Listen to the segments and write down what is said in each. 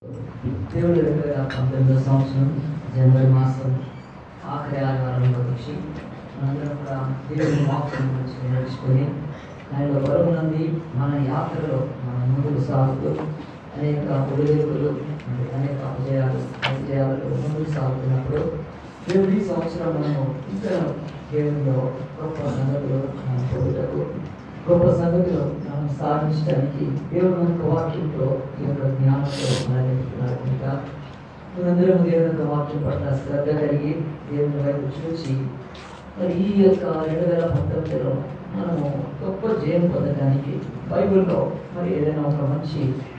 దేవుడు రెండు వేల పంతొమ్మిదో సంవత్సరం జనవరి మాసం ఆఖరి ఆదివారంలో వచ్చి మనందరం కూడా దేవుని వాక్యం గురించి నేర్చుకొని ఆయనలో బరువునంది మన యాత్రలో మన ముందుకు సాగుతూ అనేక ఒడిదుడుకులు అంటే అనేక అపజయాలు అపజయాలు ముందుకు సాగుతున్నప్పుడు దేవుడు ఈ సంవత్సరం మనము ఇంకా దేవునిలో గొప్ప సంగతులు మనం పొందుటకు గొప్ప సంగతిలో మనం సాధించడానికి దేవుడు మనకు వాక్యంతో ఈ యొక్క జ్ఞానంతో మనల్ని నింపుతున్నారు కనుక మనందరం దేవుని యొక్క వాక్యం పట్ల శ్రద్ధ కలిగి దేవుని వైపు చూసి మరి ఈ యొక్క రెండు వేల పంతొమ్మిదిలో మనము గొప్ప జయం పొందడానికి బైబిల్లో మరి ఏదైనా ఒక మంచి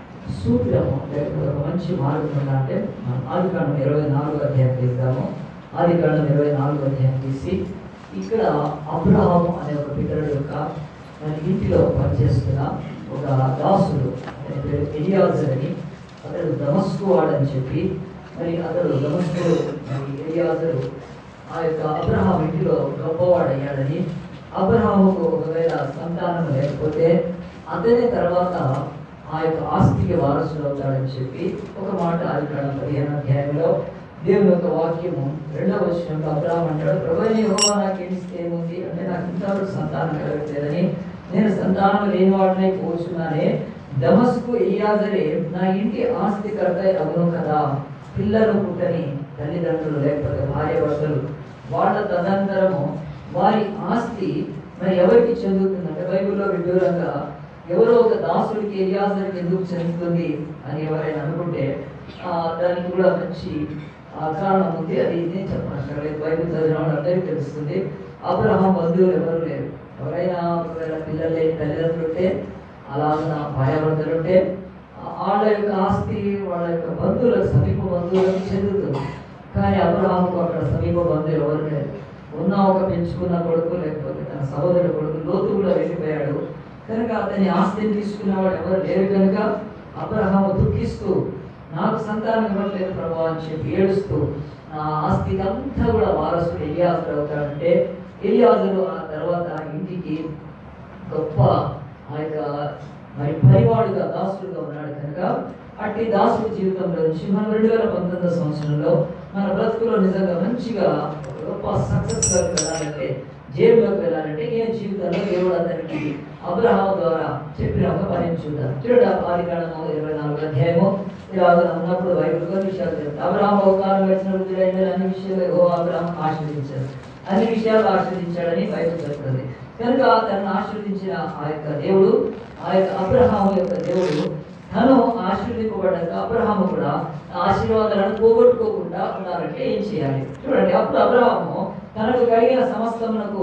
సూత్రము లేకపోతే ఒక మంచి మార్గం ఉందా అంటే మనం ఆది కాండం ఇరవై నాలుగు అధ్యాయం తీద్దాము ఆది కాండం ఇరవై నాలుగు అధ్యాయం తీసి ఇక్కడ అబ్రహాము అనే ఒక పితరుడు యొక్క మన ఇంటిలో పనిచేస్తున్న ఒక దాసుడు అతని పేరు ఎలియాజర్ అని అతడు దమస్కు వాడని చెప్పి మరి అతడు దమస్కు మరి ఎలియాజరు ఆ యొక్క అబ్రహాం ఇంటిలో గొప్పవాడయ్యాడని అబ్రహాముకు ఒకవేళ సంతానం లేకపోతే అతని తర్వాత ఆ యొక్క ఆస్తికి వారసుడు అవుతాడని చెప్పి ఒక మాట అది పదిహేను అధ్యాయంలో దేవుని యొక్క వాక్యము రెండవ వచ్చినప్పుడు అబ్రాహం అంటాడు ప్రభు యెహోవా నాకు ఏమిస్తే ఏముంది అంటే నాకు ఇంతవరకు సంతానం కలగట్లేదని నేను సంతానం లేనివాడినై పోచున్నానే దమస్కు ఇయాజరే నా ఇంటి ఆస్తికర్త అవును కదా పిల్లలు పుట్టని తల్లిదండ్రులు లేకపోతే భార్య భర్తలు వాళ్ళ తదనంతరము వారి ఆస్తి మరి ఎవరికి చెందుతుందంటే బైబిల్లో విడ్డూరంగా ఎవరో ఒక దాసుడికి ఎలియాజర్కి ఎందుకు చెందుతుంది అని ఎవరైనా అనుకుంటే ఆ, దానికి కూడా మంచి ఆ, కారణం ఉంది అది నేను చెప్పనక్కర్లేదు బైబిల్ చదివిన వాళ్ళందరికీ తెలుస్తుంది అబ్రహాం బంధువులు ఎవరు లేరు ఎవరైనా ఒకవేళ పిల్లలు లేని తల్లిదండ్రులు ఉంటే అలాగే భార్యాభర్తలు ఉంటే ఆ- వాళ్ళ యొక్క ఆస్తి వాళ్ళ యొక్క బంధువులకు సమీప బంధువులకు చెందుతుంది కానీ అబ్రహాముకు అక్కడ సమీప బంధువులు ఎవరు లేరు ఉన్న ఒక పెంచుకున్న కొడుకు లేకపోతే తన సహోదరుడు కొడుకు లోతు కూడా వెళ్ళిపోయాడు కనుక అతని ఆస్తిని తీసుకున్నవాడు ఎవరు లేరు కనుక అబ్రహాము దుఃఖిస్తూ నాకు సంతానం ఇవ్వట్లేదు ప్రభా అని చెప్పి ఏడుస్తూ నా ఆస్తికి అంతా కూడా వారసుడు ఎలియాజరు అవుతాడంటే ఎలియాజరు ఆ తర్వాత ఇంటికి గొప్ప ఆ యొక్క మరి పనివాడుగా దాసుడుగా ఉన్నాడు కనుక అట్టి దాసుడి జీవితంలో నుంచి మనం రెండు వేల పంతొమ్మిదో సంవత్సరంలో మన బ్రతుకులో నిజంగా మంచిగా ఒక గొప్ప సక్సెస్లోకి వెళ్ళాలంటే జైల్లోకి వెళ్ళాలంటే ఈయన జీవితంలో దేవుడు అతనికి అబ్రహాం ద్వారా చెప్పిన ఒక పని చూద్దాం చూడండి ఆ పారికాండము ఇరవై నాలుగు అధ్యాయము ఇలా ఉన్నప్పుడు బైబిల్ కొన్ని విషయాలు చెప్తారు అబ్రహాం ఒక కాలం గడిచిన వృద్ధులైన అన్ని విషయాలు ఓ అబ్రహాం ఆశీర్వదించారు అన్ని విషయాలు ఆశీర్వదించాడని బైబిల్ చెప్తుంది కనుక తనను ఆశీర్వదించిన ఆ యొక్క దేవుడు ఆ యొక్క అబ్రహాము యొక్క దేవుడు తను ఆశీర్వదింపబడ్డాక అబ్రహాము కూడా ఆ ఆశీర్వాదాలను పోగొట్టుకోకుండా ఉండాలంటే ఏం చేయాలి చూడండి అప్పుడు అబ్రహాము తనకు కలిగిన సమస్తమునకు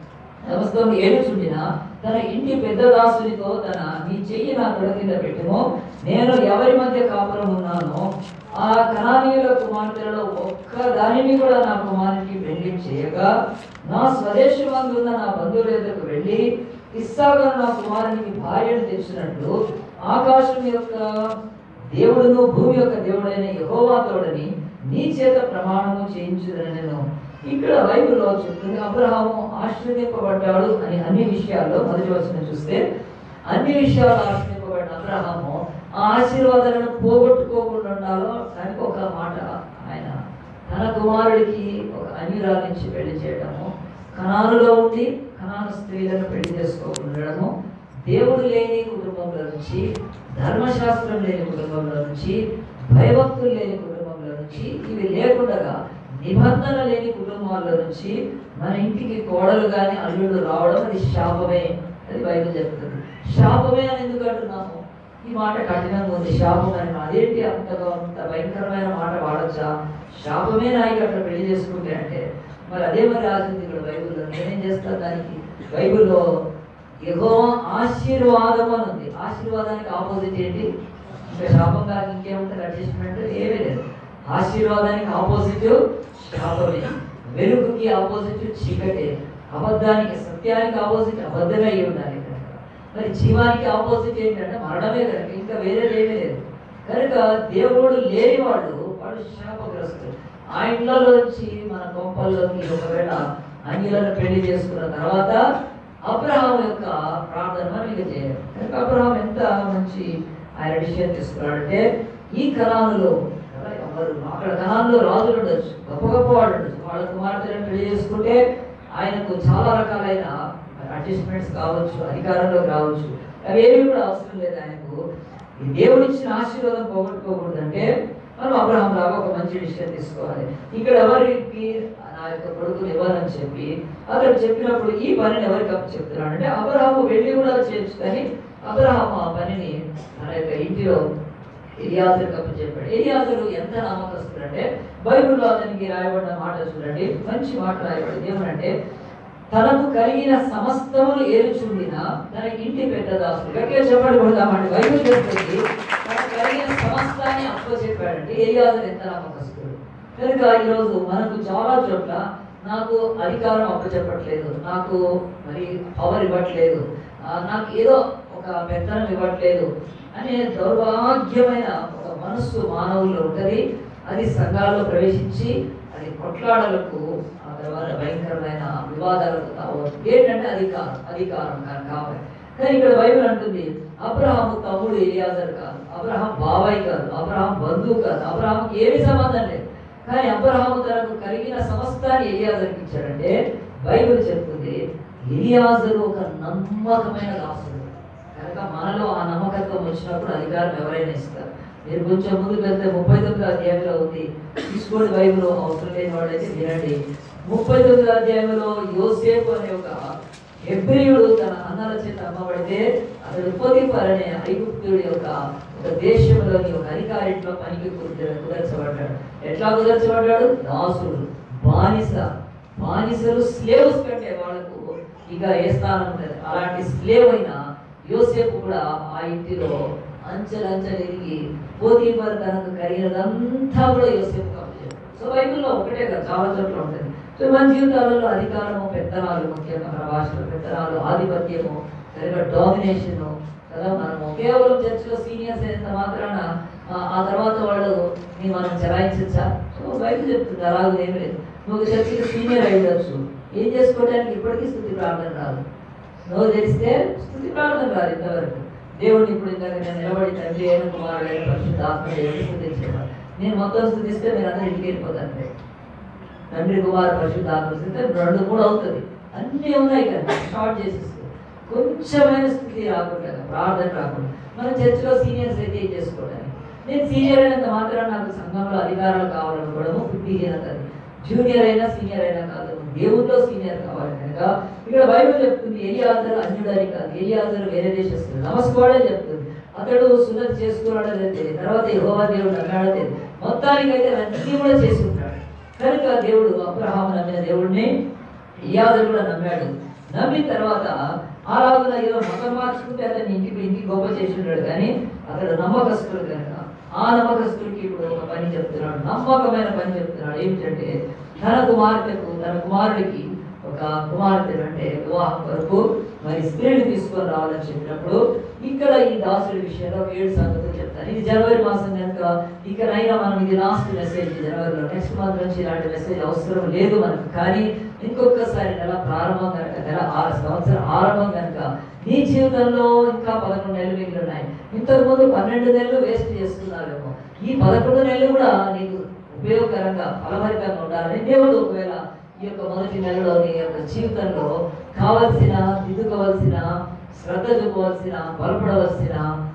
సమస్తం ఏడుచుండిన తన ఇంటి పెద్ద దాసునితో తన నీ చెయ్యి నా తొడ కింద పెట్టుము నేను ఎవరి మధ్య కాపురం ఉన్నానో ఆ కణానీయుల కుమార్తెలలో ఒక్క దానిని కూడా నా కుమారునికి పెళ్లి చేయగా నా స్వదేశమందున్న నా బంధువుల దగ్గరకు వెళ్ళి ఇస్సాగా నా కుమారునికి భార్యను తెచ్చినట్లు ఆకాశం యొక్క దేవుడును భూమి యొక్క దేవుడైన యెహోవా తోడని నీ చేత ప్రమాణము చేయించుదని నేను ఇక్కడ బైబిల్లో చెప్తుంది అబ్రహాము ఆశ్రయింపబడ్డాడు అని అన్ని విషయాల్లో మొదటి వచనం చూస్తే అన్ని విషయాలు ఆశ్రయింపబడిన అబ్రహాము ఆ ఆశీర్వాదాలను పోగొట్టుకోకుండా ఉండాలో దానికి ఒక మాట ఆయన తన కుమారుడికి ఒక అన్యురాల నుంచి పెళ్లి చేయడము కణాలులో ఉండి కణాను స్త్రీలను పెళ్లి చేసుకోకుండడము దేవుడు లేని కుటుంబంలో నుంచి ధర్మశాస్త్రం లేని కుటుంబంలో నుంచి భయభక్తులు లేని కుటుంబంలో నుంచి ఇవి లేకుండా నిబంధన లేని కుటుంబాల్లో నుంచి మన ఇంటికి కోడలు కానీ అల్లుడు రావడం అది శాపమే అది బైబిల్ చెప్తుంది శాపమే అని ఎందుకు అంటున్నాము ఈ మాట కఠినంగా ఉంది శాపం అని అదేంటి అంతగా అంత భయంకరమైన మాట వాడచ్చా శాపమే నాయకు అట్లా పెళ్లి చేసుకుంటే అంటే మరి అదే మరి రాసింది ఇక్కడ బైబిల్లో నేనేం చేస్తాను దానికి బైబిల్లో ఎగో ఆశీర్వాదం అని ఉంది ఆశీర్వాదానికి ఆపోజిట్ ఏంటి ఇంకా శాపం కాక ఇంకేముంటుంది అడ్జస్ట్మెంట్ ఏమీ లేదు ఆశీర్వాదానికి ఆపోజిట్ శాపమే వెలుగుకి ఆపోజిట్ చీకటే అబద్ధానికి సత్యానికి ఆపోజిట్ అబద్ధమే అయి ఉండాలి కనుక మరి జీవానికి ఆపోజిట్ ఏంటంటే మరణమే కనుక ఇంకా వేరేది ఏమీ లేదు కనుక దేవుడు లేని వాడు వాడు శాపగ్రస్తుడు ఆ ఇంట్లోంచి మన కొంపల్లోకి ఒకవేళ అంగిలను పెళ్లి చేసుకున్న తర్వాత అబ్రహాం యొక్క ప్రార్థన మనం ఇక చేయాలి కనుక అబ్రహాం ఎంత మంచి ఆయన డిసిషన్ తీసుకున్నాడంటే ఈ కణాలలో ఎవరు అక్కడ కణాల్లో రాజులు ఉండొచ్చు గొప్ప గొప్ప వాళ్ళు ఉండొచ్చు వాళ్ళ కుమార్తెలను పెళ్లి చేసుకుంటే ఆయనకు చాలా రకాలైన అడ్జస్ట్మెంట్స్ కావచ్చు అధికారంలోకి రావచ్చు అవి ఏవి కూడా అవసరం లేదు ఆయనకు ఈ దేవుడు ఇచ్చిన ఆశీర్వాదం పోగొట్టుకోకూడదంటే మనం అబ్రహం లాగా ఒక మంచి విషయం తీసుకోవాలి ఇక్కడ ఎవరికి నా యొక్క కొడుకుని ఇవ్వాలని చెప్పి అతడు చెప్పినప్పుడు ఈ పనిని ఎవరికి అప్పు చెప్తున్నాడు అంటే అబ్రహాము వెళ్ళి కూడా చేయొచ్చు కానీ అబ్రహాము ఆ పనిని తన యొక్క ఇంటిలో ఎలియాజరు అప్పు చెప్పాడు ఎలియాజరు ఎంత నమ్మకస్తుడు అంటే బైబిల్లో అతనికి రాయబడిన మాట చూడండి మంచి మాట రాయబడింది ఏమనంటే తనకు కలిగిన సమస్తములు ఏలుచుండిన తన ఇంటి పెద్ద దాసుడు గట్టిగా చెప్పండి కొడదామండి బైబిల్ చెప్తుంది తనకు కలిగిన సమస్తాన్ని అప్పు చెప్పాడంటే ఏలియాజరు ఎంత నమ్మకస్తుడు కనుక ఈరోజు మనకు చాలా చోట్ల నాకు అధికారం అప్పచెప్పట్లేదు నాకు మరి పవర్ ఇవ్వట్లేదు ఆ, నాకు ఏదో ఒక పెత్తనం ఇవ్వట్లేదు అనే దౌర్భాగ్యమైన ఒక మనస్సు మానవుల్లో ఉంటుంది అది సంఘాల్లో ప్రవేశించి అది కొట్లాడలకు ఆ తర్వాత భయంకరమైన వివాదాలకు తావచ్చు ఏంటంటే అధికారం అధికారం కానీ కావాలి కానీ ఇక్కడ బైబిల్ అంటుంది అబ్రహాము తమ్ముడు ఎలియాజర్ కాదు అబ్రహాం బాబాయ్ కాదు అబ్రహాం బంధువు కాదు అబ్రహాంకి ఏమి సంబంధం లేదు కానీ అబ్రహాము తనకు కలిగిన సమస్తాన్ని ఎలియాజర్కి ఇచ్చాడంటే బైబిల్ చెప్తుంది ఎలియాజరు ఒక నమ్మకమైన దాసుడు కనుక మనలో ఆ నమ్మకత్వం వచ్చినప్పుడు అధికారం ఎవరైనా ఇస్తారు మీరు కొంచెం ముందుకు వెళ్తే ముప్పై తొమ్మిది అధ్యాయంలో ఉంది తీసుకోండి బైబిల్ అవసరం లేని వాళ్ళైతే వినండి ముప్పై తొమ్మిది అధ్యాయంలో యోసేపు అనే ఒక హెబ్రియుడు తన అన్నల చేత అమ్మబడితే అతడు పోతిఫర్ అనే ఐగుప్తుడి యొక్క ఒక దేశంలోని ఒక అధికారిట్లో పనికి కుదిర- కుదర్చబడ్డాడు ఎట్లా కుదర్చబడ్డాడు దాసుడు బానిస బానిసలు స్లేవ్స్ కంటే వాళ్ళకు ఇక ఏ స్థానం లేదు అలాంటి స్లేవ్ అయిన యోసేపు కూడా ఆ ఇంటిలో అంచెలంచెలు ఎదిగి పోతీఫర్ తనకు కలిగినదంతా కూడా యోసేపు కాబట్టి సో బైబిల్లో ఒకటే కదా చాలా చోట్ల ఉంటుంది సో మన జీవితాలలో అధికారము పెత్తనాలు ముఖ్యంగా మన భాషలో పెత్తనాలు ఆధిపత్యము సరిగ్గా డామినేషన్ కదా మనము కేవలం చర్చిలో సీనియర్స్ అయినంత మాత్రాన ఆ, ఆ తర్వాత వాళ్ళు నీ మనం చెలాయించచ్చా సో బైబిల్ చెప్తుంది అలాగే ఏమి లేదు నువ్వు చర్చికి సీనియర్ అయ్యవచ్చు ఏం చేసుకోవడానికి ఇప్పటికీ స్థుతి ప్రార్థన రాదు నువ్వు తెలిస్తే స్థుతి ప్రార్థన రాదు ఇంతవరకు దేవుడిని ఇప్పుడు ఇందాక నేను నిలబడి తండ్రి అయిన కుమారుడు అయిన పరిశుద్ధ ఆత్మ దేవుడిని స్థుతించేవాడు నేను మొత్తం స్థుతిస్తే మీరు అందరూ ఇంటికి వెళ్ళిపోతారు తండ్రి కుమారు పరిశుద్ధ ఆత్మ స్థుతి రెండు మూడు అవుతుంది అన్నీ ఉన్నాయి కదా షార్ట్ చేసేస్తే కొంచెమైన స్థితి రాకుండా ప్రార్థన రాకుండా మన చర్చిలో సీనియర్స్ అయితే ఏం చేసుకోవడానికి నేను సీనియర్ అయినంత మాత్రం నాకు సంఘంలో అధికారాలు కావాలనుకోవడము బుద్ధిహీనత అది. జూనియర్ అయినా సీనియర్ అయినా కాదు దేవుల్లో సీనియర్ కావాలి కనుక ఇక్కడ బైబిల్ చెప్తుంది ఎలియాజరు అన్యుడని కాదు ఎలియాజరు వేరే దేశస్తుడు నమస్కారం చెప్తుంది అతడు సున్నతి చేసుకున్నాడో లేదు తర్వాత యెహోవా దేవుడు అన్నాడో లేదు మొత్తానికైతే అన్నీ కూడా చేసుకుంటాడు కనుక దేవుడు అబ్రహాము నమ్మిన దేవుడిని ఎలియాజరు కూడా నమ్మాడు నమ్మిన తర్వాత అలాగున ఏదో మతం మార్చుకుంటే అతన్ని ఇంటికి ఇంటికి గొప్ప చేసి ఉన్నాడు కానీ అతడు నమ్మకస్తుడు కనుక ఆ నమ్మకస్తుడికి ఇప్పుడు ఒక పని చెప్తున్నాడు నమ్మకమైన పని చెప్తున్నాడు ఏమిటంటే తన కుమార్తెకు తన కుమారుడికి ఒక కుమార్తె అంటే వివాహం వరకు మరి స్త్రీని తీసుకొని రావాలని చెప్పినప్పుడు ఇక్కడ ఈ దాసుడి విషయంలో ఒక ఏడు సంగతులు చెప్తాను ఇది జనవరి మాసం కనుక ఇకనైనా మనం ఇది లాస్ట్ మెసేజ్ జనవరిలో నెక్స్ట్ మంత్ నుంచి ఇలాంటి మెసేజ్ అవసరం లేదు మనకు కానీ ఇంకొకసారి నెల ప్రారంభం కనుక నెల ఆరు సంవత్సరం ఆరంభం కనుక నీ జీవితంలో ఇంకా పదకొండు నెలలు మిగిలి ఉన్నాయి ఇంతకు ముందు పన్నెండు నెలలు వేస్ట్ చేసుకున్నావేమో ఈ పదకొండు నెలలు కూడా నీకు ఉపయోగకరంగా ఫలభరితంగా ఉండాలని దేవుడు ఒకవేళ ఈ యొక్క మొదటి నెలలో నీ యొక్క జీవితంలో కావలసిన దిద్దుకోవలసిన శ్రద్ధ చూపవలసిన బలపడవలసిన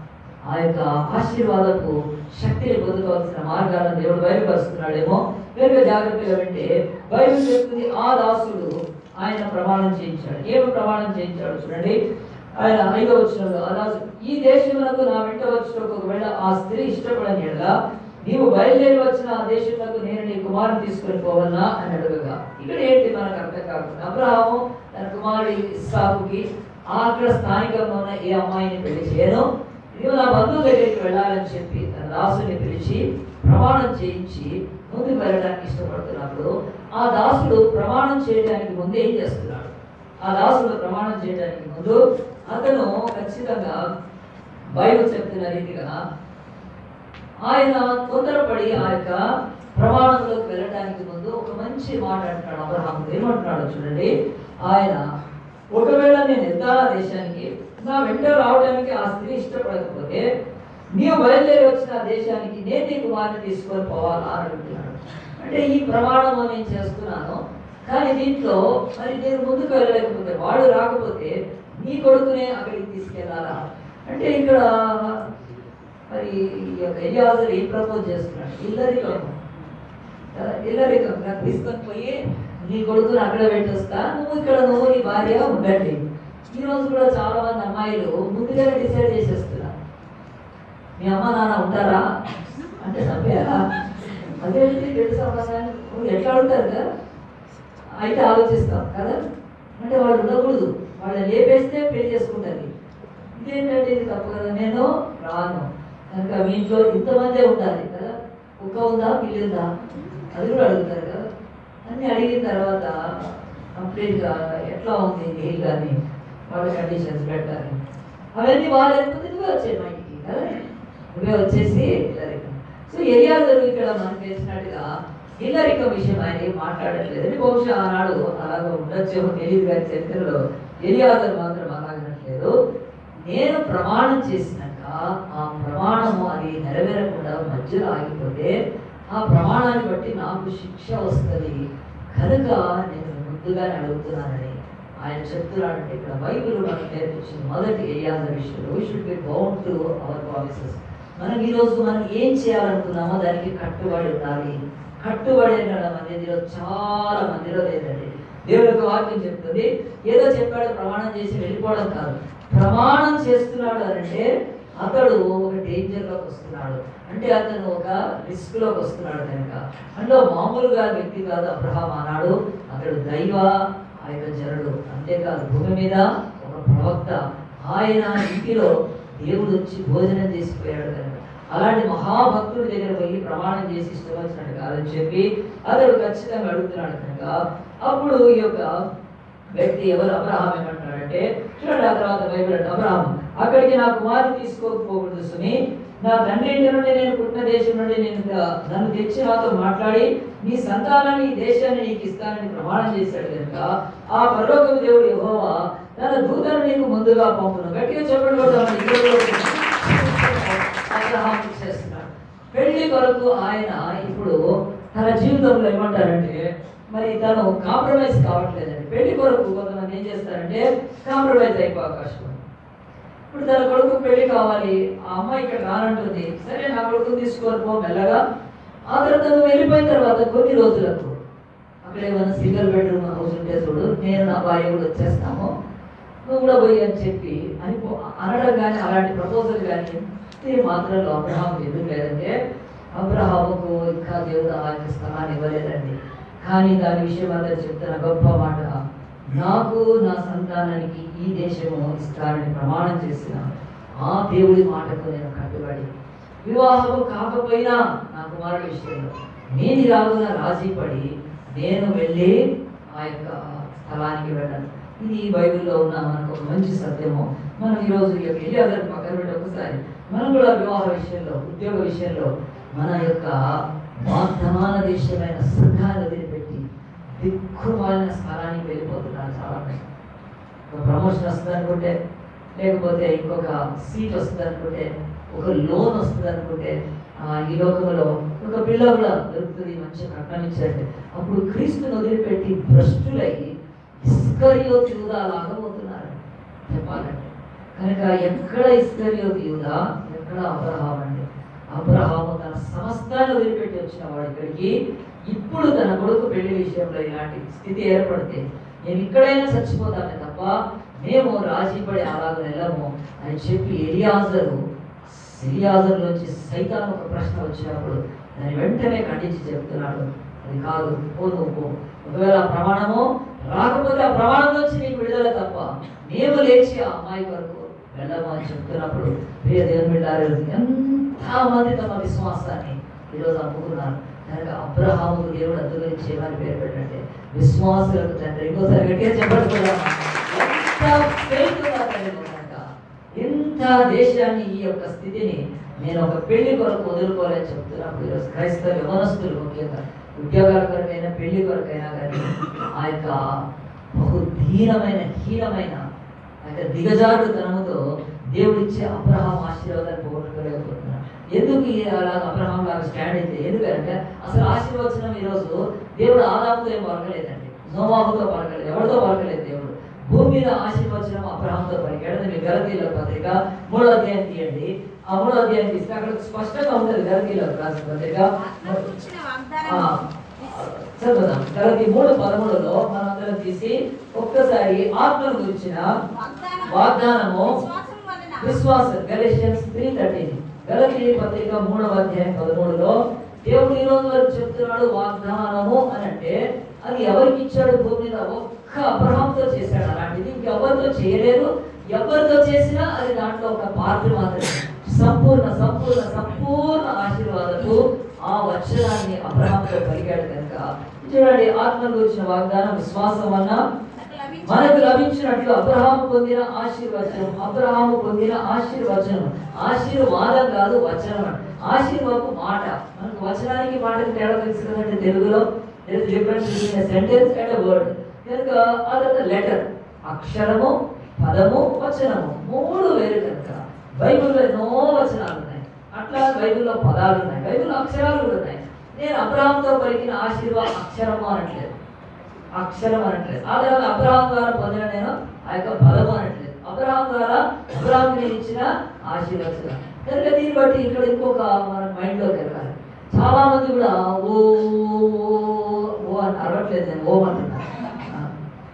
ఆ యొక్క ఆశీర్వాదపు శక్తిని పొందుకోవాల్సిన మార్గాలను దేవుడు బయలుపరుస్తున్నాడేమో కనుక జాగ్రత్తగా వింటే బైబిల్ చెప్తుంది ఆ దాసుడు ఆయన ప్రమాణం చేయించాడు ఏమి ప్రమాణం చేయించాడు చూడండి ఆయన ఐదో వచ్చినప్పుడు ఆ దాసుడు ఈ దేశమునకు నా వెంట వచ్చిన ఒకవేళ ఆ స్త్రీ ఇష్టపడని ఎడలా నీవు బయలుదేరి వచ్చిన ఆ దేశంలో నేను నీ కుమారుని తీసుకొని పోవన్నా అని అడుగగా ఇక్కడ ఏంటి మనకు అర్థం కాకుండా అబ్రహాము తన కుమారుడు ఇస్సాకుకి ఆ అక్కడ స్థానికంగా ఉన్న ఏ అమ్మాయిని పెళ్లి చేయను నీవు నా బంధువు దగ్గరికి వెళ్ళాలని చెప్పి తన దాసుని పిలిచి ప్రమాణం చేయించి ముందుకు వెళ్ళడానికి ఇష్టపడుతున్నప్పుడు ఆ దాసుడు ప్రమాణం చేయడానికి ముందు ఏం చేస్తున్నాడు ఆ దాసుడు ప్రమాణం చేయడానికి ముందు అతను ఖచ్చితంగా బైబిల్ చెప్తున్న రీతిగా ఆయన తొందరపడి ఆ యొక్క ప్రమాణంలోకి వెళ్ళడానికి ముందు ఒక మంచి మాట అంటున్నాడు అబ్రహాం ఏమంటున్నాడు చూడండి ఆయన ఒకవేళ నేను ఎద్దా దేశానికి నా వెంట రావడానికి ఆ స్త్రీ ఇష్టపడకపోతే నీవు బయలుదేరి వచ్చిన ఆ దేశానికి నేను నీ కుమారుని తీసుకొని పోవాలా అని అడుగుతున్నాడు అంటే ఈ ప్రమాణం నేను చేస్తున్నాను కానీ దీంట్లో మరి నేను ముందుకు వెళ్ళలేకపోతే వాడు రాకపోతే నీ కొడుకునే అక్కడికి తీసుకెళ్ళాలా అంటే ఇక్కడ మరి ఈ యొక్క ఎలియాజర్ ఏం ప్రపోజ్ చేస్తున్నాడు ఇల్లరికం కదా, ఇల్లరికం నాకు తీసుకొని పోయి నీ కొడుకుని అక్కడ పెట్టొస్తా నువ్వు ఇక్కడ నువ్వు నీ భార్య ఉండండి ఈ రోజు కూడా చాలా మంది అమ్మాయిలు ముందుగానే డిసైడ్ చేసేస్తున్నారు మీ అమ్మ నాన్న ఉంటారా అంటే చంపేయాలా అదే పెళ్లి సంబంధాన్ని నువ్వు ఎట్లా ఉంటారు కదా అయితే ఆలోచిస్తాం కదా అంటే వాళ్ళు ఉండకూడదు వాళ్ళని లేపేస్తే పెళ్లి చేసుకుంటారు ఇదేంటంటే ఇది తప్పు కదా నేను రాను కనుక మీ ఇంట్లో ఇంతమందే ఉండాలి కదా కుక్క ఉందా పిల్లి ఉందా అది కూడా అడుగుతారు కదా అన్ని అడిగిన తర్వాత కంప్లీట్గా ఎట్లా ఉంది డీల్ కానీ వాళ్ళ కండిషన్స్ పెట్టాలి అవన్నీ వాళ్ళు లేకపోతే నువ్వే వచ్చాయి మా ఇంటికి కదా నువ్వే వచ్చేసి ఇల్లరికం సో ఎలియాజరు ఇక్కడ మనకు తెలిసినట్టుగా ఇల్లరికం విషయం ఆయన ఏం మాట్లాడట్లేదు అంటే బహుశా ఆనాడు అలాగ ఉండొచ్చేమో తెలియదు కానీ చరిత్రలో ఎలియాజరు మాత్రం అలాగనట్లేదు నేను ప్రమాణం చేసినాక ఆ ప్రమాణము అది నెరవేరకుండా మధ్యలో ఆగిపోతే ఆ ప్రమాణాన్ని బట్టి నాకు శిక్ష వస్తుంది కనుక నేను ముందుగానే అడుగుతున్నానని ఆయన చెప్తున్నాడంటే ఇక్కడ బైబిల్ మనకు నేర్పించింది మొదటి ఏరియాల విషయంలో we should be bound to our promises మనం ఈ రోజు మనం ఏం చేయాలనుకున్నామో దానికి కట్టుబడి ఉండాలి కట్టుబడి ఉండడం అనేది ఈరోజు చాలా మందిలో లేదండి దేవుడి యొక్క వాక్యం చెప్తుంది ఏదో చెప్పాడు ప్రమాణం చేసి వెళ్ళిపోవడం కాదు ప్రమాణం చేస్తున్నాడు అంటే అతడు ఒక డేంజర్లోకి వస్తున్నాడు అంటే అతను ఒక రిస్క్ లోకి వస్తున్నాడు కనుక అందులో మామూలుగా వ్యక్తి కాదు అబ్రహాం అన్నాడు అతడు దైవ ఆ యొక్క జనుడు అంతేకాదు భూమి మీద ఒక ప్రవక్త ఆయన ఇంటిలో దేవుడు వచ్చి భోజనం చేసిపోయాడు కనుక అలాంటి మహాభక్తుడి దగ్గర పోయి ప్రమాణం చేసి ఇష్టం వచ్చినట్టు కాదని చెప్పి అతడు ఖచ్చితంగా అడుగుతున్నాడు కనుక అప్పుడు ఈ యొక్క వ్యక్తి ఎవరు అబ్రహాం ఏమంటున్నాడంటే చూడండి ఆ తర్వాత బైబిల్ అంటే అబ్రహాం అక్కడికి నా కుమారుని తీసుకోకపోకూడదు సుమి నా తండ్రి ఇంటి నుండి నేను పుట్టిన దేశం నుండి నేను ద- నన్ను తెచ్చి నాతో మాట్లాడి నీ సంతానాన్ని ఈ దేశాన్ని నీకు ఇస్తానని ప్రమాణం చేశాడు కనుక ఆ పరలోకపు దేవుడు యెహోవా తన దూతను నీకు ముందుగా పంపును గట్టిగా చెప్పండి కొడదామని ఇక్కడ కూడా అబ్రహాం చేస్తున్నాడు పెళ్లి కొరకు ఆయన ఇప్పుడు తన జీవితంలో ఏమంటారంటే మరి తను కాంప్రమైజ్ కావట్లేదండి పెళ్లి కొరకు కొంతమంది ఏం చేస్తారంటే కాంప్రమైజ్ అయిపో అవకాశం ఉంది. ఇప్పుడు తన కొడుకు పెళ్లి కావాలి ఆ అమ్మాయి ఇక్కడ రానంటుంది సరే నా కొడుకు తీసుకొని పో మెల్లగా ఆ తర్వాత నువ్వు వెళ్ళిపోయిన తర్వాత కొన్ని రోజులకు అక్కడ ఏమైనా సింగిల్ బెడ్రూమ్ హౌస్ ఉంటే చూడు నేను నా భార్య కూడా వచ్చేస్తాము నువ్వు కూడా పోయి అని చెప్పి అని పో- అనడం కానీ అలాంటి ప్రపోజల్ కానీ ఈ మాత్రంలో అబ్రహాం ఎందుకు లేదంటే అబ్రహాముకు ఇంకా దేవుడు ఆ యొక్క స్థలాన్ని ఇవ్వలేదండి కానీ దాని విషయం అంతా చెప్తున్న గొప్ప మాట నాకు నా సంతానానికి ఈ దేశము ఇస్తానని ప్రమాణం చేసిన ఆ దేవుడి మాటకు నేను కట్టుబడి వివాహము కాకపోయినా నా కుమారుడి విషయంలో నేను రాగున రాజీ పడి నేను వెళ్ళి ఆ యొక్క స్థలానికి వెళ్ళను ఇది బైబిల్లో ఉన్న మనకు ఒక మంచి సత్యము మనం ఈరోజు ఈ యొక్క ఎలియాజర్ పక్కన పెట్టి ఒకసారి మనం కూడా వివాహ విషయంలో ఉద్యోగ విషయంలో మన యొక్క వర్తమాన దేశమైన సంఘాన్ని వదిలిపెట్టి దిక్కుమాలిన స్థలానికి వెళ్ళిపోతున్నారు చాలా మంది ఒక ప్రమోషన్ వస్తుంది అనుకుంటే లేకపోతే ఇంకొక సీట్ వస్తుంది అనుకుంటే ఒక లోన్ వస్తుంది అనుకుంటే ఆ, ఈ లోకంలో ఒక పిల్ల కూడా దొరుకుతుంది మంచి కట్నం ఇచ్చారంటే అప్పుడు క్రీస్తుని వదిలిపెట్టి భ్రష్టులై ఇస్కరియోత్ యూదా లాగబోతున్నారు చెప్పాలంటే కనుక ఎక్కడ ఇస్కరియోత్ యూదా ఎక్కడ అబ్రహాం అండి అబ్రహాము తన సమస్తాన్ని వదిలిపెట్టి వచ్చిన వాడు ఇక్కడికి ఇప్పుడు తన కొడుకు పెళ్లి విషయంలో ఇలాంటి స్థితి ఏర్పడితే నేను ఇక్కడైనా చచ్చిపోతానే తప్ప మేము రాజీపడి అలాగ వెళ్ళము అని చెప్పి ఎలియాజరు ఎలియాజర్ నుంచి సైతాన్ ఒక ప్రశ్న వచ్చినప్పుడు దాన్ని వెంటనే ఖండించి చెప్తున్నాడు అది కాదు పో నువ్వు పో ఒకవేళ ఆ ప్రమాణము రాకపోతే ఆ ప్రమాణం నుంచి నీకు విడుదల తప్ప మేము లేచి ఆ అమ్మాయి వరకు వెళ్ళము అని చెప్తున్నప్పుడు ప్రియ దేవుని బిడ్డారు ఎంత మంది తమ విశ్వాసాన్ని ఈరోజు అమ్ముకున్నారు కనుక అబ్రహాము దేవుడు అందుగురించి ఏమని పేరు పెట్టంటే విశ్వాసులకు తండ్రి ఇంకోసారి గట్టిగా చెప్పండి కూడా. ఎంత faith ఉన్న తండ్రి కనుక ఇంత దేశాన్ని ఈ యొక్క స్థితిని నేను ఒక పెళ్లి కొరకు వదులుకోలేని చెప్తున్నప్పుడు ఈరోజు క్రైస్తవ యవనస్తులు ముఖ్యంగా ఉద్యోగాల కొరకైనా పెళ్లి కొరకైనా కానీ ఆ యొక్క బహు ధీరమైన హీనమైన ఆ యొక్క దిగజారుతనముతో దేవుడు ఇచ్చే అబ్రహాం ఆశీర్వాదాన్ని పోగొట్టుకోలేకపోతున్నాడు ఎందుకు ఈ అలా అబ్రహాం లాగా స్టాండ్ అయితే ఎందుకంటే అసలు ఆశీర్వచనం ఈరోజు దేవుడు ఆదాముతో ఏం పలకలేదండి నోవాహుతో పలకలేదు ఎవరితో పలకలేదు దేవుడు భూమి మీద ఆశీర్వచనం అబ్రహాంతో పలికాడు మీ గలతీల పత్రిక మూడో అధ్యాయం తీయండి ఆ మూడో అధ్యాయం తీస్తే అక్కడ స్పష్టంగా ఉంటుంది గలతీల రాసిన పత్రిక ఆత్మకిచ్చిన ఆ, వాగ్దానం చదువుదాం గలతీ మూడు పదమూడులో మనందరం తీసి ఒక్కసారి ఆత్మను గురించిన వాగ్దానం వాగ్దానము విశ్వాసం వలన విశ్వాసం గలేషియన్స్ త్రీ థర్టీన్ గలతీ పత్రిక మూడవ అధ్యాయం పదమూడులో దేవుడు ఈ రోజు వరకు చెప్తున్నాడు వాగ్దానము అని అంటే అది ఎవరికి ఇచ్చాడు భూమి మీద ఒక్క అబ్రహాంతో చేశాడు అలాంటిది ఇంకెవరితో చేయలేదు ఎవరితో చేసినా అది దాంట్లో ఒక పార్ట్ మాత్రమే సంపూర్ణ సంపూర్ణ సంపూర్ణ ఆశీర్వాదము ఆ వచనాన్ని అబ్రహాంతో పలికాడు కనుక చూడండి ఆత్మ గురించిన వాగ్దానం విశ్వాసం వలన నాకు లభించిన మనకు లభించినట్లు అబ్రహాము పొందిన ఆశీర్వచనం అబ్రహాము పొందిన ఆశీర్వచనం ఆశీర్వాదం కాదు వచనం అంట. ఆశీర్వాదపు మాట మనకు వచనానికి మాటకి తేడా తెలుసు కదండి తెలుగులో difference between sentence and word కనుక అదొక లెటర్ అక్షరము పదము వచనము మూడు వేరు కనుక బైబిల్లో ఎన్నో వచనాలు ఉన్నాయి అట్లా బైబిల్లో పదాలు ఉన్నాయి బైబిల్లో అక్షరాలు కూడా ఉన్నాయి నేను అబ్రహాంతో పలికిన ఆశీర్వాద అక్షరము అనట్లేదు అక్షరం అనట్లేదు ఆ తర్వాత అబ్రహాం ద్వారా పొందిన నేను ఆ యొక్క పదము అనట్లేదు అబ్రహాం ద్వారా అబ్రహాం నేను ఇచ్చిన ఆశీర్వచనం కనుక దీన్ని బట్టి ఇక్కడ ఇంకొక మన మైండ్లోకి వెళ్ళాలి చాలా మంది కూడా ఓ ఓ అని అరవట్లేదు నేను ఓం అంటున్నాను ఆ.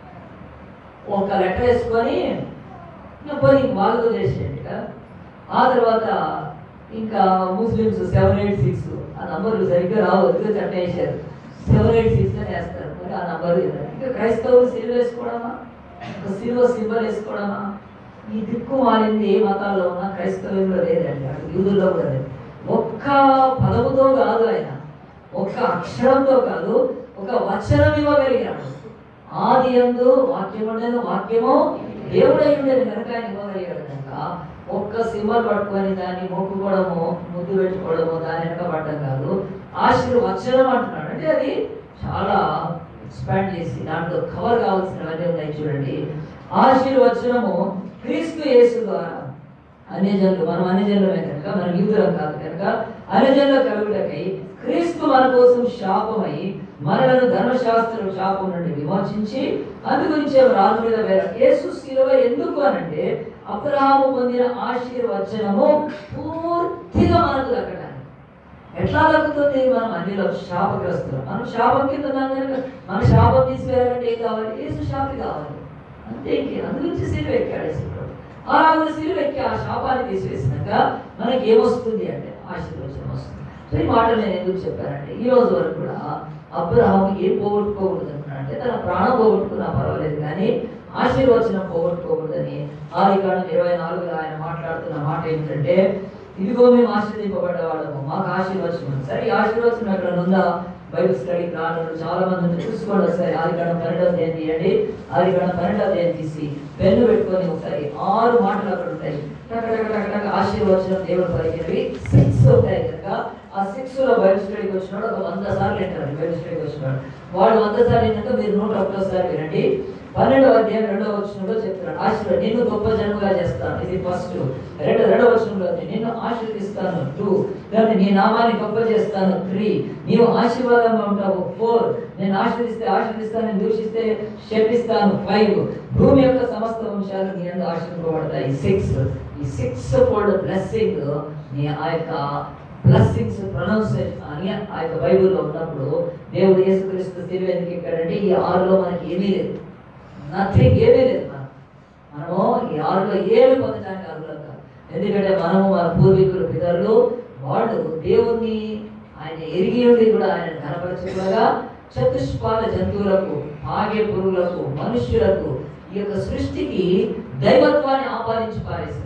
ఒక లెటర్ వేసుకొని ఇంకా పోయి వాళ్ళతో చేసేయండి ఇక. ఆ తర్వాత ఇంకా ముస్లిమ్స్ సెవెన్ ఎయిట్ సిక్స్ ఆ నంబర్లు సరిగ్గా రావు ఎందుకు చట్ట వేసారు సెవెన్ ఎయిట్ సిక్స్ అని వేస్తారు మరి ఆ నంబర్ ఇంకా క్రైస్తవులు సిలువ వేసుకోవడమా ఒక సిలువ సింబల్ వేసుకోవడమా ఈ దిక్కు మారింది ఏ మతాల్లో ఉన్నా క్రైస్తవుల్లో లేదండి అటు యూదుల్లో కూడా లేదు ఒక్క పదముతో కాదు ఆయన ఒక్క అక్షరంతో కాదు ఒక వచనం ఇవ్వగలిగాడు ఆది యందు వాక్యం ఉండేది వాక్యము దేవుడై ఉండేది కనుక ఆయన ఇవ్వగలిగాడు కనుక ఒక్క సింబల్ పట్టుకొని దాన్ని మొక్కుకోవడము ముద్దు పెట్టుకోవడము దాని వెనక పడడం కాదు ఆశీర్వచనం అంటున్నాడు అంటే అది చాలా ఎక్స్పాండ్ చేసి దాంట్లో కవర్ కావాల్సినవన్నీ ఉన్నాయి చూడండి ఆశీర్వచనము క్రీస్తు యేసు ద్వారా అన్యజనులు మనం అన్యజనులమే కనుక మనం యూదులం కాదు కనుక అన్యజనుల కలుగుటకై క్రీస్తు మన కోసం శాపమై మనలను ధర్మశాస్త్రం శాపం నుండి విమోచించి అందుగురించే రాజు మీద వేల యేసు శిలువ ఎందుకు అనంటే అబ్రహాము పొందిన ఆశీర్వచనము పూర్తిగా మనకు దక్కడానికి ఎట్లా దక్కుతుంది మనం అన్నిలో శాపగ్రస్తులు మనం శాపం కింద ఉన్నాం కనుక మన శాపం తీసివేయాలంటే ఏం కావాలి యేసు శాపి కావాలి అంతే ఇంకే అందుగురించి సిలువ ఎక్కాడు యేసుప్రభు. ఆ రాజు సిలువ ఎక్కి ఆ శాపాన్ని తీసివేసినాక మనకి ఏమొస్తుంది అంటే ఆశీర్వచనం వస్తుంది సో ఈ మాటలు నేను ఎందుకు చెప్పానంటే ఈ రోజు వరకు కూడా అబ్రహాం ఏం పోగొట్టుకోకూడదు అనుకున్నాడు అంటే తన ప్రాణం పోగొట్టుకున్నా పర్వాలేదు కానీ ఆశీర్వచనం పోగొట్టుకోకూడదని ఆదికాండం ఇరవై నాలుగులో ఆయన మాట్లాడుతున్న మాట ఏమిటంటే ఇదిగో మేము ఆశీర్వదింపబడ్డ వాళ్ళము మాకు ఆశీర్వచనం ఉంది. సరే ఈ ఆశీర్వచనం ఎక్కడ ఉందా బైబిల్ స్టడీ ప్రాణులు చాలా మంది ఉంది. చూసుకోండి ఒకసారి ఆదికాండం పన్నెండవ అధ్యాయం తీయండి ఆదికాండం పన్నెండవ అధ్యాయం తీసి పెన్ను పెట్టుకొని ఒకసారి ఆరు మాటలు అక్కడ ఉంటాయి టక టక టక టక ఆశీర్వచనం దేవుడు పలికినవి సిక్స్ ఉంటాయి కనుక ఆ సిక్స్ లో బైబిల్ స్టడీకి వచ్చినాడు ఒక వంద సార్లు వింటారు బైబిల్ స్టడీకి వచ్చినాడు వాడు వంద సార్లు విన్నాక మీరు నూట ఒకటోసారి వినండి పన్నెండవ అధ్యాయం రెండవ వచనంలో చెప్తున్నాడు ఆశీర్వాదం నిన్ను గొప్ప జనముగా చేస్తాను ఇది ఫస్ట్ రెండు రెండవ వచనంలో ఉంది. నిన్ను ఆశీర్దిస్తాను టూ దాన్ని నీ నామాన్ని గొప్ప చేస్తాను త్రీ నీవు ఆశీర్వాదంగా ఉంటావు ఫోర్ నేను ఆశీర్దిస్తే ఆశీర్దిస్తాను నేను దూషిస్తే శపిస్తాను ఫైవ్ భూమి యొక్క సమస్త వంశాలు నీ అందు ఆశీర్వబడతాయి సిక్స్ ఈ సిక్స్ ఫోల్డ్ బ్లెస్సింగ్ నీ ఆ యొక్క బ్లెస్సింగ్స్ ప్రొనౌన్సేషన్ అని ఆ యొక్క బైబిల్లో ఉన్నప్పుడు దేవుడు యేసుక్రీస్తు తెలివి ఎందుకు ఎక్కాడంటే ఈ ఆరులో మనకి ఏమీ లేదు నథింగ్ ఏమీ లేదు మనం మనము ఈ ఆరులో ఏమి పొందడానికి అర్హులం కాదు ఎందుకంటే మనము మన పూర్వీకులు పితరులు వాళ్ళు దేవుణ్ణి ఆయన ఎరిగి ఉండి కూడా ఆయన కనపరచుకోగా చతుష్పాల జంతువులకు ఆగే పురుగులకు మనుష్యులకు ఈ యొక్క సృష్టికి దైవత్వాన్ని ఆపాదించి పారేశారు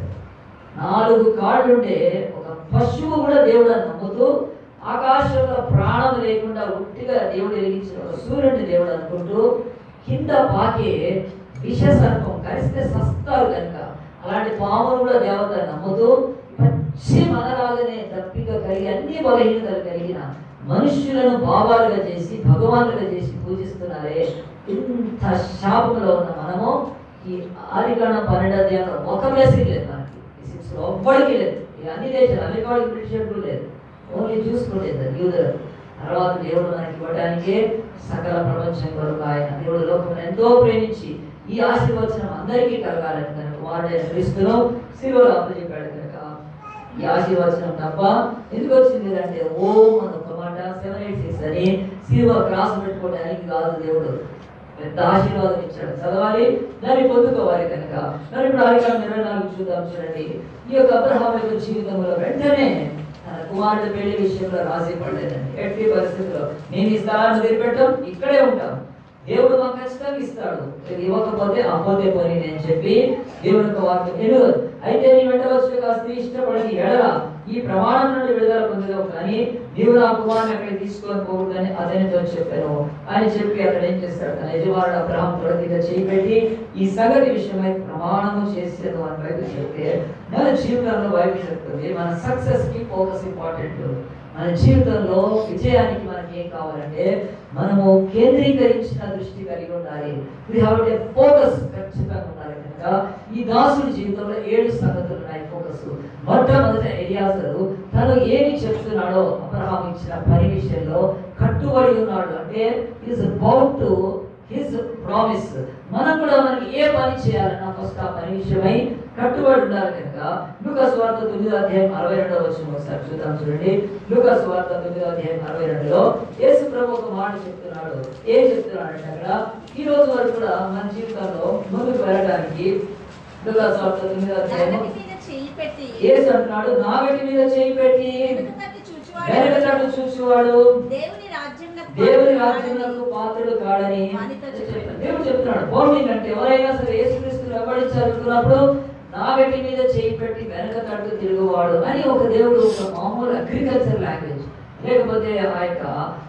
నాలుగు కాళ్ళుండే ఒక పశువు కూడా దేవుడు అని నమ్ముతూ ఆకాశంలో ప్రాణం లేకుండా ఉట్టిగా దేవుడు వెలిగించిన ఒక సూర్యుడిని దేవుడు అనుకుంటూ కింద పాకే విష సర్పం కరిస్తే సస్తారు కనుక అలాంటి పామును కూడా దేవత నమ్ముతూ పచ్చి మనలాగానే దప్పిక కలిగి అన్ని బలహీనతలు కలిగిన మనుష్యులను బాబాలుగా చేసి భగవానులుగా చేసి పూజిస్తున్నారే ఇంత శాపంలో ఉన్న మనము ఈ ఆదికాండం పన్నెండు అధ్యాయంలో ఒక బ్లెస్సింగ్ లేదు మనకి సో ఎవ్వడికి లేదు ఈ అన్ని దేశాలు అమెరికా వాడికి బ్రిటిష్ కూడా లేదు ఓన్లీ చూసుకోలేదు యూదులు తర్వాత దేవుడు మనకి ఇవ్వడానికే సకల ప్రపంచం కొరకు ఆయన దేవుడు లోకం ఎంతో ప్రేమించి ఈ ఆశీర్వచనం అందరికీ కలగాలని కనుక కుమారుడైన క్రీస్తును శిలువలో అప్పచెప్పాడు కనుక ఈ ఆశీర్వచనం తప్ప ఎందుకు వచ్చింది అంటే ఓం అని ఒక మాట సెవెన్ ఎయిట్ సిక్స్ అని శిలువ క్రాస్ పెట్టుకోవడానికి కాదు దేవుడు పెద్ద ఆశీర్వాదం ఇచ్చాడు చదవాలి దాన్ని పొందుకోవాలి కనుక మరి ఇప్పుడు ఆదికాండం ఇరవై నాలుగు చూద్దాం చూడండి ఈ యొక్క అబ్రహాం యొక్క జీవితంలో వెంటనే తన కుమారుడు పెళ్లి విషయంలో రాజీ పడలేదండి ఎట్టి పరిస్థితుల్లో నేను ఈ స్థలాన్ని వదిలిపెట్టాం ఇక్కడే ఉంటాం దేవుడు మాకు ఖచ్చితంగా ఇస్తాడు ఇది ఇవ్వకపోతే అపోతే పోని నేను చెప్పి దేవుని యొక్క వాక్యం ఎనుగు అయితే నీ వెంట వచ్చి ఆ స్త్రీ ఇష్టపడని ఎడల ఈ ప్రమాణం నుండి విడుదల పొందలేవు కానీ నీవు నా కుమారుని అక్కడికి తీసుకొని పోకూడదని అతనితో చెప్పాను అని చెప్పి అతను ఏం చేస్తాడు తన యజమానుడు అబ్రహాం తొలగిగా చేయి పెట్టి ఈ సంగతి విషయమై ప్రమాణము చేసేది అని బైబిల్ చెప్తే మన జీవితంలో బైబిల్ చెప్తుంది మన సక్సెస్ కి ఫోకస్ ఇంపార్టెంట్ మన జీవితంలో విజయానికి మనకి ఏం కావాలంటే మనము కేంద్రీకరించిన దృష్టి కలిగి ఉండాలి వీ హావ్ టు ఫోకస్ ఖచ్చితంగా ఉండాలి కనుక ఈ దాసుడి జీవితంలో ఏడు సంగతులు ఉన్నాయి ఫోకస్ మొట్టమొదట ఎలియాజరు తను ఏమి చెప్తున్నాడో అబ్రహాం ఇచ్చిన పని విషయంలో కట్టుబడి ఉన్నాడు అంటే is bound to his promise మనం కూడా మనకి ఏ పని చేయాలన్నా ఫస్ట్ ఆ పని విషయమై కట్టుబడి ఉండాలి కనుక లూకాస్ వార్త తొమ్మిదో అధ్యాయం అరవై రెండవ వచ్చిన ఒకసారి చూద్దాం చూడండి లూకాస్ వార్త తొమ్మిదో అధ్యాయం అరవై రెండులో యేసు ప్రభు ఒక మాట చెప్తున్నాడు ఏం చెప్తున్నాడు అంటే అక్కడ ఈ రోజు వరకు కూడా మన జీవితంలో ముందుకు వెళ్ళడానికి లూకాస్ వార్త తొమ్మిదో అధ్యాయం నాగటి మీద చెయ్యి పెట్టి యేసు అంటున్నాడు నాగటి మీద చేయి పెట్టి వెనుక తట్టి చూచువాడు వెనక తట్టు చూసేవాడు దేవుని రాజ్యంలో దేవుని రాజ్యంలో పాత్రుడు కాడని వానితో చెప్పాడు. దేవుడు చెప్తున్నాడు బౌండింగ్ అంటే ఎవరైనా సరే యేసుక్రీస్తుని వెంబడించాలనుకున్నప్పుడు నాగటి మీద చేయి పెట్టి వెనక తట్టు తిరుగువాడు అని ఒక దేవుడు ఒక మామూలు అగ్రికల్చర్ లాంగ్వేజ్ లేకపోతే ఆ యొక్క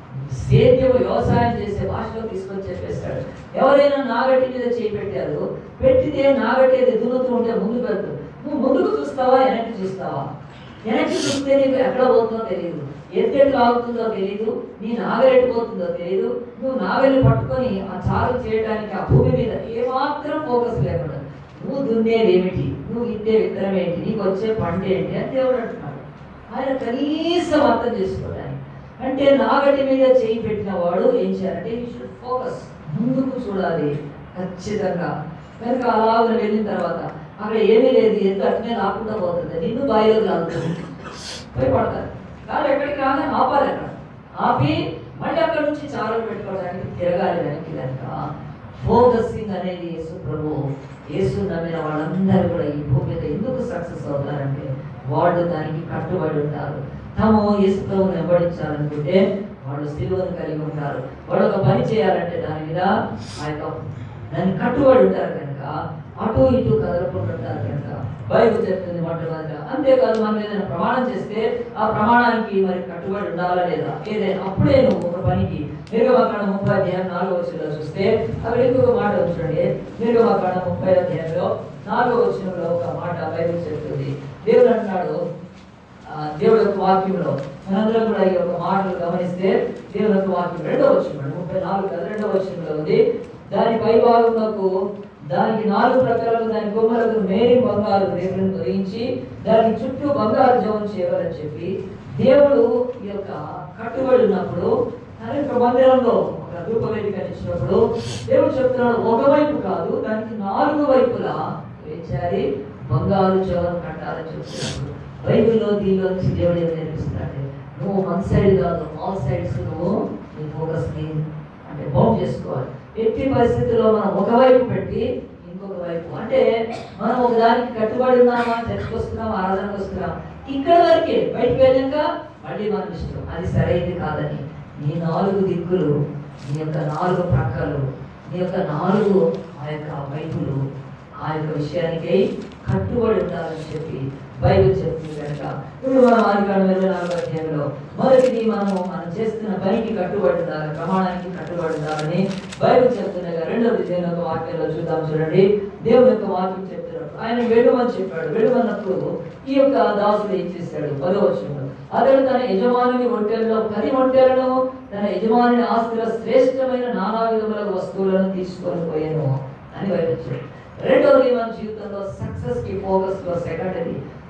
సేద్యం వ్యవసాయం చేసే భాషలో తీసుకొని చెప్పేస్తాడు ఎవరైనా నాగటి మీద చేయి పెట్టారు పెట్టితే నాగటి అది దున్నుతూ ఉంటే ముందుకు వెళ్తుంది నువ్వు ముందుకు చూస్తావా వెనక్కి చూస్తావా వెనక్కి చూస్తే నీకు ఎక్కడ పోతుందో తెలియదు ఎత్తెట్లు ఆగుతుందో తెలియదు నీ నాగరెట్టు పోతుందో తెలియదు నువ్వు నాగలి పట్టుకొని ఆ చాలు చేయడానికి ఆ భూమి మీద ఏమాత్రం ఫోకస్ లేకుండా నువ్వు దున్నేది ఏమిటి నువ్వు ఇద్దే విత్తనం ఏంటి నీకు వచ్చే పంట ఏంటి అని దేవుడు అంటున్నాడు ఆయన కనీసం అర్థం చేసుకోవడానికి అంటే నాగటి మీద చేయి పెట్టిన వాడు ఏం చేయాలంటే యూ షుడ్ ఫోకస్ ముందుకు చూడాలి ఖచ్చితంగా కనుక అలా వెళ్ళిన తర్వాత అక్కడ ఏమీ లేదు ఎంత అట్నే రాకుండా పోతుంది నిన్ను బాయిలో లాగుతుంది పోయి పడతారు కాదు ఎక్కడికి రాగానే ఆపాలి అక్కడ ఆపి మళ్ళీ అక్కడ నుంచి చాలు పెట్టుకోవడానికి తిరగాలి వెనక్కి కనుక ఫోకసింగ్ అనేది యేసు ప్రభు యేసు నమ్మిన వాళ్ళందరూ కూడా ఈ భూమి మీద ఎందుకు సక్సెస్ అవుతారంటే వాళ్ళు దానికి కట్టుబడి ఉంటారు తాము యేసు ప్రభుని వెంబడించాలనుకుంటే వాళ్ళు సిలువను కలిగి ఉంటారు వాళ్ళు ఒక పని చేయాలంటే దాని మీద ఆ యొక్క దాన్ని కట్టుబడి ఉంటారు కనుక అటు ఇటు కదలకుండా ఉంటారు కనుక బైబిల్ చెప్తుంది మొట్టమొదట అంతేకాదు మనం ఏదైనా ప్రమాణం చేస్తే ఆ ప్రమాణానికి మరి కట్టుబడి ఉండాలా లేదా ఏదైనా అప్పుడే నువ్వు ఒక పనికి నిర్గమకాండ ముప్పై అధ్యాయం నాలుగో వచ్చిలో చూస్తే అక్కడ ఇంకొక మాట చూడండి నిర్గమకాండ ముప్పై అధ్యాయంలో నాలుగో వచ్చినంలో ఒక మాట బైబిల్ చెప్తుంది దేవుడు అంటున్నాడు ఆ, దేవుడి యొక్క వాక్యంలో మనందరం కూడా ఈ యొక్క మాటలు గమనిస్తే దేవుడి యొక్క వాక్యం రెండో వచ్చిన ముప్పై నాలుగు కదా రెండో వచ్చినలో ఉంది దాని పై భాగంలో దానికి నాలుగు ప్రకారాలు దాని కొమ్మలకు మేరీ బంగారు రేపులను తొలగించి దానికి చుట్టూ బంగారు జవం చేయాలని చెప్పి దేవుడు ఈ యొక్క కట్టుబడి ఉన్నప్పుడు తన యొక్క మందిరంలో ఒక రూపవేదిక ఇచ్చినప్పుడు దేవుడు చెప్తున్నాడు ఒకవైపు కాదు దానికి నాలుగు వైపులా ఏం చేయాలి బంగారు జవం కట్టాలని చెప్తున్నాడు బైబిల్లో దీనిలో నుంచి దేవుడు ఏం నేర్పిస్తున్నాడు నువ్వు వన్ సైడ్ కాదు ఆల్ సైడ్స్ నువ్వు నీ ఫోకస్ ని అంటే బౌండ్ చేసుకోవాలి ఎట్టి పరిస్థితుల్లో మనం ఒకవైపు పెట్టి ఇంకొక వైపు అంటే మనం ఒక దానికి కట్టుబడి ఉన్నామా చర్చకు వస్తున్నాం ఆరాధనకు వస్తున్నాం ఇక్కడ వరకే బయటకు వెళ్ళాక మళ్ళీ మన ఇష్టం అది సరైనది కాదని నీ నాలుగు దిక్కులు నీ యొక్క నాలుగు ప్రక్కలు నీ యొక్క నాలుగు ఆ యొక్క వైపులు ఆ యొక్క విషయానికై కట్టుబడి ఉండాలని చెప్పి బైబిల్ చెప్తుంది కనుక ఇప్పుడు మనం ఆదికాండం ఇరవై నాలుగు అధ్యాయంలో మొదటిది మనము మనం చేస్తున్న పనికి కట్టుబడి ఉండాలి ప్రమాణానికి కట్టుబడి ఉండాలని బైబిల్ చెప్తుండగా రెండవది దేవుని యొక్క వాక్యంలో చూద్దాం చూడండి దేవుని యొక్క వాక్యం చెప్తున్నాడు ఆయన వెళ్ళమని చెప్పాడు వెళ్ళమన్నప్పుడు ఈ యొక్క దాసుడు ఏం చేశాడు పదో వచ్చిన అతడు తన యజమానుని ఒంటెలలో పది ఒంటెలను తన యజమాని ఆస్తిలో శ్రేష్టమైన నానా విధముల వస్తువులను తీసుకొని పోయాను అని బైబిల్ చెప్పాడు రెండవది మన జీవితంలో సక్సెస్ కి ఫోకస్ లో సెకండరీ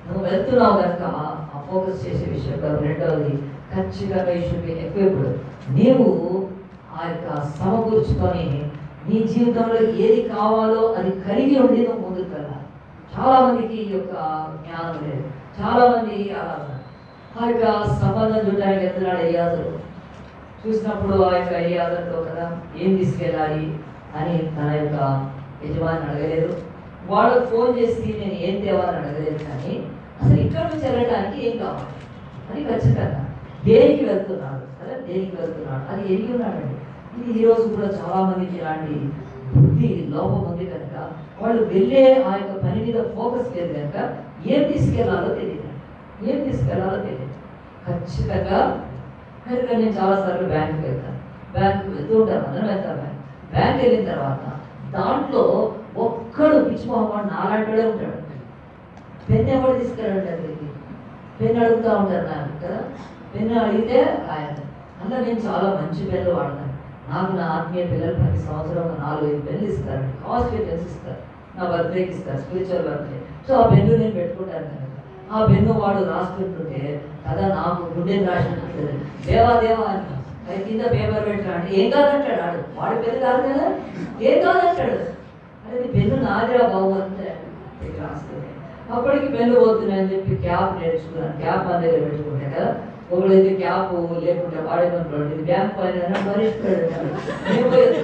నువ్వు వెళ్తున్నావు కనుక ఆ ఫోకస్ చేసే విషయంలో రెండవది ఖచ్చితంగా షుడ్ బి ఎక్విప్డ్ నీవు ఆ యొక్క సమకూర్చుకొని నీ జీవితంలో ఏది కావాలో అది కలిగి ఉండి నువ్వు ముందుకు వెళ్ళాలి చాలా మందికి ఈ యొక్క జ్ఞానం లేదు చాలా మంది అలా ఉన్నారు. ఆ యొక్క సంబంధం చూడడానికి వెళ్తున్నాడు అయ్యాదులు చూసినప్పుడు ఆ యొక్క అయ్యాదులతో కదా ఏం తీసుకెళ్ళాలి అని తన యొక్క యజమాని అడగలేదు వాళ్ళకు ఫోన్ చేసి నేను ఏం తేవాలని అడగలేదు కానీ అసలు ఇక్కడ నుంచి వెళ్ళడానికి ఏం కావాలి అని ఖచ్చితంగా దేనికి వెళ్తున్నాడు సరే దేనికి వెళ్తున్నాడు అది ఎరిగి ఉన్నాడండి ఇది ఈ రోజు కూడా చాలా మందికి ఇలాంటి బుద్ధి లోపం ఉంది కనుక వాళ్ళు వెళ్ళే ఆ యొక్క పని మీద ఫోకస్ లేదు కనుక ఏం తీసుకెళ్లాలో తెలియదు ఏం తీసుకెళ్లాలో తెలియదు ఖచ్చితంగా కనుక నేను చాలాసార్లు బ్యాంకుకి వెళ్తాను బ్యాంకుకి వెళ్తూ ఉంటాను అందరం వెళ్తాను బ్యాంక్ బ్యాంక్ వెళ్ళిన తర్వాత దాంట్లో ఒక్కడు పిచ్చి మొహమ్మడు నాలాంటిడే ఉంటాడు పెన్ ఎవరు తీసుకెళ్ళండి అక్కడికి పెన్ అడుగుతూ ఉంటారు నాకు కదా పెన్ అడిగితే ఆయన అలా నేను చాలా మంచి పెన్నులు వాడతాను నాకు నా ఆత్మీయ పిల్లలు ప్రతి సంవత్సరం ఒక నాలుగు ఐదు పెన్నులు ఇస్తారు కాస్ట్లీ పెన్స్ ఇస్తారు నా బర్త్డేకి ఇస్తారు స్పిరిచువల్ బర్త్డే సో ఆ పెన్ను నేను పెట్టుకుంటాను కనుక ఆ పెన్ను వాడు రాస్తుంటుంటే కదా నాకు గుండె రాసినట్టు దేవా దేవా అని అది కింద పేపర్ పెట్టరా అంటే ఏం కాదంటాడు ఆడు వాడి పెన్ను కాదు కదా ఏం కాదంటాడు అది పెన్ను నాదిరా బాబు అంతే ఇది రాస్తుంది అప్పటికి పెన్ను పోతున్నాయని చెప్పి క్యాప్ నేర్చుకున్నాను క్యాప్ మన దగ్గర పెట్టుకుంటే కదా ఒకడైతే క్యాప్ లేకుంటే వాడేమనుకోండి ఇది బ్యాంక్ పైన మరిచిపోయాడు నేను పోయి-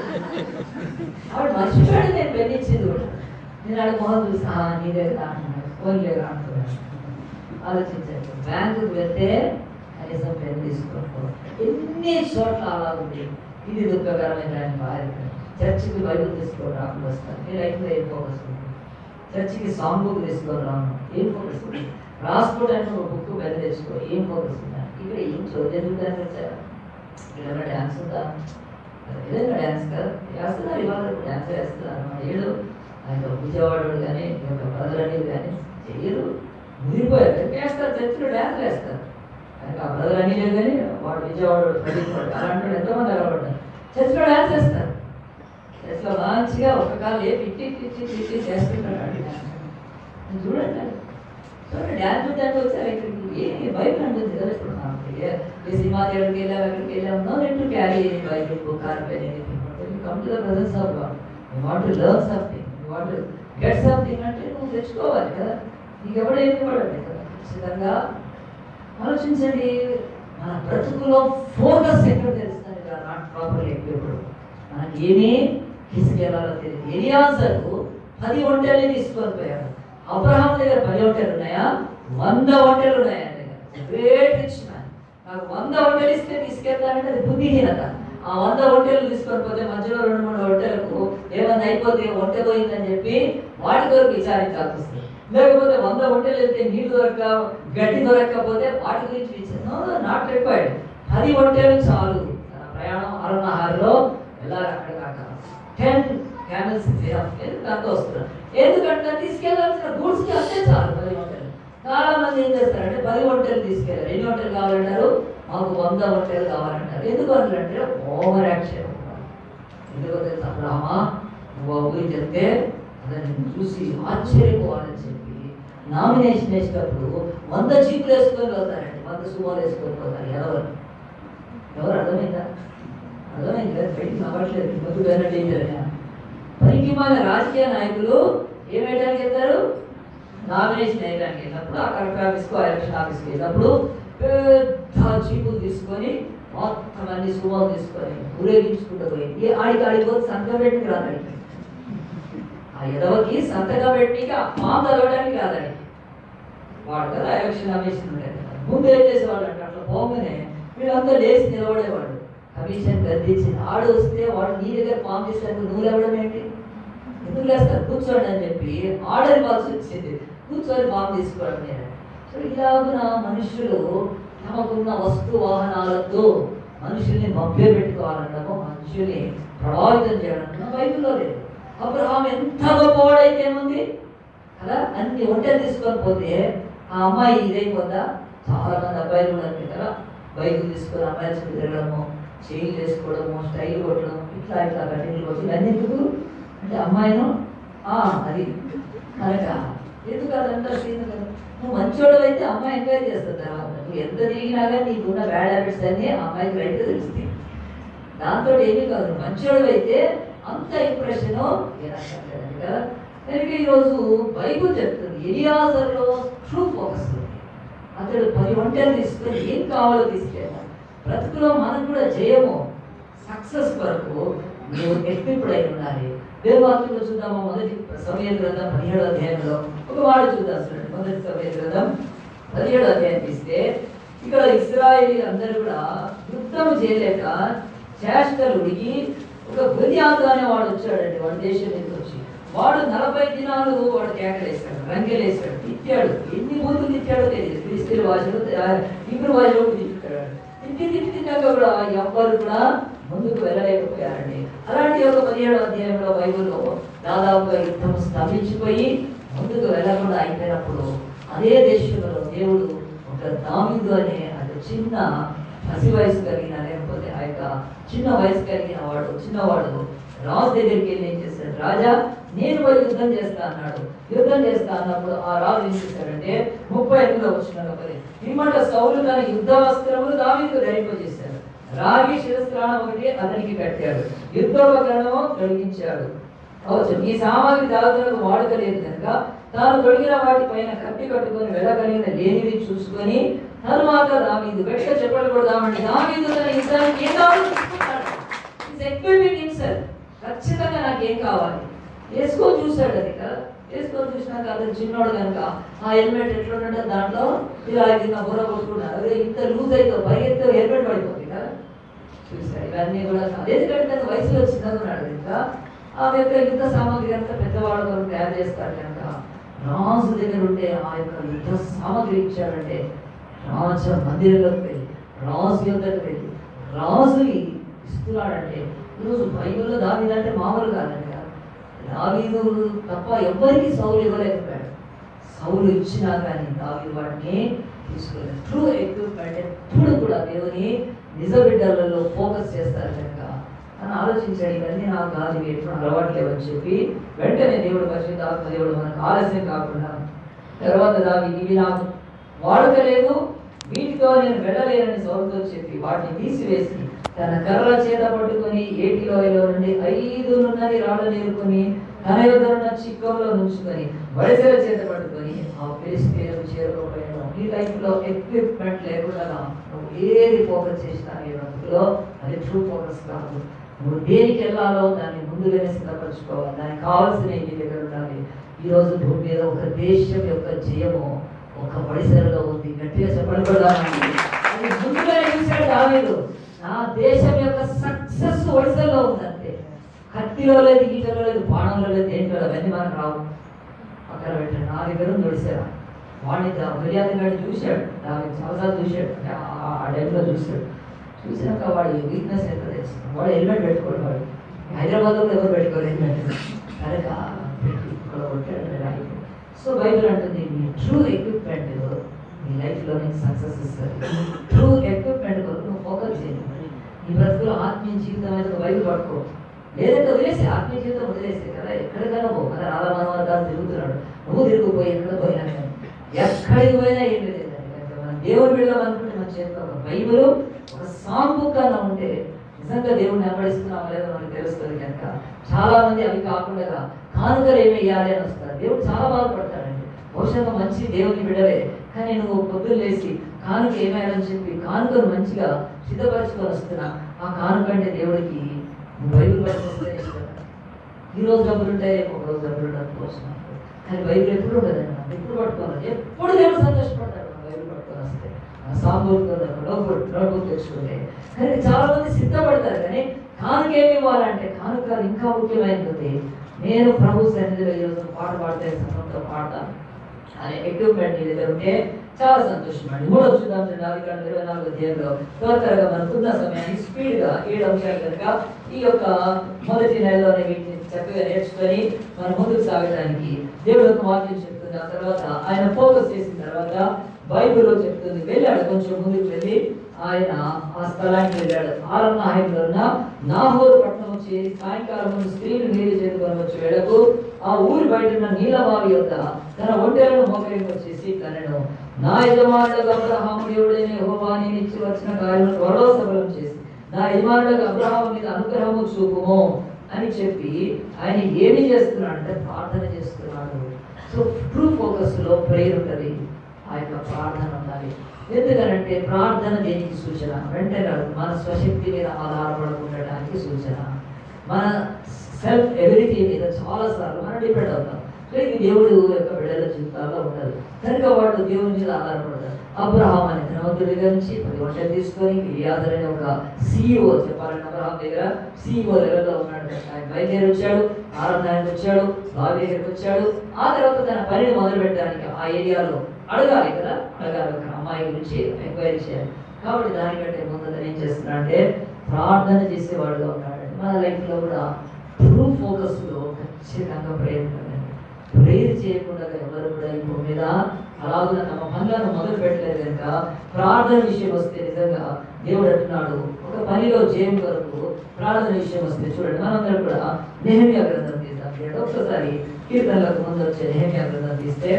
ఆవిడ మర్చిపోయాడు నేను పెన్ను ఇచ్చింది కూడా నేను ఆడ మొహం చూసి "ఆ, నీ దగ్గర అంటున్నాడు ఫోన్ లేదు అంటున్నాడు ఆలోచించాను బ్యాంకుకి వెళ్తే కనీసం పెన్ తీసుకోకపో ఎన్ని చోట్ల అలా ఉంది ఇది దుఃఖకరమైన దాని భార్య చర్చికి బైబిల్ తీసుకొని రాకుండా వస్తాను నేను అయితే ఏం ఫోకస్ ఉంది చర్చికి సాంగ్ బుక్ తీసుకొని రాను ఏం ఫోకస్ ఉంది రాసుకోవడానికి ఒక బుక్ పెద్ద తెచ్చుకో ఏం ఫోకస్ ఉందా ఇక్కడ ఏం చదువుతానికి వచ్చారా ఇక్కడ డ్యాన్స్ ఉందా ఏదైనా డ్యాన్స్ కదా వేస్తున్నారు ఇవాళ డ్యాన్స్ వేస్తున్నారు మా ఏడు ఆయన విజయవాడు కానీ ఒక బ్రదర్ అనేది కానీ చెయ్యరు ముదిరిపోయారు వేస్తారు చర్చిలో డ్యాన్స్ వేస్తారు ఆయనకు ఆ బ్రదర్ అని లేదు కానీ వాడు విజయవాడ ప్రదీప్ వాడు అలాంటి వాడు ఎంతోమంది అలవాడు చర్చిలో డ్యాన్స్ వేస్తారు చర్చిలో మంచిగా ఒక కాలు ఏ పిట్టి పిచ్చి పిచ్చి చేస్తుంటాడు అండి డ్యాన్స్ చూడండి చూడండి డ్యాన్స్ చూడడానికి వచ్చారు ఇక్కడికి ఏ బైబిల్ అంటుంది కదా ఇప్పుడు మనకి ఏ ఏ సినిమా థియేటర్కి వెళ్ళాం ఎక్కడికి వెళ్ళాం no need to carry any Bible book or pen anything come to the presence of God you want to learn something you want to get something అంటే నువ్వు తెచ్చుకోవాలి కదా నీకు ఎవడు ఏమి ఇవ్వడండి కదా ఖచ్చితంగా ఆలోచించండి మన బ్రతుకులో ఫోకస్ ఎక్కడ తెలుస్తుంది కదా నాట్ ప్రాపర్లీ ఎప్పుడు మనకి ఏమీ తీసుకెళ్లాలో తెలియదు ఎలియాజరు పది ఒంటెల్ని తీసుకొని పోయాడు అబ్రహాం దగ్గర పది ఒంటెలు ఉన్నాయా వంద ఒంటెలు ఉన్నాయా గ్రేట్ రిచ్ మ్యాన్ నాకు వంద ఒంటెలు ఇస్తే తీసుకెళ్తానంటే అది బుద్ధిహీనత ఆ వంద ఒంటెలు తీసుకొని పోతే మధ్యలో రెండు మూడు ఒంటెలకు ఏమన్నా అయిపోతే ఒంటె పోయిందని చెప్పి వాటి కొరకు విచారించాల్సి వస్తుంది లేకపోతే వంద ఒంటెలు వెళ్తే నీళ్లు దొరక గడ్డి దొరకకపోతే వాటి గురించి విచారణ నాట్ రిక్వైర్డ్ పది ఒంటెలు చాలు తన ప్రయాణం అరుణహారులో వెళ్ళాలి అక్కడ దాకా టెన్ క్యామెల్స్ దాంతో వస్తున్నారు ఎందుకంటే తీసుకెళ్లాల్సిన గూడ్స్ కి అంతే చాలు పది ఒంటెలు చాలా మంది ఏం చేస్తారంటే పది ఒంటెలు తీసుకెళ్ళారు ఎన్ని ఒంటెలు కావాలంటారు మాకు వంద ఒంటెలు కావాలంటారు ఎందుకు అంటే ఓవర్ యాక్షన్ ఎందుకో తెలుసు అబ్రహమా నువ్వు ఆ ఊరికి వెళ్తే అతన్ని చూసి ఆశ్చర్యపోవాలని చెప్పి నామినేషన్ వేసినప్పుడు వంద చీపులు వేసుకొని వెళ్తారండి వంద సుమాలు వేసుకొని పోతారు ఎవరు ఎవరు అర్థమైందా అర్థమైంది కదా బయటికి నవ్వట్లేదు ముందు వేరే డేంజర్ పనికి మన రాజకీయ నాయకులు ఏం వేయడానికి వెళ్తారు నామినేషన్ వేయడానికి వెళ్ళినప్పుడు ఆ కలెక్టర్ ఆఫీస్కు ఎలక్షన్ ఆఫీస్కి వెళ్ళినప్పుడు పెద్ద చీపులు తీసుకొని మొత్తం అన్ని సుమాలు తీసుకొని ఊరేగించుకుంటూ పోయి ఏ ఆడికి ఆడికి పోతే సంతకం పెట్టికి రాదండి ఆ ఎదవకి సంతకం పెట్టికి ఆ ఫామ్ చదవడానికి రాదండి వాడు కదా ఎలక్షన్ కమిషన్ ఉండేది కదా. ముందు ఏం చేసేవాళ్ళు అంటే అట్లా పోగానే వీళ్ళంతా లేచి నిలబడేవాడు కమిషన్ గద్దించి ఆడు వస్తే వాడు నీ దగ్గర ఫామ్ చేసినప్పుడు నువ్వు లేవడం ఏంటి ఎందుకు లేస్తారు కూర్చోండి అని చెప్పి ఆర్డర్ ఇవ్వాల్సి వచ్చింది కూర్చొని ఫామ్ తీసుకోవడం నేను సో ఇలాగున మనుషులు తమకున్న వస్తు వాహనాలతో మనుషుల్ని మభ్య పెట్టుకోవాలన్నమో మనుషుల్ని ప్రభావితం చేయడం బైబిల్లో లేదు అబ్రహాం ఎంత గొప్పవాడైతే ఏముంది కదా అన్ని ఒంటరి తీసుకొని పోతే ఆ అమ్మాయి ఇదైపోద్దా చాలా మంది అబ్బాయిలు ఉన్నారు కదా బైకులు తీసుకొని అమ్మాయిల చుట్టూ తిరగడము చైన్లు వేసుకోవడము స్టైల్ కొట్టడం ఇట్లా ఇట్లా కటింగ్లు కొట్టి ఇవన్నీ ఎందుకు అంటే అమ్మాయిను ఆ, అది కనుక ఎందుకు అదంతా సీన్ కదా నువ్వు మంచోడు అయితే అమ్మాయి ఎంక్వైరీ చేస్తుంది తర్వాత నువ్వు ఎంత తిరిగినా కానీ నీకున్న బ్యాడ్ హ్యాబిట్స్ అన్నీ ఆ అమ్మాయికి రైట్గా తెలుస్తాయి దాంతో ఏమీ కాదు నువ్వు మంచోడు అయితే అంత ఇంప్రెషన్ కదా కనుక ఈరోజు బైబుల్ చెప్తుంది ఎలియాజర్లో ట్రూ ఫోకస్ ఉంది అతడు పది ఒంటలు తీసుకొని ఏం కావాలో తీసుకెళ్ళాలి బ్రతుకులో మనకు కూడా జయము సక్సెస్ వరకు నువ్వు ఎక్విప్డ్ ఉండాలి దేవాక్యంలో చూద్దామా మొదటి సమయ గ్రంథం పదిహేడు అధ్యాయంలో ఒక వాడు చూద్దాం చూడండి మొదటి సమయ గ్రంథం పదిహేడు అధ్యాయం తీస్తే ఇక్కడ ఇస్రాయేలీ అందరూ కూడా యుద్ధం చేయలేక చేష్టలు ఉడిగి ఒక గురియాదు అనే వాడు వచ్చాడండి వాడి దేశం నుంచి వచ్చి వాడు నలభై దినాలు వాడు కేకలేశాడు రంకెలేశాడు తిట్టాడు ఎన్ని బూతులు తిట్టాడో తెలియదు క్రిస్తీల భాషలో ఇప్పుడు భాషలో తిట్టాడు తిట్టి తిట్టి తిన్నాక కూడా ఎవ్వరు కూడా ముందుకు వెళ్ళలేకపోయారండి అలాంటి ఒక పదిహేడు అధ్యాయంలో బైబిల్లో దాదాపుగా యుద్ధం స్తంభించిపోయి ముందుకు వెళ్ళకుండా అయిపోయినప్పుడు అదే దేశంలో దేవుడు ఒక దామిదు అనే అది చిన్న పసి వయసు కలిగిన లేకపోతే ఆ యొక్క చిన్న వయసు కలిగిన వాడు చిన్నవాడు రాజు దగ్గరికి వెళ్ళి ఏం చేశాడు రాజా నేను పోయి యుద్ధం చేస్తా అన్నాడు యుద్ధం చేస్తా అన్నప్పుడు ఆ రాజు ఏం చేశాడంటే ముప్పై ఎనిమిదిలో వచ్చిన మరి మిమ్మల్ని సౌలు తన యుద్ధ వస్త్రములు దావీదుకు ధరింపజేశాడు రాగి శిరస్త్రాణం ఒకటి అతనికి కట్టాడు యుద్ధోపకరణము తొలగించాడు అవచ్చు ఈ సామాగ్రి దాగుతున్నకు వాడుక లేదు కనుక తాను తొడిగిన వాటి పైన కప్పి కట్టుకొని వెళ్ళగలిగిన లేనివి చూసుకొని తరువాత దావీదు గట్టిగా చెప్పలు కొడదామండి దావీదు తన యుద్ధానికి ఏం కావాలో చూసుకుంటాడు He's equipping himself. ఖచ్చితంగా నాకు ఏం కావాలి వేసుకొని చూశాడు అది కదా వేసుకొని చూసినాక అతను చిన్నోడు కనుక ఆ హెల్మెట్ ఎట్లుంటే దాంట్లో ఇలా కింద బుర్ర కొట్టుకున్నాడు అదే ఇంత లూజ్ అయితే పరిగెత్తే హెల్మెట్ పడిపోతుంది కదా చూశాడు ఇవన్నీ కూడా కాదు. ఎందుకంటే తన వయసులో చిన్నగా ఉన్నాడు ఇంకా ఆ యొక్క యుద్ధ సామాగ్రి అంతా పెద్దవాళ్ళ కొరకు తయారు చేస్తారు కనుక రాజు దగ్గర ఉంటే ఆ యొక్క యుద్ధ సామాగ్రి ఇచ్చాడంటే రాజ మందిరంలోకి వెళ్ళి రాజు యుద్ధకు వెళ్ళి రాజుని ఇస్తున్నాడంటే ఈరోజు బైబిల్లో దావీదంటే మామూలు కాదండి దావీదు తప్ప ఎవ్వరికి సౌలు ఇవ్వలేకపోయాడు సౌలు ఇచ్చినా కానీ దావీదు వాటిని తీసుకోలేదు ట్రూ ఎక్విప్మెంట్ ఎప్పుడు కూడా దేవుని నిజ బిడ్డలలో ఫోకస్ చేస్తారు కనుక అని ఆలోచించాడు ఇవన్నీ నాకు కాదు ఇవి ఎప్పుడు అలవాటు లేవని చెప్పి వెంటనే దేవుడు పరిశుద్ధాత్మ దేవుడు మనకు ఆలస్యం కాకుండా తర్వాత దావి ఇవి నాకు వాడుక లేదు వీటితో నేను వెళ్ళలేనని సౌలుతో చెప్పి వాటిని తీసివేసి తన కర్ర చేత పట్టుకొని ఏటి లోయలో నుండి ఐదు నున్నది రాళ్ళ నేర్కొని తన యొద్ద ఉన్న చిక్కంలో నుంచుకొని వడిసెల చేత పట్టుకొని ఆ ఫిలిస్తీన్లకు చేరుకోపోయాడు నీ లైఫ్ లో ఎక్విప్మెంట్ లేకుండా నువ్వు ఏది ఫోకస్ చేసినా నీ బతుకులో అది ట్రూ ఫోకస్ కాదు నువ్వు దేనికి వెళ్ళాలో దాన్ని ముందుగానే సిద్ధపరచుకోవాలి దానికి కావాల్సిన నీ దగ్గర ఉండాలి ఈ రోజు భూమి మీద ఒక దేశం యొక్క జయము ఒక వడిసెలలో ఉంది గట్టిగా చెప్పండి కూడా అది ముందుగానే చూశాడు దావీదు నా దేశం యొక్క సక్సెస్ ఒడిసెల్లో ఉందంటే కత్తిలో లేదు ఈటలో లేదు బాణంలో లేదు దేంట్లో లేదు. అవన్నీ మనకు రావు పక్కన పెట్టాడు నా దగ్గర ఉంది ఒడిసెల వాడిని మర్యాద గారి చూశాడు దాన్ని చాలాసార్లు చూశాడు అంటే ఆ- ఆ టైంలో చూశాడు చూసినాక వాడి వీక్నెస్ ఎంత తెలుస్తుంది వాడు హెల్మెట్ పెట్టుకోడు వాడు హైదరాబాద్లో కూడా ఎవరు పెట్టుకోరు హెల్మెట్ కనుక పెట్టి ఇక్కడ కొట్టాడు రాయి. సో బైబిల్ అంటుంది మీ ట్రూ ఎక్విప్మెంట్ మీ లైఫ్లో నీకు సక్సెస్ ఇస్తుంది ట్రూ ఎక్విప్మెంట్ కొరకు నువ్వు ఫోకస్ చేయండి నీ బ్రతుకులో ఆత్మీయ జీవితం అనేది ఒక బైబిల్ పట్టుకో లేదంటే వదిలేసి ఆత్మీయ జీవితం వదిలేస్తే కదా ఎక్కడికైనా పో కదా రాధా మనోహర్ తిరుగుతున్నాడు నువ్వు తిరిగిపోయి ఎక్కడ పోయినా కానీ ఎక్కడికి పోయినా ఏం లేదండి కనుక మనం దేవుని బిడ్డలం అనుకుంటే మన చేతిలో ఒక బైబిల్ ఒక సాంగ్ బుక్ అన్న ఉంటే నిజంగా దేవుడిని వెంబడిస్తున్నామా లేదో మనకు తెలుస్తుంది కనుక చాలా మంది అవి కాకుండా కానుకలు ఏమి వేయాలి అని వస్తారు దేవుడు చాలా బాధపడతాడండి బహుశా మంచి దేవుని బిడలే కానీ నువ్వు పొద్దున్న లేచి కానుక ఏమైనా చెప్పి కానుకను మంచిగా సిద్ధపరచుకొని వస్తున్నా ఆ కానుక అంటే దేవుడికి నువ్వు బైబిల్ పట్టుకొస్తే ఇష్టం ఈ రోజు డబ్బులు ఉంటాయి ఒక రోజు డబ్బులు ఉండదు కోసం కానీ బైబిల్ ఎప్పుడు ఉండదండి నాకు ఎప్పుడు పట్టుకోవాలి ఎప్పుడు దేవుడు సంతోషపడతాడు నా బైబిల్ పట్టుకొని వస్తే ఆ సాంబూర్ నోట్బుక్ నోట్బుక్ తెచ్చుకుంటే కానీ చాలా మంది సిద్ధపడతారు కానీ కానుక ఏమి ఇవ్వాలంటే కానుక ఇంకా ముఖ్యమైనది నేను ప్రభు సన్నిధిలో ఈరోజు పాట పాడితే సంఘంతో పాడతాను అనే ఎక్విప్మెంట్ నీ దగ్గర ఉంటే చాలా సంతోషం అండి మూడో చూద్దాం నాలుగు గంటల ఇరవై నాలుగు అధ్యాయంలో త్వర త్వరగా మనకున్న సమయాన్ని స్పీడ్గా ఏడు అంశాలు కనుక ఈ యొక్క మొదటి నెలలోనే వీటిని చక్కగా నేర్చుకొని మనం ముందుకు సాగడానికి దేవుడు ఒక వాక్యం చెప్తుంది ఆ తర్వాత ఆయన ఫోకస్ చేసిన తర్వాత బైబిల్లో చెప్తుంది వెళ్ళాడు కొంచెం ముందుకు వెళ్ళి ఆయన ఆ స్థలానికి వెళ్ళాడు ఆరన్నాహంలో ఉన్న నాహోరు పట్టణం చేరి సాయంకాలం ముందు స్త్రీలు నీరు చేతుకొని వచ్చి వేళకు ఆ ఊరి బయట ఉన్న నీలబావి యొక్క తన ఒంటెలను మోకరింపచేసి తనను నా యజమానులకు అబ్రహాము దేవుడైన యెహోవా నేను ఇచ్చి వచ్చిన కార్యము త్వరలో సఫలం చేసి నా యజమానులకు అబ్రహాము మీద అనుగ్రహము చూపుము అని చెప్పి ఆయన ఏమి చేస్తున్నాడు అంటే ప్రార్థన చేస్తున్నాడు సో ట్రూ ఫోకస్ లో ప్రేయర్ ఉంటుంది ఆ యొక్క ప్రార్థన ఉండాలి ఎందుకనంటే ప్రార్థన దేనికి సూచన వెంటనే కాదు మన స్వశక్తి మీద ఆధారపడకుండడానికి సూచన మన సెల్ఫ్ ఎబిలిటీ మీద చాలా సార్లు మనం డిపెండ్ అవుతాం సో ఇది దేవుడు యొక్క బిడ్డల జీవితాల్లో ఉండదు కనుక వాళ్ళు దేవుని మీద ఆధారపడతారు అబ్రహాం అనే ధనవంతుడి దగ్గర నుంచి పది వంటలు తీసుకొని గిలియాదర్ అనే ఒక సీఈఓ చెప్పాలంటే అబ్రహాం దగ్గర సీఈఓ లెవెల్లో ఉన్నాడు ఆయన బయలుదేరి వచ్చాడు ఆరాధనకి వచ్చాడు బావి దగ్గరికి వచ్చాడు ఆ తర్వాత తన పనిని మొదలు పెట్టడానికి ఆ ఏరియాలో అడగాలి కదా అడగాలి ఒక అమ్మాయి గురించి ఎంక్వైరీ చేయాలి కాబట్టి దానికంటే ముందు అతను ఏం చేస్తున్నాడంటే ప్రార్థన చేసేవాడుగా ఉన్నాడు మన లైఫ్లో కూడా ట్రూ ఫోకస్లో ఖచ్చితంగా ప్రేయర్ ఉండాలి ప్రేయర్ చేయకుండా ఎవరు కూడా ఈ భూమి మీద అలాగే తమ పనులను మొదలు పెట్టలేదు కనుక ప్రార్థన విషయం వస్తే నిజంగా దేవుడు అంటున్నాడు ఒక పనిలో జయం కొరకు ప్రార్థన విషయం వస్తే చూడండి మనందరం కూడా నెహమియా గ్రంథం తీద్దాం చూడండి ఒక్కసారి కీర్తనలకు ముందు వచ్చే నెహమియా గ్రంథం తీస్తే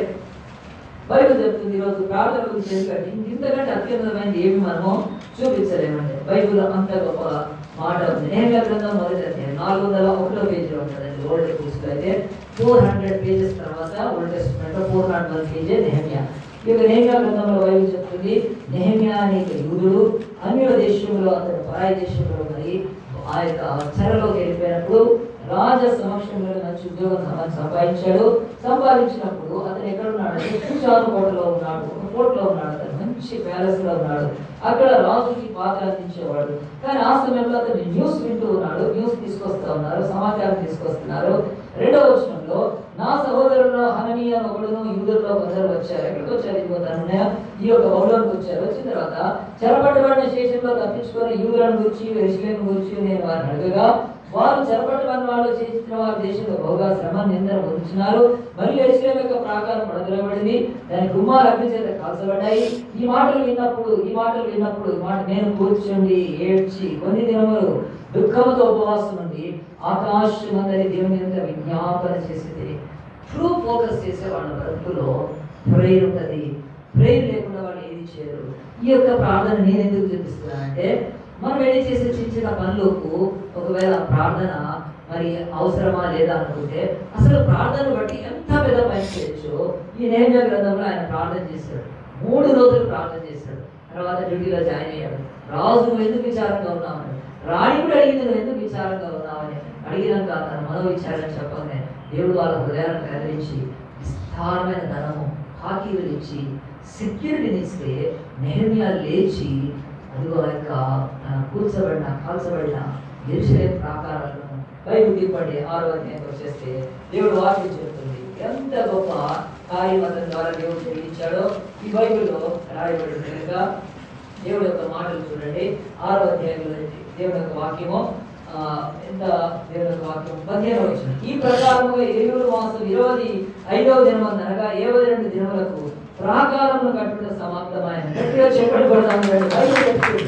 బైబిల్ చెప్తుంది ఈరోజు ప్రార్థన గురించి ఎందుకంటే ఇంతకంటే అత్యున్నతమైనది ఏమి మనము చూపించలేమండి బైబిల్ అంత గొప్ప మాట ఉంది నేహమియా గ్రంథం మొదటి అధ్యాయం నాలుగు వందల ఒకటో పేజీలో ఉంటుందండి ఓల్డ్ బుక్స్లో అయితే ఫోర్ హండ్రెడ్ పేజెస్ తర్వాత Old Testament four hundred one పేజే నెహమియా ఇక నెహమియా గ్రంథంలో బైబిల్ చెప్తుంది నెహమియా అనే ఒక యూదుడు అన్యుల దేశంలో అతను పరాయి దేశంలో మరి ఆ యొక్క చెరలోకి వెళ్ళిపోయినప్పుడు రాజ సమక్షంలో మంచి ఉద్యోగం సంపా- సంపాదించాడు సంపాదించినప్పుడు అతను ఎక్కడ ఉన్నాడంటే కుషాను కోటలో ఉన్నాడు ఒక కోటలో ఉన్నాడు అతను మంచి ప్యాలెస్ లో ఉన్నాడు అక్కడ రాజుకి పాత్ర అందించేవాడు కానీ ఆ సమయంలో అతను న్యూస్ వింటూ ఉన్నాడు న్యూస్ తీసుకొస్తా ఉన్నారు సమాచారం తీసుకొస్తున్నారు రెండవ వచనంలో నా సహోదరుల్లో హననీ అని ఒకడును యూదుల్లో కొందరు వచ్చారు ఎక్కడికి వచ్చారు ఇదిగో తను ఈ యొక్క బౌలోనికి వచ్చారు వచ్చిన తర్వాత చెరపట్టబడిన శేషంలో తప్పించుకొని యూదులను గురించి వెరిశిలేను గురించి నేను వారిని అడగగా వారు చెరపట్టబడిన వాళ్ళు చేసిన వారి దేశంలో బహుగా శ్రమ నిందన పొందుతున్నారు మరియు ఎరుసలేం యొక్క ప్రాకారం పడగలబడింది దాని గుమ్మాలు అగ్ని చేత కాల్చబడ్డాయి ఈ మాటలు విన్నప్పుడు ఈ మాటలు విన్నప్పుడు ఈ మాట నేను కూర్చుండి ఏడ్చి కొన్ని దినములు దుఃఖముతో ఉపవాసం నుండి ఆకాశమందరి దేవుని యొక్క విజ్ఞాపన చేసేది ట్రూ ఫోకస్ చేసే వాళ్ళ బ్రతుకులో ప్రేయర్ ఉంటుంది ప్రేయర్ లేకుండా వాళ్ళు ఏది చేయరు ఈ యొక్క ప్రార్థన నేను ఎందుకు చూపిస్తున్నానంటే మనం వెళ్ళి చేసే చిన్న చిన్న పనులకు ఒకవేళ ప్రార్థన మరి అవసరమా లేదా అనుకుంటే అసలు ప్రార్థన బట్టి ఎంత పెద్ద పని చేయొచ్చు ఈ నేమ్య గ్రంథంలో ఆయన ప్రార్థన చేశాడు మూడు రోజులు ప్రార్థన చేశాడు తర్వాత డ్యూటీలో జాయిన్ అయ్యాడు రాజు నువ్వు ఎందుకు విచారంగా ఉన్నావని రాణి కూడా అడిగింది నువ్వు ఎందుకు విచారంగా ఉన్నావని అడిగినాక తన మనో విచారణ చెప్పగానే దేవుడు వాళ్ళ హృదయాలను కదిలించి విస్తారమైన ధనము కాకీలు ఇచ్చి సెక్యూరిటీని ఇస్తే నెహమియా లేచి అదిగో ఆ యొక్క ఆ, కూల్చబడిన కాల్చబడిన ఎరుసలేం ప్రాకారాలను బైబిల్ తిప్పండి ఆరో అధ్యాయం వచ్చేస్తే దేవుడు వాక్యం చెప్తుంది ఎంత గొప్ప కార్యం అతని ద్వారా దేవుడు జరిగించాడో ఈ బైబిల్లో రాయబడి ఉంది కనుక దేవుడి యొక్క మాటలు చూడండి ఆరో అధ్యాయంలో దేవుడి యొక్క వాక్యము ఆ, ఎంత దేవుడి యొక్క వాక్యం పదిహేను వచ్చిన ఈ ప్రకారముగా ఏడు మాసం ఇరవై ఐదవ దినం అనగా ఇరవై రెండు దినములకు ప్రాకారమును కట్టుట సమాప్తమైన గట్టిగా చెప్పండి కొడతాను బైబిల్ చెప్తుంది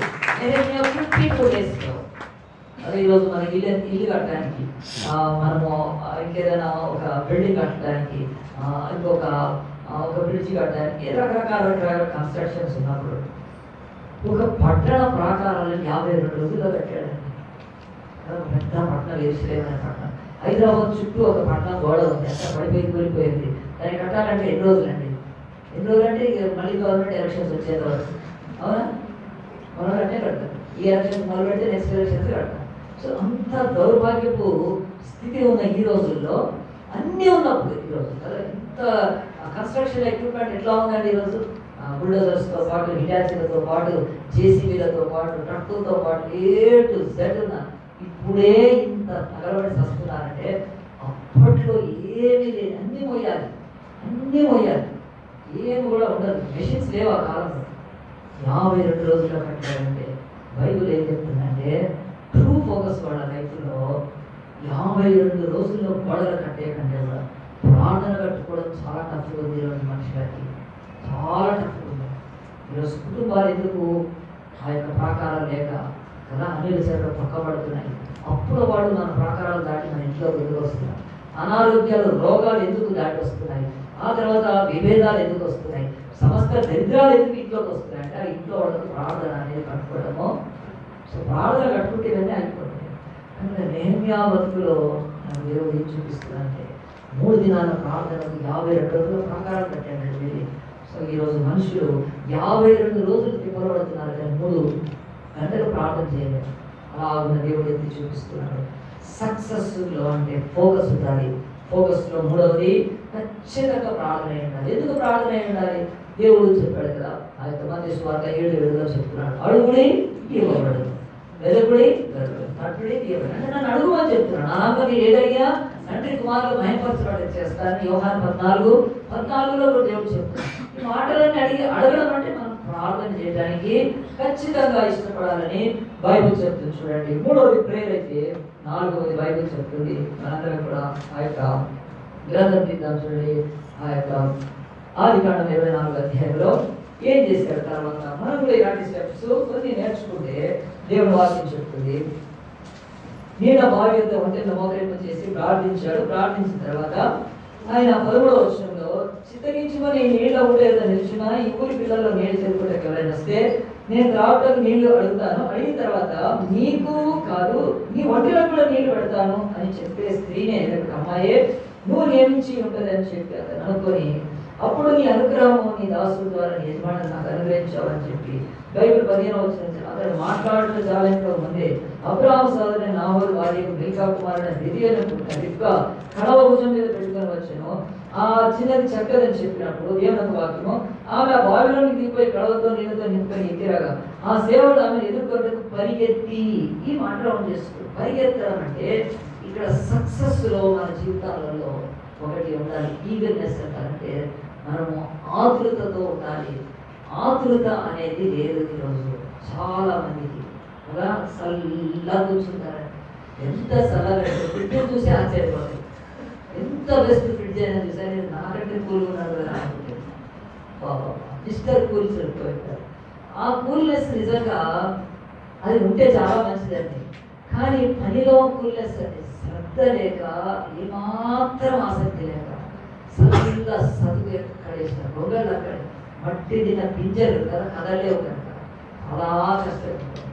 ఫిఫ్టీ టూ డేస్లో అదే ఈరోజు మనకి ఇల్లు ఇల్లు కట్టడానికి ఆ, మనము ఆ, ఇంకేదైనా ఒక బిల్డింగ్ కట్టడానికి ఆ, ఇంకొక ఆ, ఒక బ్రిడ్జ్ కట్టడానికి రకరకాల కన్స్ట్రక్షన్స్ ఉన్నప్పుడు ఒక పట్టణ ప్రాకారాలను యాభై రెండు రోజుల్లో కట్టాడండి ఒక పెద్ద పట్టణం వేసులేమనే పట్టణం హైదరాబాద్ చుట్టూ ఒక పట్టణం గోడ ఉంది అంతా పడిపోయి కూలిపోయింది దాన్ని కట్టాలంటే ఎన్ని రోజులండి ఎన్ని రోజులు అంటే ఇక మళ్ళీ గవర్నమెంట్ ఎలక్షన్స్ వచ్చేంత వరకు అవునా మనం అంటే కడతాం ఈ ఎలక్షన్స్ మొదలు పెడితే నెక్స్ట్ ఎలక్షన్స్ కడతాం సో అంత దౌర్భాగ్యపు స్థితి ఉన్న ఈ రోజుల్లో అన్నీ ఉన్నప్పుడు ఈ రోజు కదా ఇంత కన్స్ట్రక్షన్ ఎక్విప్మెంట్ ఎట్లా ఉందండి ఈరోజు బుల్డోజర్స్తో పాటు హిటాచీలతో పాటు జేసీబీలతో పాటు ట్రక్కులతో పాటు ఏ టు జెడ్ ఉన్న ఇప్పుడే ఇంత తగలబడి వస్తున్నారంటే అప్పట్లో ఏమీ లేదు అన్నీ మోయాలి అన్నీ మోయాలి ఏమి కూడా ఉండదు మెషిన్స్ లేవు ఆ కాలంలో యాభై రెండు రోజుల్లో కట్టారంటే బైబిల్ ఏం చెప్తుందంటే ట్రూ ఫోకస్ వాళ్ళ లైఫ్లో యాభై రెండు రోజుల్లో గోడలు కట్టే కంటే కూడా ప్రార్థన కట్టుకోవడం చాలా టఫ్గా ఉంది ఈరోజు మనుషులకి చాలా టఫ్గా ఉంది ఈరోజు కుటుంబాలు ఎందుకు ఆ యొక్క ప్రాకారం లేక కదా అనిల చేత పక్కబడుతున్నాయి అప్పుడు వాళ్ళు మన ప్రాకారాలు దాటి మన ఇంట్లో ఎదురు వస్తున్నారు అనారోగ్యాలు రోగాలు ఎందుకు దాటి వస్తున్నాయి ఆ తర్వాత విభేదాలు ఎందుకు వస్తున్నాయి సమస్త దరిద్రాలు ఎందుకు ఇంట్లోకి వస్తున్నాయి అంటే ఆ ఇంట్లో వాళ్ళకి ప్రార్థన అనేది కట్టుకోవడము సో ప్రార్థన కట్టుకుంటే ఇవన్నీ అయిపోతాయి కానీ నేమ్యా బతుకులో నాకు దేవుడు ఏం చూపిస్తున్నాడంటే మూడు దినాల ప్రార్థనకు యాభై రెండు రోజుల ప్రకారం కట్టాడు వెళ్ళి సో ఈరోజు మనుషులు యాభై రెండు రోజులు తిప్పబడుతున్నారు కానీ మూడు గంటలు ప్రార్థన చేయలేదు అలా ఉన్న దేవుడు ఎత్తి చూపిస్తున్నాడు సక్సెస్లో అంటే ఫోకస్ ఉండాలి ఫోకస్లో మూడవది ఖచ్చితంగా ప్రార్థన అయి ఉండాలి ఎందుకు ప్రార్థన అయి ఉండాలి దేవుడు చెప్పాడు కదా ఆ యొక్క మంది స్వార్థ ఏడు ఏడుగా చెప్తున్నాడు అడుగుడి ఇవ్వబడదు వెలుగుడి తట్టుడి తీయబడి అంటే నన్ను అడుగుమని చెప్తున్నాను నా నామం మీరు ఏదడిగినా తండ్రి కుమారులు మహిమపరచబడి చేస్తారని యోహాన్ పద్నాలుగు పద్నాలుగులో కూడా దేవుడు చెప్తున్నాడు ఈ మాటలన్నీ అడిగి అడగడం అంటే మనం ప్రార్థన చేయడానికి ఖచ్చితంగా ఇష్టపడాలని బైబిల్ చెప్తుంది చూడండి మూడవది ప్రేయర్ అయితే నాలుగవది బైబిల్ చెప్తుంది మనందరం కూడా ఆ యొక్క గ్రంథం తీద్దాం చూడండి ఆ యొక్క ఆది కాండం ఇరవై నాలుగు అధ్యాయంలో ఏం చేశాడు తర్వాత మనం కూడా ఇలాంటి స్టెప్స్ కొన్ని నేర్చుకుంటే దేవుని వాక్యం చెప్తుంది నేను బావి యొక్క ఒంటెను మోకరింప చేసి ప్రార్థించాడు ప్రార్థించిన తర్వాత ఆయన పదమూడవ వర్షంలో చిత్తగించుకొని నీళ్ళ ఊట నిలిచిన ఈ ఊరి పిల్లల్లో నీళ్ళు చెరుపుటకు ఎవరైనా వస్తే నేను త్రాగటకు నీళ్లు అడుగుతాను అడిగిన తర్వాత నీకు కాదు నీ ఒంటిలో కూడా నీళ్లు పెడతాను అని చెప్పే స్త్రీనే లేకపోతే అమ్మాయే నువ్వు నియమించి ఉంటుంది అని చెప్పి అతను అనుకొని అప్పుడు నీ అనుగ్రహము నీ దాసుల ద్వారా నీ యజమాని నాకు అనుగ్రహించావని చెప్పి బైబిల్ పదిహేను వచ్చిన అతడు మాట్లాడటం చాలా ముందే అబ్రాహం సోదరుని నాహోరు వారి మిల్కా కుమారుడు దివ్యను పుట్టిన రిబ్కా కడవ భుజం మీద పెట్టుకొని వచ్చాను ఆ చిన్నది చక్కదని చెప్పినప్పుడు దేవుని వాక్యము ఆమె ఆ బావిలోకి దిగిపోయి కడవతో నీళ్ళతో నింపుకొని ఎక్కిరాగా ఆ సేవడు ఆమెను ఎదుర్కొంటకు పరిగెత్తి ఈ మాట రౌండ్ చేస్తుంది పరిగెత్తడం అంటే ఇక్కడ సక్సెస్ లో మన జీవితాలలో ఒకటి ఉండాలి ఈగర్నెస్ అంటారంటే మనము ఆతృతతో ఉండాలి ఆతృత అనేది లేదు ఈరోజు చాలా మందికి అలా చల్లగా కూర్చుంటారు ఎంత చల్లగా ఫ్రిడ్జ్ చూసి ఆశ్చర్యపోతాయి ఎంత బెస్ట్ ఫ్రిడ్జ్ అయినా చూసా నేను నాకంటే కూల్ ఉన్నాడు కదా అనుకుంటే బాబా మిస్టర్ కూల్ సరిపోయింటారు ఆ కూల్నెస్ నిజంగా అది ఉంటే చాలా మంచిదండి కానీ పనిలో కూల్నెస్ అండి శ్రద్ధ లేక ఏమాత్రం ఆసక్తి లేక సరిగ్గా చదువు ఎక్కడ ఇష్టం రొంగళ్ళు అక్కడ మట్టి తిన్న పింజలు కదా కదలేవు కనుక అలా కష్టపడుతుంది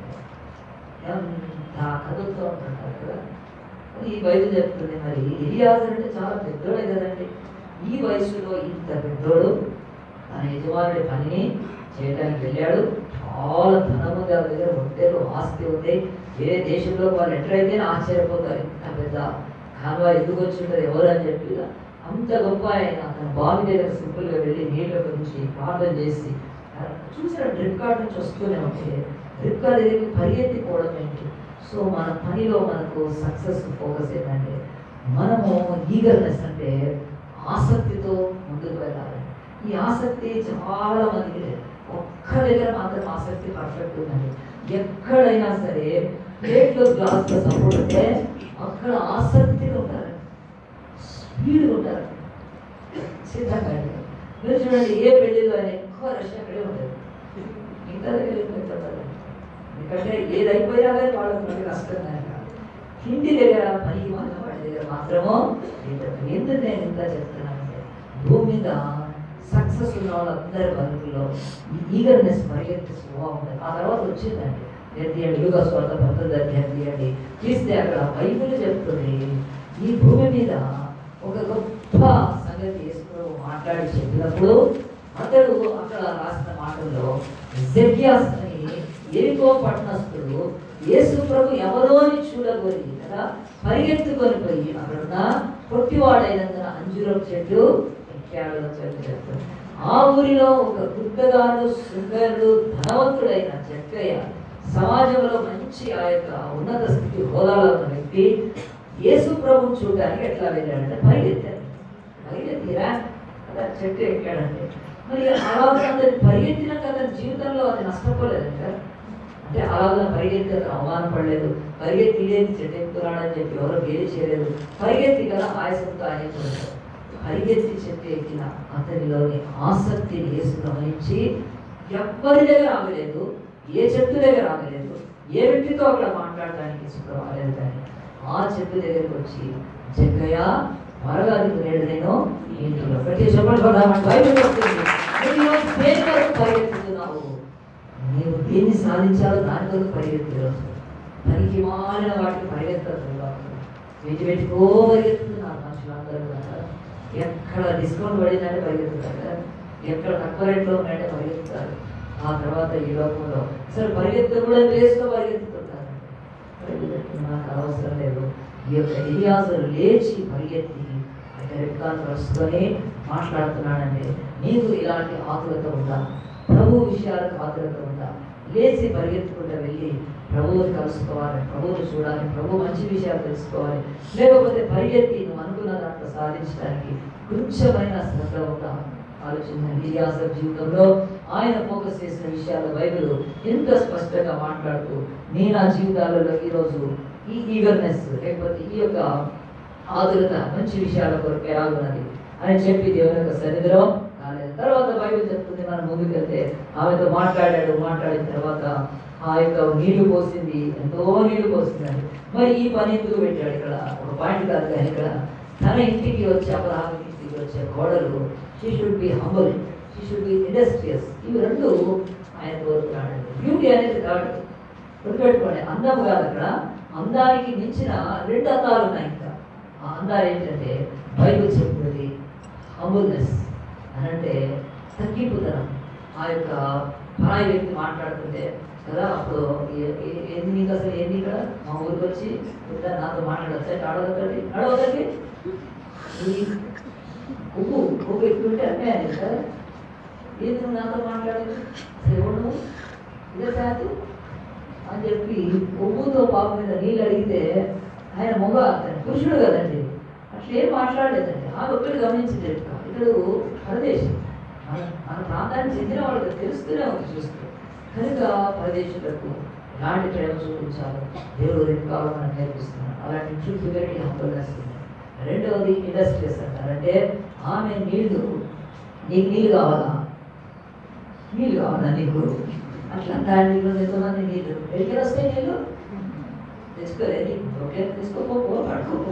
ఎంత కదులుతూ ఉంటుంటారు కదా ఈ బైబిల్ చెప్తుంది మరి ఎలియాజర్ అంటే చాలా పెద్దోడే కదండి ఈ వయసులో ఇంత పెద్దోడు తన యజమానుడి పనిని చేయడానికి వెళ్ళాడు చాలా ధనం ఉంది ఆ దగ్గర ఒంటేలు ఆస్తి ఉంది వేరే దేశంలో వాళ్ళు ఎంటర్ అయితే ఆశ్చర్యపోతారు ఇంత పెద్ద కాలువ ఎందుకు వచ్చి ఉంటుంది ఎవరు అని చెప్పి అంత గొప్ప ఆయన తన బావి దగ్గర సింపుల్గా వెళ్ళి నీళ్ళ గురించి ప్రార్థన చేసి చూసిన డ్రిప్ కార్డ్ నుంచి వస్తూనే ఉంటే డ్రిప్ కార్డ్ దగ్గరికి పరిగెత్తిపోవడం ఏంటి సో మన పనిలో మనకు సక్సెస్ ఫోకస్ ఏంటంటే మనము ఈగర్నెస్ అంటే ఆసక్తితో ముందుకు వెళ్ళాలి ఈ ఆసక్తి చాలా మందికి లేదు ఒక్క దగ్గర మాత్రం ఆసక్తి పర్ఫెక్ట్ ఉందండి ఎక్కడైనా సరే ప్లేట్లో గ్లాస్లో సపోర్ట్ ఉంటే అక్కడ ఆసక్తిగా ఉంటారు స్పీడ్గా ఉంటారు సిద్ధంగా ఉంటారు. మీరు చూడండి ఏ పెళ్లిలో అయినా ఎక్కువ రష్ అక్కడే ఉంటుంది ఇంకా దగ్గర ఎక్కువ ఎందుకంటే ఏది అయిపోయినా కానీ వాళ్ళకి మనకి కష్టం కనుక ఇంటి దగ్గర పని మన వాడి దగ్గర మాత్రమో లేదు. ఎందుకు నేను ఇంకా చెప్తున్నానంటే భూమి మీద సక్సెస్ ఉన్న వాళ్ళందరి బతుకుల్లో ఈ ఈగర్నెస్ పరిగెత్తి స్వభావం ఉంటుంది ఆ తర్వాత వచ్చిందండి నేను తీయండి యుగ స్వార్థ పంతొమ్మిది అధ్యాయం తీయండి తీస్తే అక్కడ బైబిల్ చెప్తుంది ఈ భూమి మీద ఒక గొప్ప సంగతి యేసుప్రభు మాట్లాడి చెప్పినప్పుడు అతడు అక్కడ రాసిన మాటల్లో జగ్యాస్ అని ఎరికో పట్టణస్థుడు యేసు ప్రభు ఎవరో అని చూడగోరి కదా పరిగెత్తుకొని పోయి అక్కడున్న పొట్టివాడైనందున అంజురం చెట్టు ఎక్కాడు అని చెప్పి చెప్తాడు ఆ ఊరిలో ఒక గుర్తగాడు శృంగరుడు ధనవంతుడైన చెక్కయ్య సమాజంలో మంచి ఆ యొక్క ఉన్నత స్థితి హోదాలో ఉన్న వ్యక్తి యేసు ప్రభు చూడడానికి ఎట్లా వెళ్ళాడంటే పరిగెత్తాడు పరిగెత్తిరా అలా చెట్టు ఎక్కాడంటే మరి అలాగే అతను పరిగెత్తినాక అతని జీవితంలో అది నష్టపోలేదంట అంటే అలాగే పరిగెత్తి అతను అవమానపడలేదు పరిగెత్తి ఇదేంటి చెట్టు ఎక్కుతున్నాడని చెప్పి ఎవరో గేలి చేయలేదు పరిగెత్తి కదా ఆయాసంతో ఆయన చూడారు పరిగెత్తి చెట్టు ఎక్కిన అతనిలోని ఆసక్తిని యేసు గమనించి ఎవ్వరి దగ్గర ఆగలేదు ఏ చెట్టు దగ్గర ఆగలేదు ఏ వ్యక్తితో అక్కడ మాట్లాడడానికి యేసు రాలేదు కానీ ఆ చెట్టు దగ్గరికి వచ్చి జగ్గయ్య త్వరగా నీకు నేడు నేను ఈ ఇంటిలో ప్రతి చెప్పండి చూడమంటే బైబిల్ చెప్తుంది నువ్వు ఈరోజు దేని కొరకు పరిగెత్తుతున్నావు నీవు దేన్ని సాధించాలో దాని కొరకు పరిగెత్తుతున్నావు పనికి మాలిన వాటికి పరిగెత్తుతున్నారు వెంటి వెంటికో పరిగెత్తుతున్నారు మనుషులందరూ కూడా ఎక్కడ డిస్కౌంట్ పడిందంటే పరిగెత్తుతారు ఎక్కడ తక్కువ రేట్లో ఉన్నాయంటే పరిగెత్తుతారు ఆ తర్వాత ఈ లోకంలో అసలు పరిగెత్తు కూడా ప్లేస్లో పరిగెత్తుతుంటారు పరిగెత్తు నాకు అవసరం లేదు ఈ యొక్క ఎలియాజరు లేచి పరిగెత్తి రెక్కాలు కలుసుకొని మాట్లాడుతున్నాడంటే నీకు ఇలాంటి ఆతురత ఉందా ప్రభు విషయాలకు ఆతురత ఉందా లేచి పరిగెత్తుకుంటూ వెళ్ళి ప్రభువుని కలుసుకోవాలి ప్రభువుని చూడాలి ప్రభు మంచి విషయాలు తెలుసుకోవాలి లేకపోతే పరిగెత్తి నువ్వు అనుకున్న దాంట్లో సాధించడానికి కొంచెమైన శ్రద్ధ ఉందా ఆలోచించండి ఇలియాసర్ జీవితంలో ఆయన ఫోకస్ చేసిన విషయాలు బైబిల్ ఎంత స్పష్టంగా మాట్లాడుతూ నీ నా జీవితాలలో ఈరోజు ఈ ఈగర్నెస్ లేకపోతే ఈ యొక్క ఆదురత మంచి విషయాల కొరకు ఎలాగున్నది అని చెప్పి దేవుని యొక్క సన్నిధిలో కాలేదు తర్వాత బైబిల్ చెప్తుంది మనం ముందుకు వెళ్తే ఆమెతో మాట్లాడాడు మాట్లాడిన తర్వాత ఆ యొక్క నీళ్లు పోసింది ఎంతో నీళ్లు పోసిందండి మరి ఈ పని ఎందుకు పెట్టాడు ఇక్కడ ఒక పాయింట్ కాదు కానీ ఇక్కడ తన ఇంటికి వచ్చే అబ్రహాం ఇంటికి వచ్చే కోడలు she should be humble she should be industrious ఇవి రెండు ఆయన కోరుకున్నాడు బ్యూటీ అనేది కాదు గుర్తుపెట్టుకోండి అందం కాదు అక్కడ అందానికి మించిన రెండు అందాలు ఉన్నాయి ఇంకా ఆ అందాలు ఏంటంటే బైబిల్ చెప్తుంది హంబుల్నెస్ అని అంటే తగ్గింపుతనం ఆ యొక్క పరాయి వ్యక్తి మాట్లాడుతుంటే కదా అప్పుడు ఏ- ఏ- ఏంది నీకు అసలు ఏంది ఇక్కడ మా ఊరికి వచ్చి ఇట్లా నాతో మాట్లాడచ్చా అడవదండి అడవదండి ఈ కొవ్వు కొవ్వు ఎక్కువ ఉంటే అన్యాయం సార్ ఏంది నువ్వు నాతో మాట్లాడేది అసలు ఎవడు నువ్వు? ఇదే సాతు అని చెప్పి కొవ్వుతో పాప మీద నీళ్ళు అడిగితే ఆయన మొగ అతను పురుషుడు కదండి అట్లా ఏం మాట్లాడలేదండి ఆమె ఒక్కటి గమనించింది ఇతడు పరదేశం మన మన ప్రాంతానికి చెందిన వాళ్ళకి తెలుస్తూనే ఉంది చూస్తూ కనుక పరదేశులకు ఎలాంటి ప్రేమ చూపించాలో దేవుడు రెండు కాలం మనకు నేర్పిస్తున్నాడు అలాంటి ట్రూ ఫిగరిటీ హంబల్నెస్ ఉంది రెండవది ఇండస్ట్రీస్ అంటారంటే ఆమె నీళ్లు నీకు నీళ్ళు కావాలా నీళ్ళు కావాలా నీకు అట్లా నీళ్ళు ఎంతమంది నీళ్ళు ఎక్కడ వస్తాయి నీళ్ళు తెచ్చుకోలేదు ఓకే తీసుకోపో పడుకోపో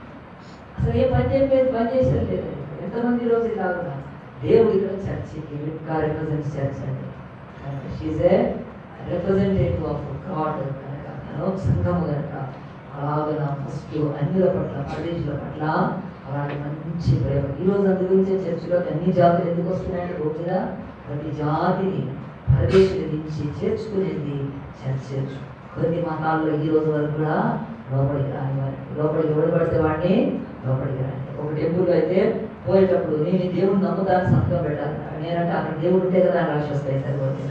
అసలు ఏ పని చేయలేదు పని చేసేది లేదు ఎంతమంది రోజు ఇలా ఉన్నారు దేవుడు ఇక్కడ చర్చికి రిప్రజెంట్ చర్చ్ అండి she's a representative of God కనుక తను సంఘము కనుక అలాగన ఫస్ట్ అన్నిల పట్ల పరదేశుల పట్ల అలాంటి మంచి ప్రేమ ఈరోజు అందు గురించే చర్చిలో అన్ని జాతులు ఎందుకు వస్తున్నాయంటే గొప్ప ప్రతి జాతిని పరదేశుల నుంచి చేర్చుకునేది చర్చ్ కొన్ని మతాల్లో ఈ రోజు వరకు కూడా లోపలికి రాని వారి లోపలికి ఎవడబడితే వాడిని లోపలికి రాని ఒక టెంపుల్ అయితే పోయేటప్పుడు నేను ఈ దేవుడిని నమ్ముతాను సంతకం పెట్టాలి నేనంటే అక్కడ దేవుడు ఉంటే కదా రాక్షస్తాయి సరిపోతుంది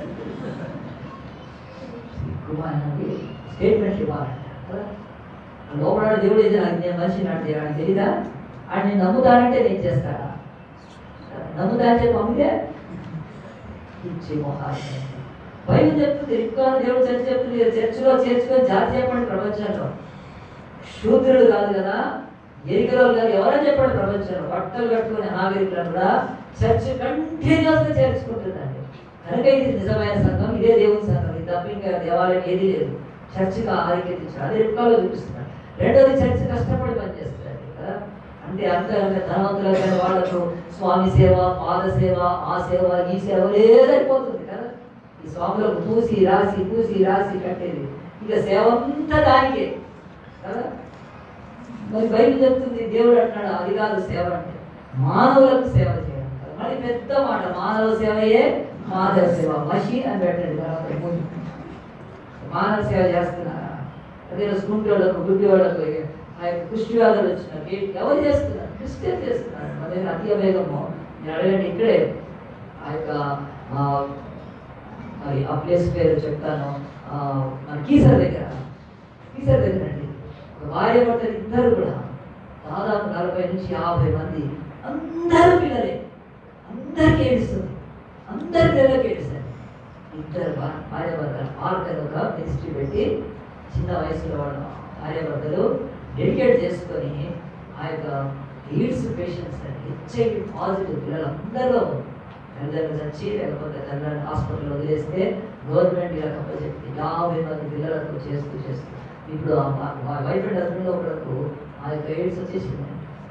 కుమారునికి స్టేట్మెంట్ ఇవ్వాలంట కదా? లోపల దేవుడు ఏది నాకు నేను మనిషి నాటి దేవుడు తెలీదా అని నేను నమ్ముతానంటే నేను చేస్తాడా నమ్ముతానని చెప్పి అమ్మితే ఇచ్చి మొహాలు బైబిల్ చెప్తుంది రిక్కాను దేవుడు చర్చ చెప్తుంది కదా, చర్చిలో చేర్చుకొని జాతి చెప్పండి ప్రపంచంలో శూద్రుడు కాదు కదా ఎరికలో కాదు ఎవరని చెప్పండి ప్రపంచంలో బట్టలు కట్టుకుని అనాగరికులను కూడా చర్చ్ కంటిన్యూస్గా చేర్చుకుంటుందండి కనుక ఇది నిజమైన సంఘం ఇదే దేవుని సంఘం ఇది తప్ప ఇంకా దేవాలయం ఏది లేదు చర్చికి ఆరోగ్యతించారు అదే రిక్కాలో చూపిస్తున్నాడు రెండోది చర్చ్ కష్టపడి పనిచేస్తుంది కదా అంటే అంత ధనవంతులైన వాళ్ళకు స్వామి సేవ పాద సేవ ఆ సేవ ఈ సేవ లేదైపోతుంది కదా ఈ స్వాములకు పూసి రాసి పూసి రాసి కట్టేది ఇక సేవ అంతా దానికే కదా మరి బయట చెప్తుంది దేవుడు అంటున్నాడు అది కాదు సేవ అంటే మానవులకు సేవ చేయడం కదా. మళ్ళీ పెద్ద మాట మానవ సేవయే మాధవ సేవ మషిన్ అని పెట్టండి తర్వాత ముందు. మానవ సేవ చేస్తున్నారా అదే స్కూల్ వాళ్ళకు గుడ్డి వాళ్ళకు ఆ యొక్క కుష్టి వ్యాధులు వచ్చినారు ఏ- ఎవరు చేస్తున్నారు క్రిస్టియన్ చేస్తున్నారు మన దగ్గర అతి వేగము నేను అడగండి ఇక్కడే ఆ యొక్క ఆ, మరి ఆ ప్లేస్ పేరు చెప్తాను ఆ, మన కీసర్ దగ్గర కీసర్ దగ్గర అండి ఒక భార్య భర్తలు ఇద్దరు కూడా దాదాపు నలభై నుంచి యాభై మంది అందరూ పిల్లలే అందరికీ ఏడుస్తుంది అందరి పిల్లలకి ఏడుస్తుంది ఇద్దరు భా- భార్య భర్తలు పార్క్ ఒక మినిస్ట్రీ పెట్టి చిన్న వయసులో వాళ్ళ భార్య భర్తలు డెడికేట్ చేసుకొని ఆ యొక్క ఎయిడ్స్ పేషెంట్స్ అని హెచ్ఐవి పాజిటివ్ పిల్లలు అందరిలో తల్లిదండ్రులు చచ్చి లేకపోతే తల్లిదండ్రులు హాస్పిటల్ వదిలేస్తే గవర్నమెంట్ ఇలా చెప్పి యాభై మంది పిల్లలకు చేస్తూ చేస్తూ ఇప్పుడు ఆ వైఫ్ అండ్ హస్బెండ్ ఒకరకు ఆ యొక్క ఎయిడ్స్ వచ్చేసింది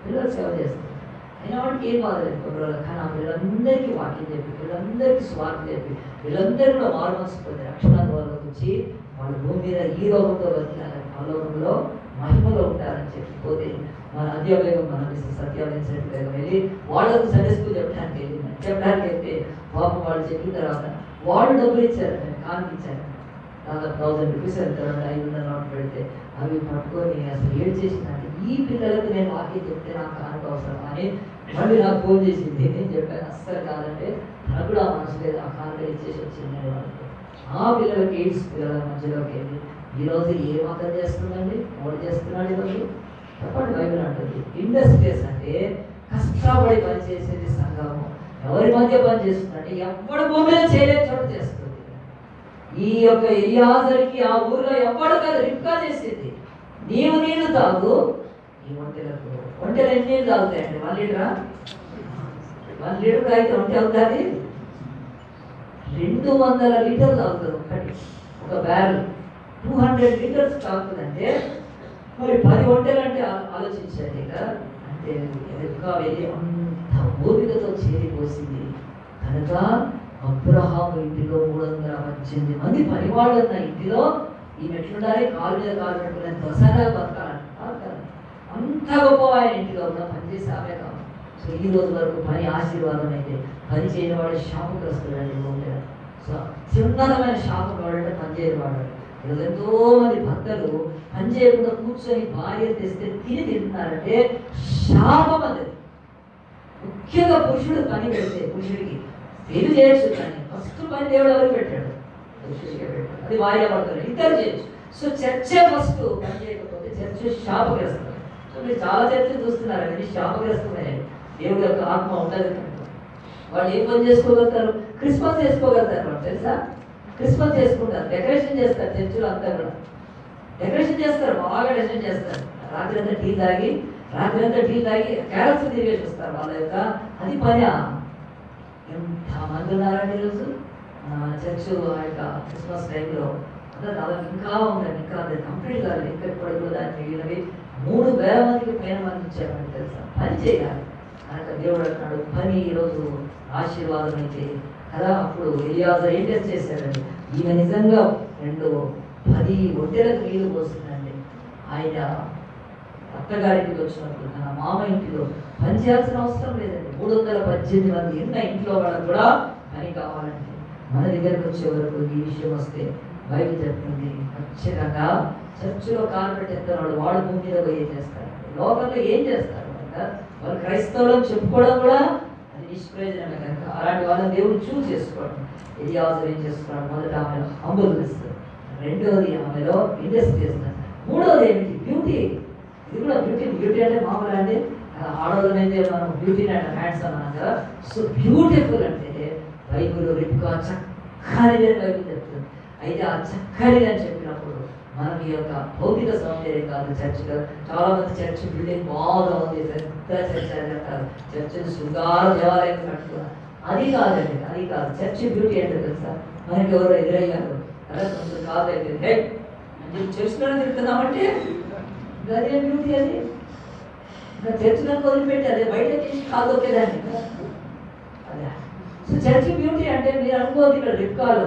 పిల్లలు సేవ చేస్తారు అయినా వాడికి ఏం బాధలేదు కుర్రోళ్ళు కానీ ఆ పిల్లలందరికీ వాక్యం చెప్పి పిల్లలందరికీ స్వార్థ చెప్పి వీళ్ళందరూ కూడా మారు మనసు పొంది రక్షణ వాళ్ళకి వచ్చి వాళ్ళు భూమి మీద ఈ లోకంతో బతికాలని ఆ లోకంలో మహిమలో ఉంటారని చెప్పి పోతే మన అధ్యాపకం మన మిస్టర్ సత్యావేశం వెళ్ళి వాళ్ళకు సండే స్కూల్ చెప్పడానికి వెళ్ళింది చెప్పడానికి వెళ్తే పాపం వాళ్ళు చెప్పిన తర్వాత వాళ్ళు డబ్బులు ఇచ్చారు కానుక ఇచ్చారు దాదాపు థౌసండ్ రూపీస్ వెళ్తారు ఐదు వందల నోట్ పెడితే అవి పట్టుకొని అసలు ఏడు చేసిందంటే ఈ పిల్లలకు నేను వాక్యం చెప్తే నాకు కానుక అవసరం అని మళ్ళీ నాకు ఫోన్ చేసింది నేను చెప్పాను అస్సలు కాదంటే నాకు కూడా ఆ మనసు లేదు ఆ కానుక ఇచ్చేసి వచ్చింది నేను వాళ్ళకి ఆ పిల్లలకి ఎయిడ్స్ పిల్లల మధ్యలోకి వెళ్ళి ఈరోజు ఏ మాత్రం చేస్తుందండి మోడీ చేస్తున్నాడు ఈరోజు చెప్పండి బైబిల్ అంటుంది ఇండస్ట్రీస్ అంటే కష్టపడి పనిచేసేది సంఘము ఎవరి మధ్య పని చేస్తుందంటే ఎవడు భూమి మీద చేయలేని చోట చేస్తుంది ఈ యొక్క ఎలియాజరికి ఆ ఊరిలో ఎవ్వడు కాదు రిప్కా చేసింది నీవు నీళ్లు తాగు ఈ ఒంటెలకు ఒంటెలు ఎన్ని నీళ్ళు తాగుతాయండి వన్ లీటరా వన్ లీటర్ అయితే ఒంటె అవుతుంది రెండు వందల లీటర్లు తాగుతుంది ఒకటి ఒక బ్యారల్ టూ హండ్రెడ్ లీటర్స్ తాగుతుందంటే మరి పది ఒంటెలు అంటే ఆ- ఆలోచించండి ఇక అంటే ఎదురుగా వెళ్ళి అంత ఓపికతో చేరిపోసింది కనుక అబ్రహాము ఇంటిలో మూడు వందల పద్దెనిమిది మంది పనివాళ్ళు ఉన్న ఇంటిలో ఈమె ఎట్లుండాలి కాలు మీద కాలు పెట్టుకునే దసరా బతకాలంట కాదు కదా. అంత గొప్ప ఆయన ఇంటిలో ఉన్న పనిచేసే ఆమె కాదు సో ఈ రోజు వరకు పని ఆశీర్వాదం అయితే పని చేయని వాడు శాపగ్రస్తుడు అండి భూమి మీద సో చిన్నతమైన శాపం వాడంటే పని చేయని వాడు ఈరోజు ఎంతో మంది భర్తలు పని చేయకుండా కూర్చొని భార్య తెస్తే తిని తింటున్నారంటే శాపం అది ముఖ్యంగా పురుషుడు పని పెడితే పురుషుడికి పెళ్లి చేయొచ్చు కానీ ఫస్ట్ పని దేవుడు ఎవరు పెట్టాడు పురుషుడికే పెట్టాడు అది భార్య భర్తలు ఇద్దరు చేయొచ్చు సో చర్చే ఫస్ట్ పని చేయకపోతే చర్చ శాపగ్రస్తం సో మీరు చాలా చర్చలు చూస్తున్నారు అవన్నీ శాపగ్రస్తమే దేవుడి యొక్క ఆత్మ ఉండదు కనుక వాళ్ళు ఏం పని చేసుకోగలుగుతారు క్రిస్మస్ చేసుకోగలుగుతారు వాళ్ళు తెలుసా క్రిస్మస్ చేసుకుంటారు డెకరేషన్ చేస్తారు చర్చిలో అంతా కూడా డెకరేషన్ చేస్తారు బాగా డెకరేషన్ చేస్తారు రాత్రి అంతా టీ తాగి రాత్రి అంతా టీ తాగి క్యారల్స్ తిరిగేసి వస్తారు వాళ్ళ యొక్క అది పని ఎంత మంది ఉన్నారండి ఈరోజు చర్చ్ ఆ యొక్క క్రిస్మస్ టైంలో అదే దాదాపు ఇంకా ఉందండి ఇంకా అది కంప్లీట్ కాలేదు ఇంకా ఇప్పుడు కూడా దానికి మిగిలినవి మూడు వేల మందికి పైన మంది ఇచ్చారండి తెలుసా పని చేయాలి కనుక దేవుడు అంటున్నాడు పని ఈరోజు ఆశీర్వాదం అయితే కదా అప్పుడు ఎలియాజర్ ఏం టెస్ట్ చేశాడండి ఈమె నిజంగా రెండు పది ఒట్టెలకు నీళ్లు పోస్తుందండి ఆయన అత్తగారికి వచ్చినప్పుడు తన మామ ఇంటిలో పని చేయాల్సిన అవసరం లేదండి మూడు వందల పద్దెనిమిది మంది ఉన్న ఇంట్లో వాళ్ళకు కూడా పని కావాలంటే మన దగ్గరకు వచ్చే వరకు ఈ విషయం వస్తే బయట చెప్తుంది ఖచ్చితంగా చర్చిలో కాలు పెట్టేస్తున్నాడు వాడు భూమి మీద పోయి ఏం చేస్తారు లోకంలో ఏం చేస్తారు కనుక వాళ్ళు క్రైస్తవులను చెప్పుకోవడం కూడా అది నిష్ప్రయోజనమే కనుక అలాంటి వాళ్ళని దేవుడు చూస్ చేసుకోవడం ఇది అవసరం ఏం చేస్తున్నాడు మొదట ఆమెలో హంబుల్నెస్ రెండవది ఆమెలో ఇండస్ట్రీస్ మూడవది ఏమిటి బ్యూటీ ఇది కూడా బ్యూటీ బ్యూటీ అంటే మామూలు అండి ఆడవాళ్ళనైతే మనం బ్యూటీ అంటే హ్యాండ్స్ అన్నాం కదా సో బ్యూటిఫుల్ అంటే బైబుల్ రిప్కా చక్కనిది అని బైబుల్ చెప్తుంది అయితే ఆ చక్కనిది అని చెప్పినప్పుడు మనం ఈ యొక్క భౌతిక సౌందర్యం కాదు చర్చ్ చాలా మంది చర్చ్ బిల్డింగ్ బాగా ఉంది పెద్ద చర్చ్ అని అంటారు చర్చ్ శృంగార దేవాలయం కట్టుకున్నారు అది కాదండి అది కాదు చర్చ్ బ్యూటీ అంటే తెలుసా మనకి ఎవరో ఎదురయ్యారు అలా కొంచెం కాదు అయిపోయింది హే అని చర్చ్లోనే తిడుతున్నామంటే అదే బ్యూటీ అది ఇంకా చర్చిలో వదిలిపెట్టి అదే బయట తీసి కాదు ఒకేదాన్ని అదే సో చర్చ్ బ్యూటీ అంటే మీరు అనుకోవద్దు ఇక్కడ రిప్కాలు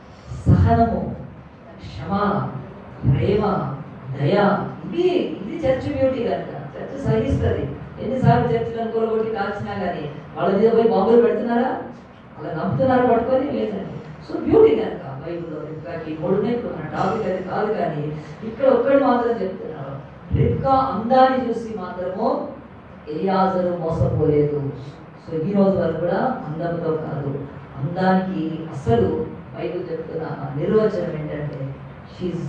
సహనము క్షమ ప్రేమ దయ ఇది ఇది చర్చ్ బ్యూటీ కనుక చర్చ్ సహిస్తుంది ఎన్నిసార్లు చర్చిలను కూరగొట్టి కాల్చినా కానీ వాళ్ళ మీద పోయి బాంబులు పెడుతున్నారా అలా నమ్ముతున్నారు పట్టుకొని లేదండి సో బ్యూటీ కనుక బైబుల్లో రిప్కాకి మూడునే ఇప్పుడు టాపిక్ అది కాదు కానీ ఇక్కడ ఒక్కడు మాత్రం చెప్తున్నారు రిప్కా అందాన్ని చూసి మాత్రము ఎలియాజరు మోసపోలేదు సో ఈ రోజు వరకు కూడా అందంతో కాదు అందానికి అసలు బైబిల్ చెప్తున్న నిర్వచనం ఏంటంటే షీఈ్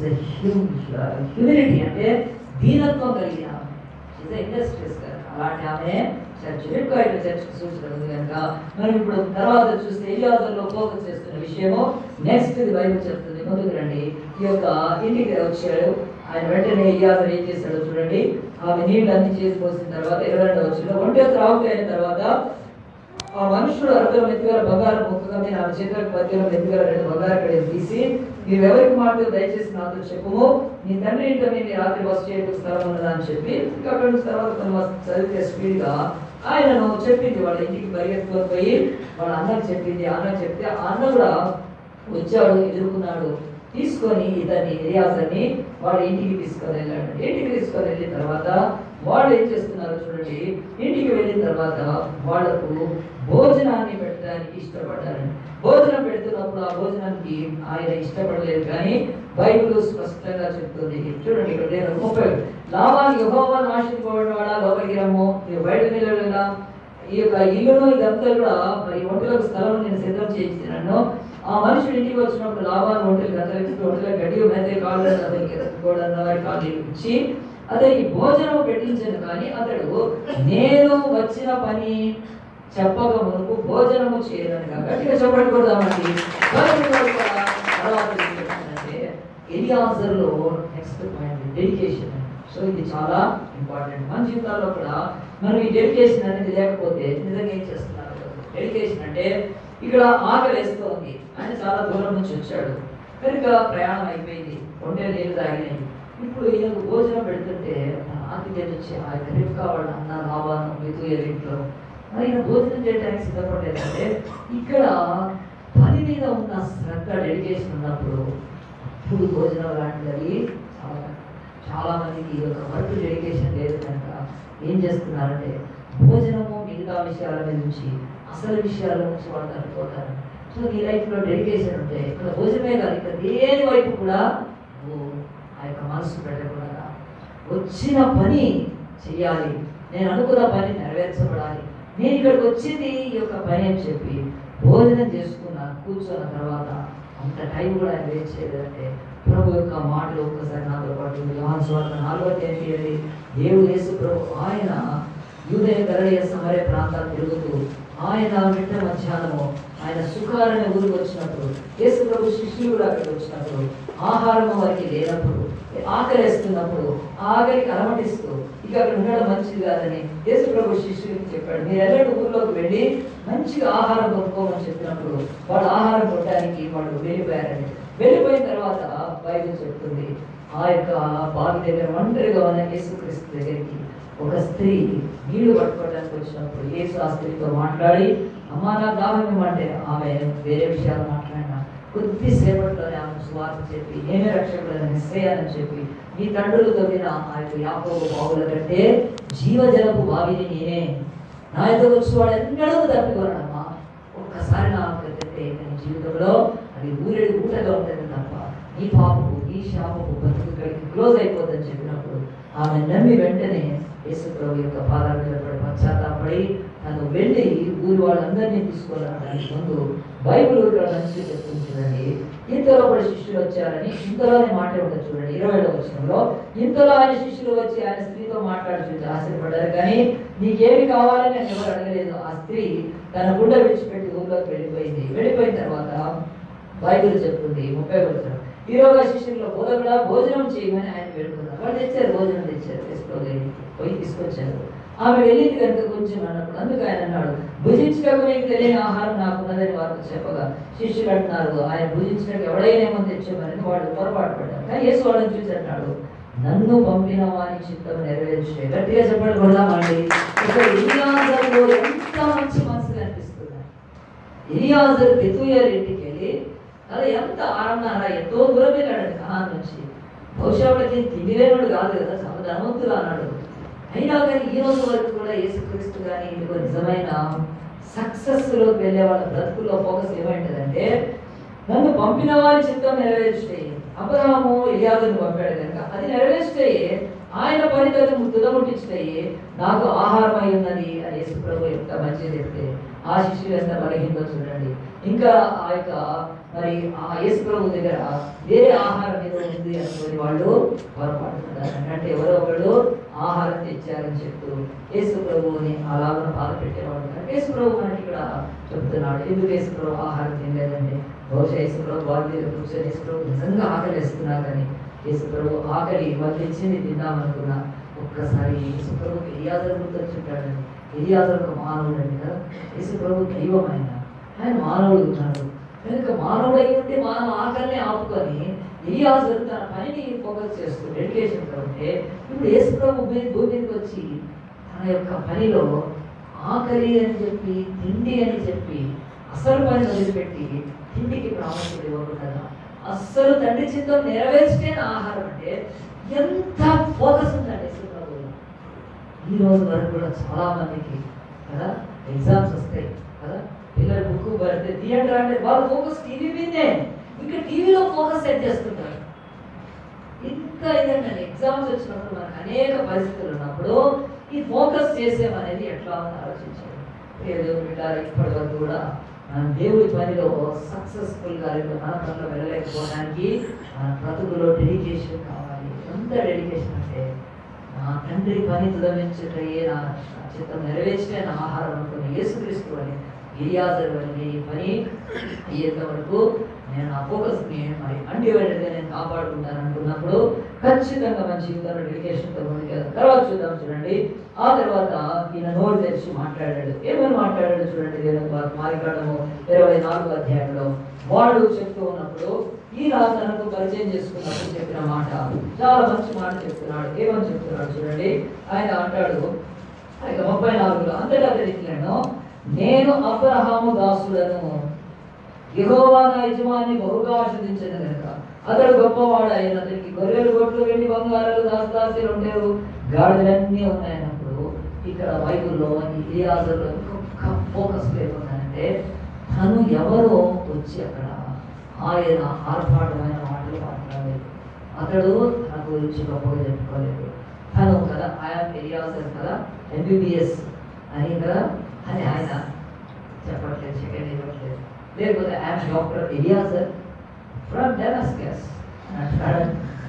హ్యూమిలిటీ అంటే దీనత్వం కలిగిన షీఈ్ ఇండస్ట్రీస్ అలాంటి ఆమె చర్చ్ ఎక్కువ చర్చ్ సూచన ఉంది కనుక మనం ఇప్పుడు తర్వాత చూస్తే ఎలియాజర్లో ఫోకస్ చేస్తున్న విషయము నెక్స్ట్ ఇది బైబిల్ చెప్తుంది ముందుకు రండి ఈ యొక్క ఇంటికి వచ్చాడు ఆయన వెంటనే ఎలియాజర్ ఏం చేశాడో చూడండి ఆమె నీళ్ళు అన్ని చేసి పోసిన తర్వాత ఇరవై రెండవ వచ్చిన ఒంటి త్రాగుతూ అయిన తర్వాత ఆ మనుషుడు అరవై మెత్తిగల బంగారం ముక్కగా నేను ఆమె చేతులకు మధ్యలో మెత్తిగల రెండు బంగారు కడలు తీసి మీరు ఎవరికి మాటలు దయచేసి నాతో చెప్పుము నీ తండ్రి ఇంట్లో మీ రాత్రి బస్సు చేయడానికి స్థలం ఉన్నదా అని చెప్పి ఇంకా అక్కడ నుంచి తర్వాత తను చదివితే స్పీడ్గా ఆయనను చెప్పింది వాళ్ళ ఇంటికి పరిగెత్తుకొని పోయి వాళ్ళ అన్నకి చెప్పింది ఆ అన్నకి చెప్తే ఆ అన్న కూడా వచ్చాడు ఎదుర్కొన్నాడు తీసుకొని ఇతన్ని ఎలియాజర్ని వాళ్ళ ఇంటికి తీసుకొని వెళ్ళాడు ఇంటికి తీసుకొని వెళ్ళిన తర్వాత వాళ్ళు ఏం చేస్తున్నారు చూడండి ఇంటికి వెళ్ళిన తర్వాత వాళ్లకు భోజనాన్ని పెట్టడానికి ఇష్టపడ్డారు భోజనం పెడుతున్నప్పుడు ఆ భోజనానికి ఆయన ఇష్టపడలేదు కానీ బైబిల్ స్పష్టంగా చెప్తుంది చూడండి ఇక్కడ నేను ముప్పై లాభాన్ని యుగోవాన్ని ఆశించుకోవడం వాడా లోపలికి రమ్ము మీరు బయటకు నిలబడినా ఈ యొక్క ఇల్లును ఇదంతా కూడా మరి ఒంటలకు స్థలం నేను సిద్ధం చేయించినాను ఆ మనుషుడు ఇంటికి వచ్చినప్పుడు లాభాన్ని ఒంటలు కత్తిరించి ఒంటలకు గడ్డి మేతే కాళ్ళు అతనికి ఎత్తుకోవడం వారి కాళ్ళు ఇచ్చి అతనికి భోజనం పెట్టించను కానీ అతడు నేను వచ్చిన పని చెప్పక మునుపు భోజనము చేయదని గట్టిగా చెప్పండి కొడదామండి తర్వాత ఏం చెప్తానంటే ఎలియాజర్లో నెక్స్ట్ పాయింట్ డెడికేషన్ సో ఇది చాలా ఇంపార్టెంట్ మన జీవితాల్లో కూడా మనం ఈ డెడికేషన్ అనేది లేకపోతే నిజంగా ఏం చేస్తున్నారు డెడికేషన్ అంటే ఇక్కడ ఆకలి వేస్తోంది ఆయన చాలా దూరం నుంచి వచ్చాడు కనుక ప్రయాణం అయిపోయింది ఒంటే నీళ్ళు తాగినాయి ఇప్పుడు ఈయనకు భోజనం పెడుతుంటే ఆతిథ్యం వచ్చి ఆ యొక్క రిఫ్కా వాళ్ళ అన్న లాభాను మితుయర్ ఇంట్లో ఆయన భోజనం చేయడానికి సిద్ధపడలేదంటే ఇక్కడ పని మీద ఉన్న శ్రద్ధ డెడికేషన్ ఉన్నప్పుడు అప్పుడు భోజనం లాంటిది చాలా చాలా మందికి ఈ యొక్క వర్క్ డెడికేషన్ లేదు కనుక ఏం చేస్తున్నారంటే భోజనము మిగతా విషయాల మీద నుంచి అసలు విషయాల నుంచి వాళ్ళు తగ్గిపోతారు సో నీ లైఫ్లో డెడికేషన్ ఉంటే ఇక్కడ భోజనమే కాదు ఇక్కడ దేని వైపు కూడా నువ్వు ఆ యొక్క మనసు పెట్టకుండా వచ్చిన పని చెయ్యాలి నేను అనుకున్న పని నెరవేర్చబడాలి నేను ఇక్కడికి వచ్చింది ఈ యొక్క పని అని చెప్పి భోజనం చేసుకున్న కూర్చున్న తర్వాత అంత టైం కూడా ఆయన వేస్ట్ చేయలేదంటే ప్రభు యొక్క మాటలు ఒక్కసారి నాతో పాటు యోహాన్ స్వార్థ నాలుగో తేదీ దేవుడు యేసు ప్రభు ఆయన యూదయ గరళీయ సమరే ప్రాంతాలు తిరుగుతూ ఆయన మిట్ట మధ్యాహ్నము ఆయన సుఖాలని ఊరికి వచ్చినప్పుడు యేసు ప్రభు శిష్యులు కూడా అక్కడికి వచ్చినప్పుడు ఆహారం వారికి లేనప్పుడు ఆకలిస్తున్నప్పుడు ఆకలికి అలమటిస్తూ ఇక అక్కడ ఉండడం మంచిది కాదని యేసు ప్రభు శిష్యులకి చెప్పాడు మీరు ఎల్లటి ఊర్లోకి వెళ్ళి మంచిగా ఆహారం కొనుక్కోమని చెప్పినప్పుడు వాళ్ళు ఆహారం కొట్టడానికి వాళ్ళు వెళ్ళిపోయారండి వెళ్ళిపోయిన తర్వాత బైబిల్ చెప్తుంది ఆ యొక్క బావి దగ్గర ఒంటరిగా ఉన్న యేసుక్రీస్తు దగ్గరికి ఒక స్త్రీ నీళ్లు పట్టుకోవడానికి వచ్చినప్పుడు యేసు ఆ స్త్రీతో మాట్లాడి అమ్మా నాకు దాహం ఇవ్వమంటే ఆమె వేరే విషయాలు మాట్లాడినా కొద్దిసేపట్లోనే ఆమె సువార్త చెప్పి నేనే రక్షకుడని నిశ్చయాలని చెప్పి నీ తండ్రులు తవ్విన ఆ యొక్క యాకోబు బావుల కంటే జీవజలపు బావిని నేనే నా యొక్క వచ్చి వాడు ఎన్నడూ తప్పికోనమ్మా ఒక్కసారి నా చెప్తే నీ జీవితంలో అది ఊరేడు ఊటగా ఉంటుంది తప్ప నీ పాపపు నీ శాపపు బతుకు ఇక్కడికి క్లోజ్ అయిపోతుందని చెప్పినప్పుడు ఆమె నమ్మి వెంటనే యేసు ప్రభు యొక్క పాదాల మీద పడి పశ్చాత్తాపడి తను వెళ్ళి ఊరి వాళ్ళందరినీ తీసుకురావడానికి ముందు బైబిల్ ఇక్కడ మంచిగా చెప్తుంది చూడండి ఇంతలో పడి శిష్యులు వచ్చారని ఇంతలోనే మాట ఉంటుంది చూడండి ఇరవై ఏడవ వచనంలో ఇంతలో ఆయన శిష్యులు వచ్చి ఆయన స్త్రీతో మాట్లాడి చూసి ఆశ్చర్యపడ్డారు కానీ నీకేమి కావాలని నేను ఎవరు అడగలేదు ఆ స్త్రీ తన గుండె విడిచిపెట్టి ఊళ్ళోకి వెళ్ళిపోయింది వెళ్ళిపోయిన తర్వాత బైబిల్ చెప్తుంది ముప్పై వచనం ఈరోజు శిష్యుల్లో బోధకుడా భోజనం చేయమని ఆయన వేడుకున్నారు వాళ్ళు తెచ్చారు భోజనం తెచ్చారు తీసుకోలేదు పోయి తీసుకొచ్చారు ఆమె వెళ్ళింది కనుక కొంచెం అన్నప్పుడు అందుకు ఆయన అన్నాడు భుజించటకు మీకు తెలియని ఆహారం నాకున్నదని వారితో చెప్పగా శిష్యులు అంటున్నారు ఆయన భుజించడానికి ఎవడైనా ఏమో తెచ్చామని వాళ్ళు పొరపాటు పడ్డారు కానీ యేసు వాళ్ళని చూసి అన్నాడు నన్ను పంపిన వారి చిత్తం నెరవేర్చే గట్టిగా చెప్పండి కొడదామండి ఇక్కడ ఇలియాజరులో ఎంత మంచి మనసు కనిపిస్తుంది ఇలియాజరు బెతుయర్ ఇంటికి వెళ్ళి అలా ఎంత ఆరన్నర ఎంతో దూరం వెళ్ళాడు కహాన్ నుంచి బహుశా వాళ్ళకి తిండి లేనుడు కాదు కదా చాలా ధనవంతులు అన్నాడు అయినా కానీ ఈ రోజు వరకు కూడా యేసుక్రీస్తు కానీ ఇదిగో నిజమైన సక్సెస్లోకి వెళ్ళే వాళ్ళ బ్రతుకుల్లో ఫోకస్ ఏమైంటుందంటే నన్ను పంపిన వారి చిత్తం నెరవేర్చే అబ్రహాము ఇలియాదును పంపాడు కనుక అది నెరవేర్చే ఆయన పనితను తుదముట్టించాయి నాకు ఆహారం అయి ఉన్నది అని యేసు ప్రభు ఎంత మంచిది చెప్తే ఆ శిష్యులు ఎంత బలహీనతో చూడండి ఇంకా ఆ యొక్క మరి ఆ యేసు ప్రభు దగ్గర వేరే ఆహారం ఏదో ఉంది అనుకుని వాళ్ళు పొరపాటుతున్నారు అంటే ఎవరో ఒకళ్ళు ఆహారం తెచ్చారని చెప్తూ యేసు ప్రభువుని అలాగ బాధ పెట్టేవాడు కనుక యేసు ప్రభు మనకి ఇక్కడ చెప్తున్నాడు ఎందుకు యేసు ప్రభు ఆహారం తినలేదంటే బహుశా యేసు ప్రభు వారి మీద కూర్చొని యేసు ప్రభు నిజంగా ఆకలి వేస్తున్నా కానీ యేసు ప్రభు ఆకలి వాళ్ళు తెచ్చింది తిందామనుకున్నా ఒక్కసారి యేసు ప్రభు ఎలియాజరు గుర్తొచ్చుంటాడని ఎలియాజర్ ఒక మానవుడు అండి కదా యేసు ప్రభు దైవం ఆయన ఆయన మానవుడు ఉన్నాడు కనుక మానవుడు అయి ఉంటే మానవ ఆకలిని ఆపుకొని ఎలియాజర్ తన పనిని ఫోకస్ చేస్తూ డెడికేషన్ ఉంటే ఇప్పుడు యేసు ప్రభు భూమి భూమి మీదకి వచ్చి తన యొక్క పనిలో ఆకలి అని చెప్పి తిండి అని చెప్పి అసలు పని వదిలిపెట్టి తిండికి ప్రాముఖ్యత ఇవ్వకుండా అస్సలు తండ్రి చిత్తం నెరవేర్చే ఆహారం అంటే ఎంత ఫోకస్ ఉందండి యేసు ప్రభువులో ఈ రోజు వరకు కూడా చాలా మందికి కదా ఎగ్జామ్స్ వస్తాయి కదా పిల్లలు బుక్ పడితే థియేటర్ అంటే వాళ్ళు ఫోకస్ టీవీ మీదే ఇంకా టీవీలో ఫోకస్ సెట్ చేస్తుంటారు ఇంకా ఏదైనా ఎగ్జామ్స్ వచ్చినప్పుడు మనకు అనేక పరిస్థితులు ఉన్నప్పుడు ఈ ఫోకస్ చేసేమనేది ఎట్లా అని ఆలోచించాలి ఏదో బిడ్డారు ఇప్పటి వరకు కూడా మన దేవుడి పనిలో సక్సెస్ఫుల్ గా లేదా మన పనిలో వెళ్ళలేకపోవడానికి మన బ్రతుకులో డెడికేషన్ కావాలి ఎంత డెడికేషన్ అంటే నా తండ్రి పని తుదమించుటయే నా నా చిత్తం నెరవేర్చే నా ఆహారం అనుకుని యేసుక్రీస్తు అని గిరియాజరు అని ఈ పని అయ్యేంత వరకు నేను నా ఫోకస్ని మరి అన్డివైడెడ్గా నేను కాపాడుకుంటాను అనుకున్నప్పుడు ఖచ్చితంగా మన జీవితంలో డెడికేషన్తో ముందుకెళ్తాం తర్వాత చూద్దాం చూడండి ఆ తర్వాత ఈయన నోరు తెరిచి మాట్లాడాడు ఏమని మాట్లాడాడు చూడండి దేవుని వాక్యం. మారికాండము ఇరవై నాలుగు అధ్యాయంలో వాడు చెప్తూ ఉన్నప్పుడు ఈయన తనకు పరిచయం చేసుకున్నప్పుడు చెప్పిన మాట చాలా మంచి మాట చెప్తున్నాడు ఏమని చెప్తున్నాడు చూడండి ఆయన అంటాడు ఇక ముప్పై నాలుగులో అంతటా తెలియట్లేను నేను అబ్రహాము దాసులను యెహోవా నా యజమాని బహుగా ఆశ్రదించను కనుక అతడు గొప్పవాడు అయిన అతనికి గొర్రెలు గొట్లు వెండి బంగారాలు దాసదాసీలు ఉండేవు గాడిదలన్నీ ఉన్నాయన్నప్పుడు ఇక్కడ బైబిల్లో ఈ ఇలియాజర్లో ఇంకొక ఫోకస్ లేకుండానంటే తను ఎవరో వచ్చి అక్కడ ఆయన ఆర్భాటమైన మాటలు మాట్లాడలేదు అతడు తన గురించి గొప్పగా చెప్పుకోలేదు తను కదా ఆయన ఎలియాజర్ కదా ఎంబీబీఎస్ అని కదా అని ఆయన చెప్పట్లేదు సెకండ్ ఇవ్వట్లేదు లేకపోతే I'm doctor Eliezer from Damascus అంటాడు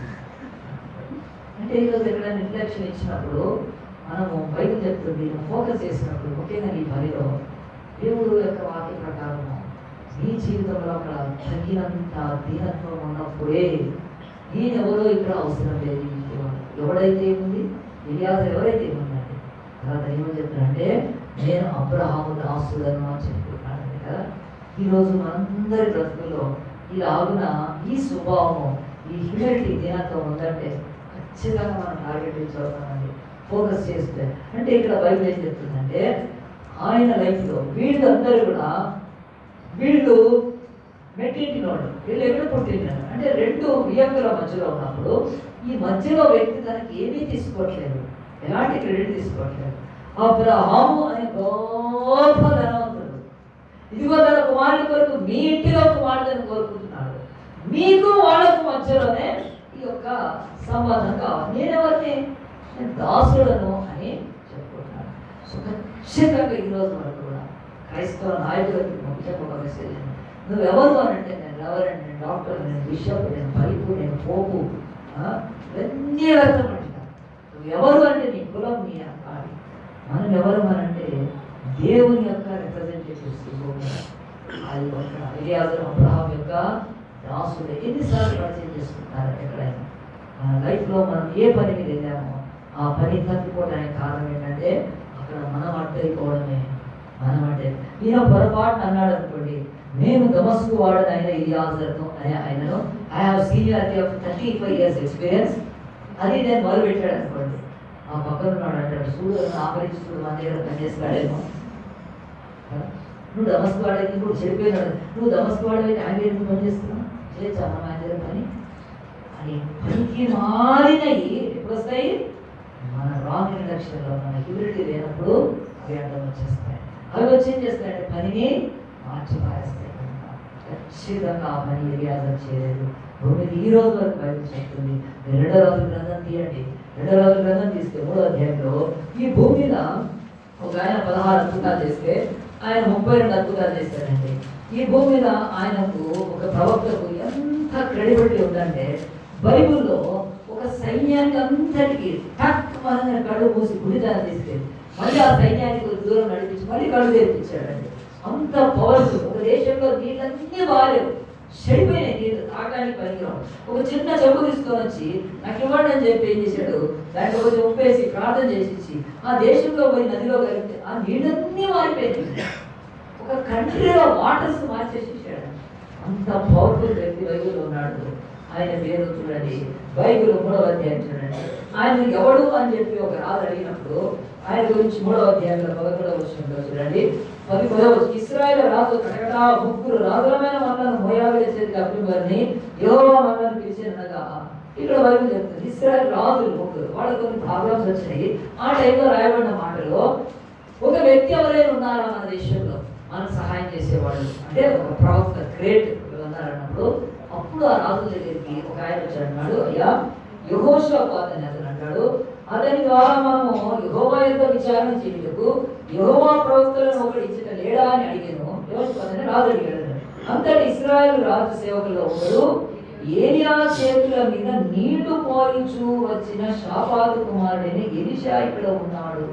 అంటే ఈరోజు ఎక్కడైనా నిర్లక్ష్యం ఇచ్చినప్పుడు మనము బైబిల్ చెప్తుంది ఫోకస్ చేసినప్పుడు ముఖ్యంగా నీ పనిలో దేవుడు యొక్క వాక్య ప్రకారము నీ జీవితంలో అక్కడ తగినంత దీనత్వం ఉన్నప్పుడే నేను ఎవరో ఇక్కడ అవసరం లేదు ఈ జీవితంలో. ఎవడైతే ఉంది ఎలియాజర్ ఎవరైతే ఉందండి తర్వాత ఏమని చెప్తానంటే నేను అబ్రహాము దాసులను అని చెప్తున్నాను కదా ఈరోజు మనందరి బ్రతుకుల్లో ఇలాగున ఈ స్వభావము ఈ హ్యూమిలిటీ దీనత్వం ఉందంటే ఖచ్చితంగా మనం టార్గెట్ రీచ్ అవుతామండి ఫోకస్ చేస్తే అంటే ఇక్కడ బైబిల్ ఏం చెప్తుందంటే ఆయన లైఫ్లో వీళ్ళందరూ కూడా వీళ్ళు మెట్టింటినోడు వీళ్ళు ఎక్కడ పుట్టినారు అంటే రెండు వియంకుల మధ్యలో ఉన్నప్పుడు ఈ మధ్యలో వ్యక్తి తనకి ఏమీ తీసుకోవట్లేదు ఎలాంటి క్రెడిట్ తీసుకోవట్లేదు అబ్రహాము అనే గొప్ప ధనవంతుడు ఇదిగో తన కుమారుని కొరకు మీ ఇంటిలో కుమారుడిని కోరుకుంటున్నాడు మీకు వాళ్ళకు మధ్యలోనే ఈ యొక్క సంబంధం కావాలి నేనెవరిని నేను దాసులను అని చెప్పుకుంటున్నాను సో ఖచ్చితంగా ఈరోజు వరకు కూడా క్రైస్తవ నాయకులకి ముఖ్యంగా ఒక మెసేజ్ నువ్వు ఎవరు అని అంటే నేను ఎవరండి నేను డాక్టర్ నేను బిషప్ నేను పైపు నేను పోపు ఆ? ఇవన్నీ వ్యర్థం అంట నువ్వు ఎవరు అంటే నీ కులం నీ అకాడి మనం ఎవరు అని అంటే దేవుని యొక్క రిప్రజెంటేటివ్స్ అది ఒక ఎలియాజరు అబ్రహాం యొక్క దాసుడు ఎన్నిసార్లు పరిచయం చేసుకుంటారు ఎక్కడైనా మన లైఫ్లో మనం ఏ పని మీద వెళ్ళామో ఆ పని తప్పిపోవడానికి కారణం ఏంటంటే అక్కడ మనం అడ్డైపోవడమే మనం అంటే ఈయన పొరపాటున అన్నాడు అనుకోండి నేను దమస్కు వాడని ఆయన ఇలియాజర్ను అనే ఆయనను I have seniority of thirty five years experience అది నేను మొదలు పెట్టాడు అనుకోండి ఆ పక్కన ఉన్నాడు అంటాడు చూడు ఆపరించి చూడు మన దగ్గర పనిచేస్తాడేమో కదా? నువ్వు దమస్కు వాడైతే ఇప్పుడు చెడిపోయినాడు నువ్వు దమస్కు వాడైతే ఆయన ఎందుకు పని చేస్తున్నావు చేయొచ్చా మనం ఆయన దగ్గర పని అని పనికి మారినవి ఎప్పుడు వస్తాయి మన రాంగ్ ఇండక్షన్లో మన హ్యూమిలిటీ లేనప్పుడు అవి అడ్డం వచ్చేస్తాయి అవి వచ్చి ఏం చేస్తాయంటే పనిని మార్చి పారేస్తాయి కనుక ఖచ్చితంగా ఆ పని ఎలియాజర్ చేయలేదు భూమికి ఈ రోజు వరకు బయట చెప్తుంది మీరు రెండో రోజు గ్రంథం తీయండి రెండో రోజు గ్రంథం తీస్తే మూడో అధ్యాయంలో ఈ భూమి మీద ఒక ఆయన పదహారు అద్భుతాలు చేస్తే ఆయన ముప్పై రెండు అద్భుతాలు చేశాడండి ఈ భూమి మీద ఆయనకు ఒక ప్రవక్తకు ఎంత క్రెడిబిలిటీ ఉందంటే బైబిల్లో ఒక సైన్యానికి అంతటికి టక్ మన కళ్ళు మూసి గుడిదాన్ని తీసుకెళ్ళి మళ్ళీ ఆ సైన్యానికి ఒక దూరం నడిపించి మళ్ళీ కళ్ళు తెరిపించాడండి అంత పవర్ఫుల్ ఒక దేశంలో నీళ్ళన్నీ బాగాలేవు చెడిపోయిన నీళ్ళు తాగడానికి పనికిరావు ఒక చిన్న చెంబు తీసుకొని వచ్చి నాకు ఇవ్వండి అని చెప్పి ఏం చేశాడు దాంట్లో కొంచెం ఉప్పేసి ప్రార్థన చేసి ఇచ్చి ఆ దేశంలో పోయి నదిలో కలిగితే ఆ నీళ్ళన్నీ మారిపోయింది ఒక కంట్రీలో వాటర్స్ మార్చేసేసాడు అంత పవర్ఫుల్ వ్యక్తి బైబిల్ ఉన్నాడు ఆయన పేరు చూడండి బైబిల్ మూడవ అధ్యాయం చూడండి ఆయన ఎవడు అని చెప్పి ఒక రాజు అడిగినప్పుడు ఆయన గురించి మూడవ అధ్యాయంలో పదకొండవ విషయంలో చూడండి పది పదవ ఇస్రాయేల్ రాజు కటకటా ముగ్గురు రాజులమైన మనలను మోయాబుల చేతికి అప్పివారిని యెహోవా మనల్ని పిలిచినగా ఇక్కడ బైబిల్ చెప్తుంది ఇస్రాయేల్ రాజులు ముగ్గురు వాళ్ళకి కొన్ని ప్రాబ్లమ్స్ వచ్చినాయి ఆ టైంలో రాయబడిన మాటలో ఒక వ్యక్తి ఎవరైనా ఉన్నారా మన దేశంలో మనకు సహాయం చేసేవాళ్ళు అంటే ఒక ప్రవక్త గ్రేట్ ఉన్నారన్నప్పుడు అప్పుడు ఆ రాజు దగ్గరికి ఒక ఆయన వచ్చాడు అన్నాడు అయ్యా యహోషాపాత్ అని అతను అంటాడు అతని ద్వారా మనము యహోవా యొక్క విచారణ చేయుటకు యహోవా ప్రవక్తలను ఒకటి ఇచ్చిన లేడా అని అడిగాను యహోషాపాత్ అని రాజు అడిగాడు అంతటి ఇస్రాయేల్ రాజు సేవకుల్లో ఒకడు ఏలియా చేతుల మీద నీళ్లు పోయించు వచ్చిన షాపాదు కుమారుడైన ఎలిషా ఇక్కడ ఉన్నాడు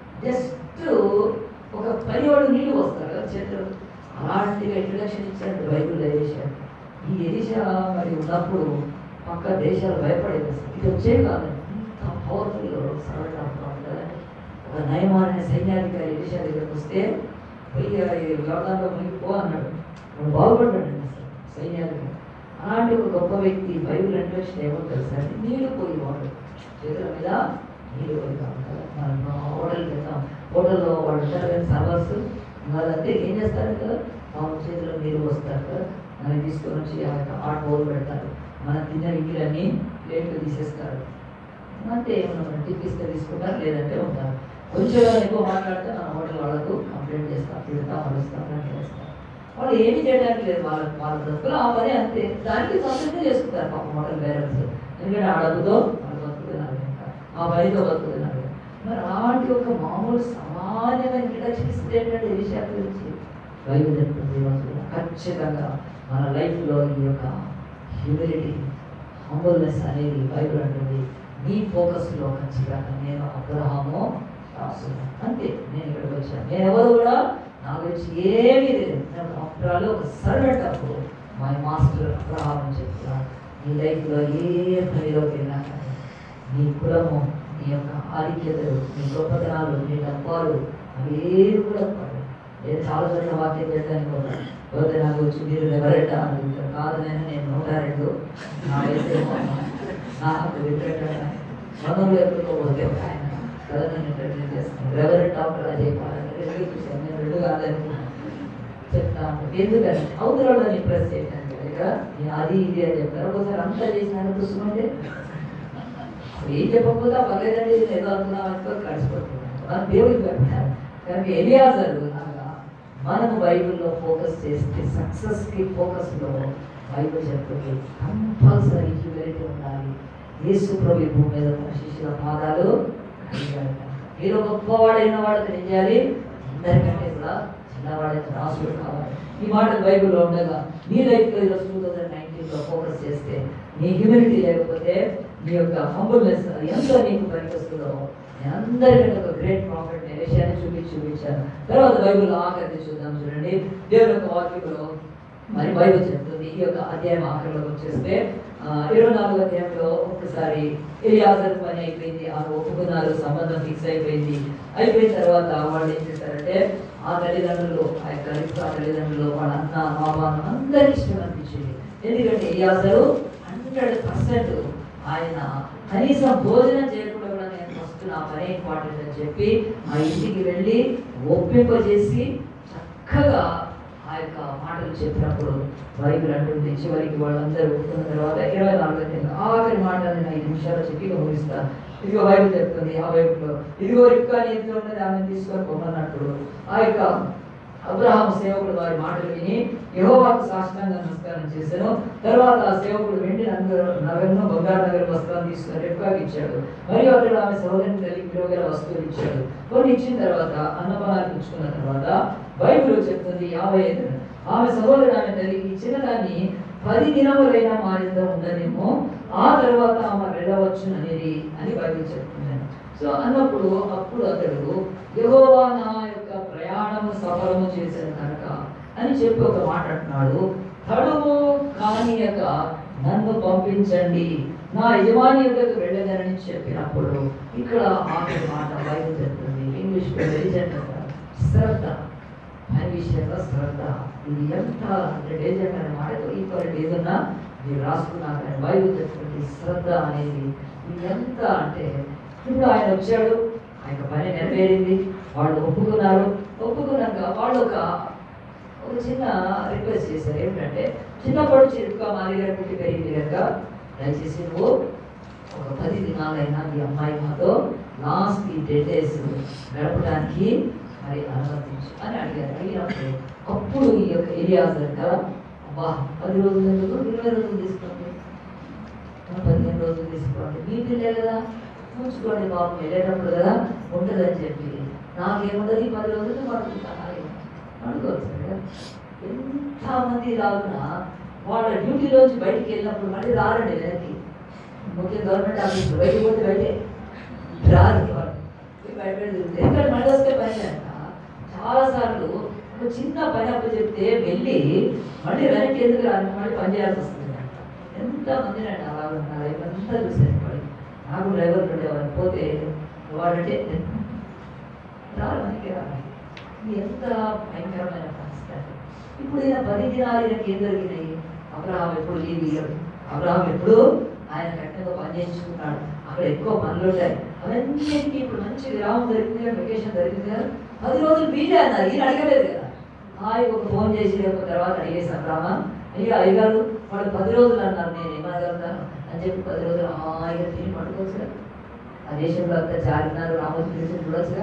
జస్ట్ ఒక పనివాడు నీళ్లు వస్తారు కదా చేతులు అలాంటిగా ఇంట్రడక్షన్ ఇచ్చాడు బైబుల్ చేశాడు ఈ ఎలిషా మరి ఉన్నప్పుడు పక్క దేశాలు భయపడేది అసలు. ఇది వచ్చే కాదు ఇంత పవర్ఫుల్ సర్వెంట్ ఆఫ్ గాడ్ కదండి. ఒక నయమాన్ అనే సైన్యాధికారి ఎలిషా దగ్గరకు వస్తే పోయి యోగాల్లో మునిగిపో అన్నాడు వాడు బాగుపడ్డాడు అసలు సైన్యాధికారి అలాంటి ఒక గొప్ప వ్యక్తి బైబిల్ ఇంట్రడక్షన్ ఏమో తెలుసా అంటే నీళ్లు పోయేవాడు చేతుల మీద నీళ్ళు పోయినాం కదా మనం హోటల్కి వెళ్తాం హోటల్లో వాళ్ళు ఉంటారు కానీ సర్వర్స్ వాళ్ళంటే ఏం చేస్తారు కదా పాము చేతిలో నీళ్ళు పోస్తారు కదా మనకి తీసుకొని వచ్చి ఆ యొక్క హాట్ బౌల్ పెడతారు మనం తిన్న ఇంటిలన్నీ ప్లేట్లు తీసేస్తారు అంతే ఏమన్నా మనం టిప్పిస్తే తీసుకుంటారు లేదంటే ఉంటారు కొంచెం ఎక్కువ మాట్లాడితే మన హోటల్ వాళ్ళకు కంప్లైంట్ చేస్తాం తిడతాం అరుస్తాం అని చేస్తాం వాళ్ళు ఏమీ చేయడానికి లేదు వాళ్ళ వాళ్ళ బ్రతుకులు ఆ పని అంతే దానికి సంతృప్తి చేసుకుంటారు పాపం హోటల్ పేరెంట్స్ ఎందుకంటే ఆ డబ్బుతో వాళ్ళు బతుకుతున్నారు ఇంకా ఆ పనితో బతుకుతున్నారు మరి అలాంటి ఒక మామూలు సామాన్యమైన ఇంట్రడక్షన్ ఇస్తే ఏంటంటే ఈ విషయాల గురించి బైబిల్ చెప్తుంది ఈరోజు ఖచ్చితంగా మన లైఫ్లో ఈ యొక్క హ్యూమిలిటీ హంబుల్నెస్ అనేది బైబిల్ అంటుంది నీ ఫోకస్లో ఖచ్చితంగా నేను అబ్రహాము రాసున్నాను అంతే నేను ఇక్కడికి వచ్చాను నేను ఎవరు కూడా నా గురించి ఏమీ లేదు నేను ఆఫ్టర్ ఒక సర్వెంట్ అప్పుడు మై మాస్టర్ అబ్రహాం అని చెప్తున్నాను నీ లైఫ్లో ఏ పనిలోకి వెళ్ళినా కానీ నీ కులము నీ యొక్క ఆధిక్యతలు నీ గొప్పతనాలు నీ డబ్బాలు అవి ఏవి కూడా పడవు. నేను చాలా చోట్ల వాక్యం చేయడానికి పోతాను పోతే నాకు వచ్చి మీరు ఎవరెట్టా అడుగుతారు కాదు నేను నేను నూట రెండు నా వయసు ఏమో నాకు విపరీతంగా మనోళ్ళు ఎక్కడికో పోతే ఒక ఆయన కదా నేను ఇంటర్వ్యూ చేస్తాను రెవరెంట్ డాక్టర్ అజయ్ పాలని రెండు చూశాను నేను రెండు కాదనుకున్నాను చెప్తా ఉంటాను ఎందుకని అవతల వాళ్ళని ఇంప్రెస్ చేయడానికి ఇక్కడ నేను అది ఇది అని చెప్తారు ఒకసారి అంతా చేసినాను చూసుకుంటే ఏం చెప్పకపోతే పర్లేదండి నేను ఏదో అనుకున్నాం అనుకో కలిసిపోతున్నాను మన దేవుడికి పెట్టారు కానీ ఎలియాజరు లాగా మనము బైబిల్లో ఫోకస్ చేస్తే సక్సెస్కి ఫోకస్లో బైబిల్ చెప్తుంది కంపల్సరీ హ్యూమిలిటీ ఉండాలి యేసు ప్రభు ఈ భూమి మీద తన శిష్యుల పాదాలు కడిగాడు. మీరు గొప్పవాడైన వాడికి ఏం చేయాలి అందరికంటే కూడా చిన్నవాడైన రాసుడు కావాలి ఈ మాట బైబిల్లో ఉండగా నీ లైఫ్లో ఈరోజు టూ థౌజండ్ నైన్టీన్లో ఫోకస్ చేస్తే నీ హ్యూమిలిటీ లేకపోతే నీ యొక్క హంబుల్నెస్ అది ఎంత నీకు పనికొస్తుందో నేను అందరికంటే ఒక గ్రేట్ ప్రాఫిట్ నేను విషయాన్ని చూపించి చూపించాను తర్వాత బైబిల్లో ఆఖరి చూద్దాం చూడండి దేవుని యొక్క వాక్యంలో మరి బైబిల్ చెప్తుంది ఈ యొక్క అధ్యాయం ఆఖరిలోకి వచ్చేస్తే ఆ, ఇరవై నాలుగు అధ్యాయంలో ఒక్కసారి ఎలియాజర్ పని అయిపోయింది ఆ ఒప్పుకున్నారు సంబంధం ఫిక్స్ అయిపోయింది అయిపోయిన తర్వాత వాళ్ళు ఏం చేశారంటే ఆ తల్లిదండ్రులు ఆ యొక్క రిప్కా తల్లిదండ్రులు వాళ్ళ అన్న మామాను అందరి ఇష్టం అనిపించింది ఎందుకంటే ఎలియాజరు హండ్రెడ్ పర్సెంట్ ఆయన కనీసం భోజనం చేయకుండా కూడా నేను ఫస్ట్ నా పని ఇంపార్టెంట్ అని చెప్పి ఆ ఇంటికి వెళ్ళి ఒప్పింపజేసి చక్కగా ఆ యొక్క మాటలు చెప్పినప్పుడు బైబిల్ అంటుంది చివరికి వాళ్ళందరూ ఒప్పుకున్న తర్వాత ఇరవై నాలుగు అధ్యాయం ఆఖరి మాట నేను ఐదు నిమిషాలు చెప్పి ఇక ముగిస్తాను ఇదిగో బైబిల్ చెప్తుంది ఆ బైబిల్లో ఇదిగో రిక్కా నీతిలో ఉన్నది ఆమె తీసుకొని పొమ్మన్నప్పుడు ఆ యొక్క అబ్రహాం సేవకుడు వారి మాటలు విని యెహోవాకు సాష్టాంగ నమస్కారం చేశాను తర్వాత ఆ సేవకుడు వెండి నగర నగరను బంగారు నగర వస్త్రాన్ని తీసుకుని రెప్కాకి ఇచ్చాడు మరియు అతడు ఆమె సహోదరుని తల్లికి విలువగల వస్తువులు ఇచ్చాడు కొన్ని ఇచ్చిన తర్వాత అన్నపానాలు పుచ్చుకున్న తర్వాత బైబిల్ చెప్తుంది యాభై ఐదు ఆమె సహోదరు ఆమె తల్లికి ఇచ్చిన దాన్ని పది దినములైనా మా ఇంత ఉండనేమో ఆ తర్వాత ఆమె వెళ్ళవచ్చు అనేది అని బైబిల్ చెప్తున్నాను సో అన్నప్పుడు అప్పుడు అతడు యెహోవా నా యొక్క ప్రయాణము సఫలము చేసిన కనుక అని చెప్పి ఒక మాట అంటున్నాడు తడుము కానియక నన్ను పంపించండి నా యజమాని యొక్కకు వెళ్ళదనని చెప్పినప్పుడు ఇక్కడ ఆఖరి మాట బైబిల్ చెప్తుంది ఇంగ్లీష్ డేజెంట్ శ్రద్ధ పని విషయంలో శ్రద్ధ ఇది ఎంత డేజెంట్ అనే మాటతో ఈక్వల్ ఏదన్నా మీరు రాసుకున్నారు కానీ బైబిల్ చెప్తుంది శ్రద్ధ అనేది ఇది ఎంత అంటే ఇప్పుడు ఆయన వచ్చాడు ఆయన పని నెరవేరింది వాళ్ళు ఒప్పుకున్నారు ఒప్పుకున్నాక వాళ్ళు ఒక ఒక చిన్న రిక్వెస్ట్ చేశారు ఏమిటంటే చిన్నప్పుడు చిరుపుగా మా దగ్గర పుట్టి పెరిగింది కనుక దయచేసి నువ్వు ఒక పది దినాలైనా ఈ అమ్మాయి మాతో లాస్ట్ ఈ టెన్ డేస్ గడపడానికి మరి అనుమతించు అని అడిగారు అడిగినప్పుడు అప్పుడు ఈ యొక్క ఏరియాస్ అంట అబ్బా పది రోజులు ఎందుకు ఇరవై రోజులు తీసుకోండి ఆ, పదిహేను రోజులు తీసుకోండి మీ పిల్లే కదా ఉంచుకోండి బాబు వెళ్ళేటప్పుడు కదా ఉంటుందని చెప్పి నాకేముండదు ఈ పది రోజులు పడుకుంటాను అనుకోవచ్చు కదా ఎంతమంది రావునా వాళ్ళ డ్యూటీలోంచి బయటికి వెళ్ళినప్పుడు మళ్ళీ రారండి వెనక్కి ముఖ్య గవర్నమెంట్ ఆఫీస్ బయటికి పోతే బయటే రారు వాళ్ళు పోయి బయట బయట తిరుగుతారు. ఎక్కడ మళ్ళీ వస్తే పని అంట చాలాసార్లు ఒక చిన్న పని అప్పు చెప్తే వెళ్ళి మళ్ళీ వెనక్కి ఎందుకు రాని మళ్ళీ పని చేయాల్సి వస్తుంది అంట ఎంతమంది అండి అలా ఉన్నారు ఇవంతా చూసాను వాడు నాకు డ్రైవర్లు ఉండేవారు పోతే వాడంటే రారు మనకి రారు ఇది ఎంత భయంకరమైన పరిస్థితి అంటే. ఇప్పుడు ఈయన పది దినాలు ఈయనకి ఏం జరిగినాయి అబ్రహాం ఎప్పుడు లీవ్ ఇయ్యడు అబ్రహాం ఎప్పుడు ఆయన కట్టగా పని చేయించుకున్నాడు అక్కడ ఎక్కువ పనులు ఉంటాయి అవన్నిటికీ ఇప్పుడు మంచి విరామం దొరికింది కదా వెకేషన్ దొరికింది కదా పది రోజులు వీలే అన్నారు ఈయన అడగలేదు కదా హాయ్ ఒక ఫోన్ చేసి రేపు తర్వాత అడిగేసి అబ్రహ్మ అయ్యా అయ్యగారు వాళ్ళు పది రోజులు అన్నారు నేను ఏమనగలుగుతాను అని చెప్పి పది రోజులు హాయిగా తిని పడుకోవచ్చు కదా ఆ దేశంలో అంతా చారినారు రామోజీ తెలిసి చూడొచ్చుగా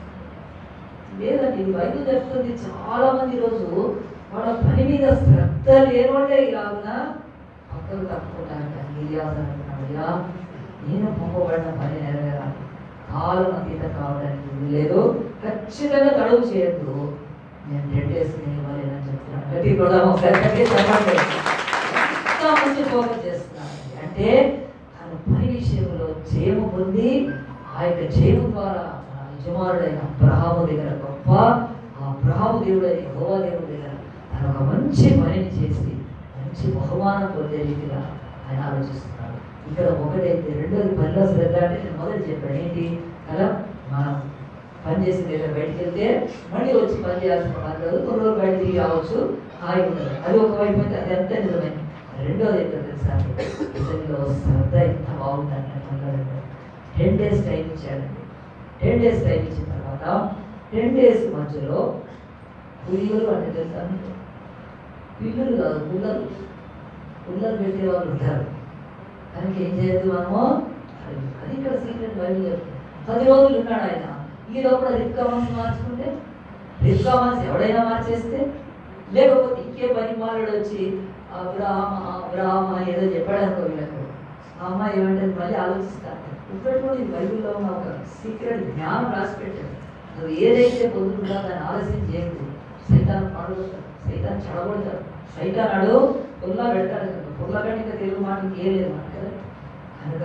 లేదండి ఇది బైబిల్ చెప్తుంది చాలా మంది ఈరోజు వాళ్ళ పని మీద శ్రద్ధ లేనోళ్ళే ఇలాగున పక్కలు తప్పుకుంటారంట ఇలియాస్ అంటున్నాడు ఇలా నేను పంపబడిన పని నెరవేరాలి కాలం అతీత కావడానికి వీలు లేదు ఖచ్చితంగా తడువు చేయొద్దు నేను టెన్ డేస్ నేను ఇవ్వలేనని చెప్తున్నాను గట్టి కూడా ఒకసారి గట్టి చెప్పండి ఎంత మంచి ఫోకస్ చేస్తున్నాను అంటే తన పని విషయంలో జయము పొంది ఆ యొక్క జయము ద్వారా మన యజమానుడైన అబ్రహాము దగ్గర గొప్ప ఆ అబ్రహాము దేవుడైన యెహోవా దేవుడి దగ్గర తన ఒక మంచి పనిని చేసి మంచి బహుమానం పొందే రీతిగా ఆయన ఆలోచిస్తున్నాడు ఇక్కడ ఒకటైతే రెండోది పనిలో శ్రద్ధ అంటే నేను మొదటి చెప్పాను ఏంటి కదా మనం పని చేసిన దగ్గర బయటికి వెళ్తే మళ్ళీ వచ్చి పని చేయాల్సిన పని లేదు కొన్ని రోజులు బయట తిరిగి రావచ్చు హాయి ఉండదు అది ఒక వైపు అయితే అది అంతే నిజమే రెండోది ఏంటో తెలుసా ఇతనిలో శ్రద్ధ ఎంత బాగుందని పనులు టెన్ డేస్ టైం ఇచ్చాడండి టెన్ డేస్ టైం ఇచ్చిన తర్వాత టెన్ డేస్ మధ్యలో పులిగలు అంటే తెలుసా మీకు పిల్లులు కాదు పుల్లలు పుల్లలు పెట్టే వాళ్ళు ఉంటారు కనుక ఏం చేయొద్దు మనము అది అది ఇక్కడ సీక్రెట్ బయలు చెప్తుంది పది రోజులు ఉన్నాడు ఆయన ఈ లోపల రిక్కా మనసు మార్చుకుంటే రిక్కా మనసు ఎవడైనా మార్చేస్తే లేకపోతే ఇంకే పని మాలాడు వచ్చి అబ్రాహ్మ అబ్రాహ్మ ఏదో చెప్పాడు అనుకో వీళ్ళకు ఆ అమ్మాయి ఏమంటే మళ్ళీ ఆలోచిస్తాను ఇప్పటి కూడా ఈ బైబిల్లో ఉన్న ఒక సీక్రెట్ జ్ఞానం రాసి పెట్టాడు నువ్వు ఏదైతే పొందుతుందో దాన్ని ఆలస్యం చేయకు సైతాన్ని పాడుతాడు సైతాన్ని చెడగొడతాడు సైతానాడు పుల్లా పెడతాడు కనుక పుల్లా కనుక తెలుగు మాట ఇంకేం లేదు మాట కదా కనుక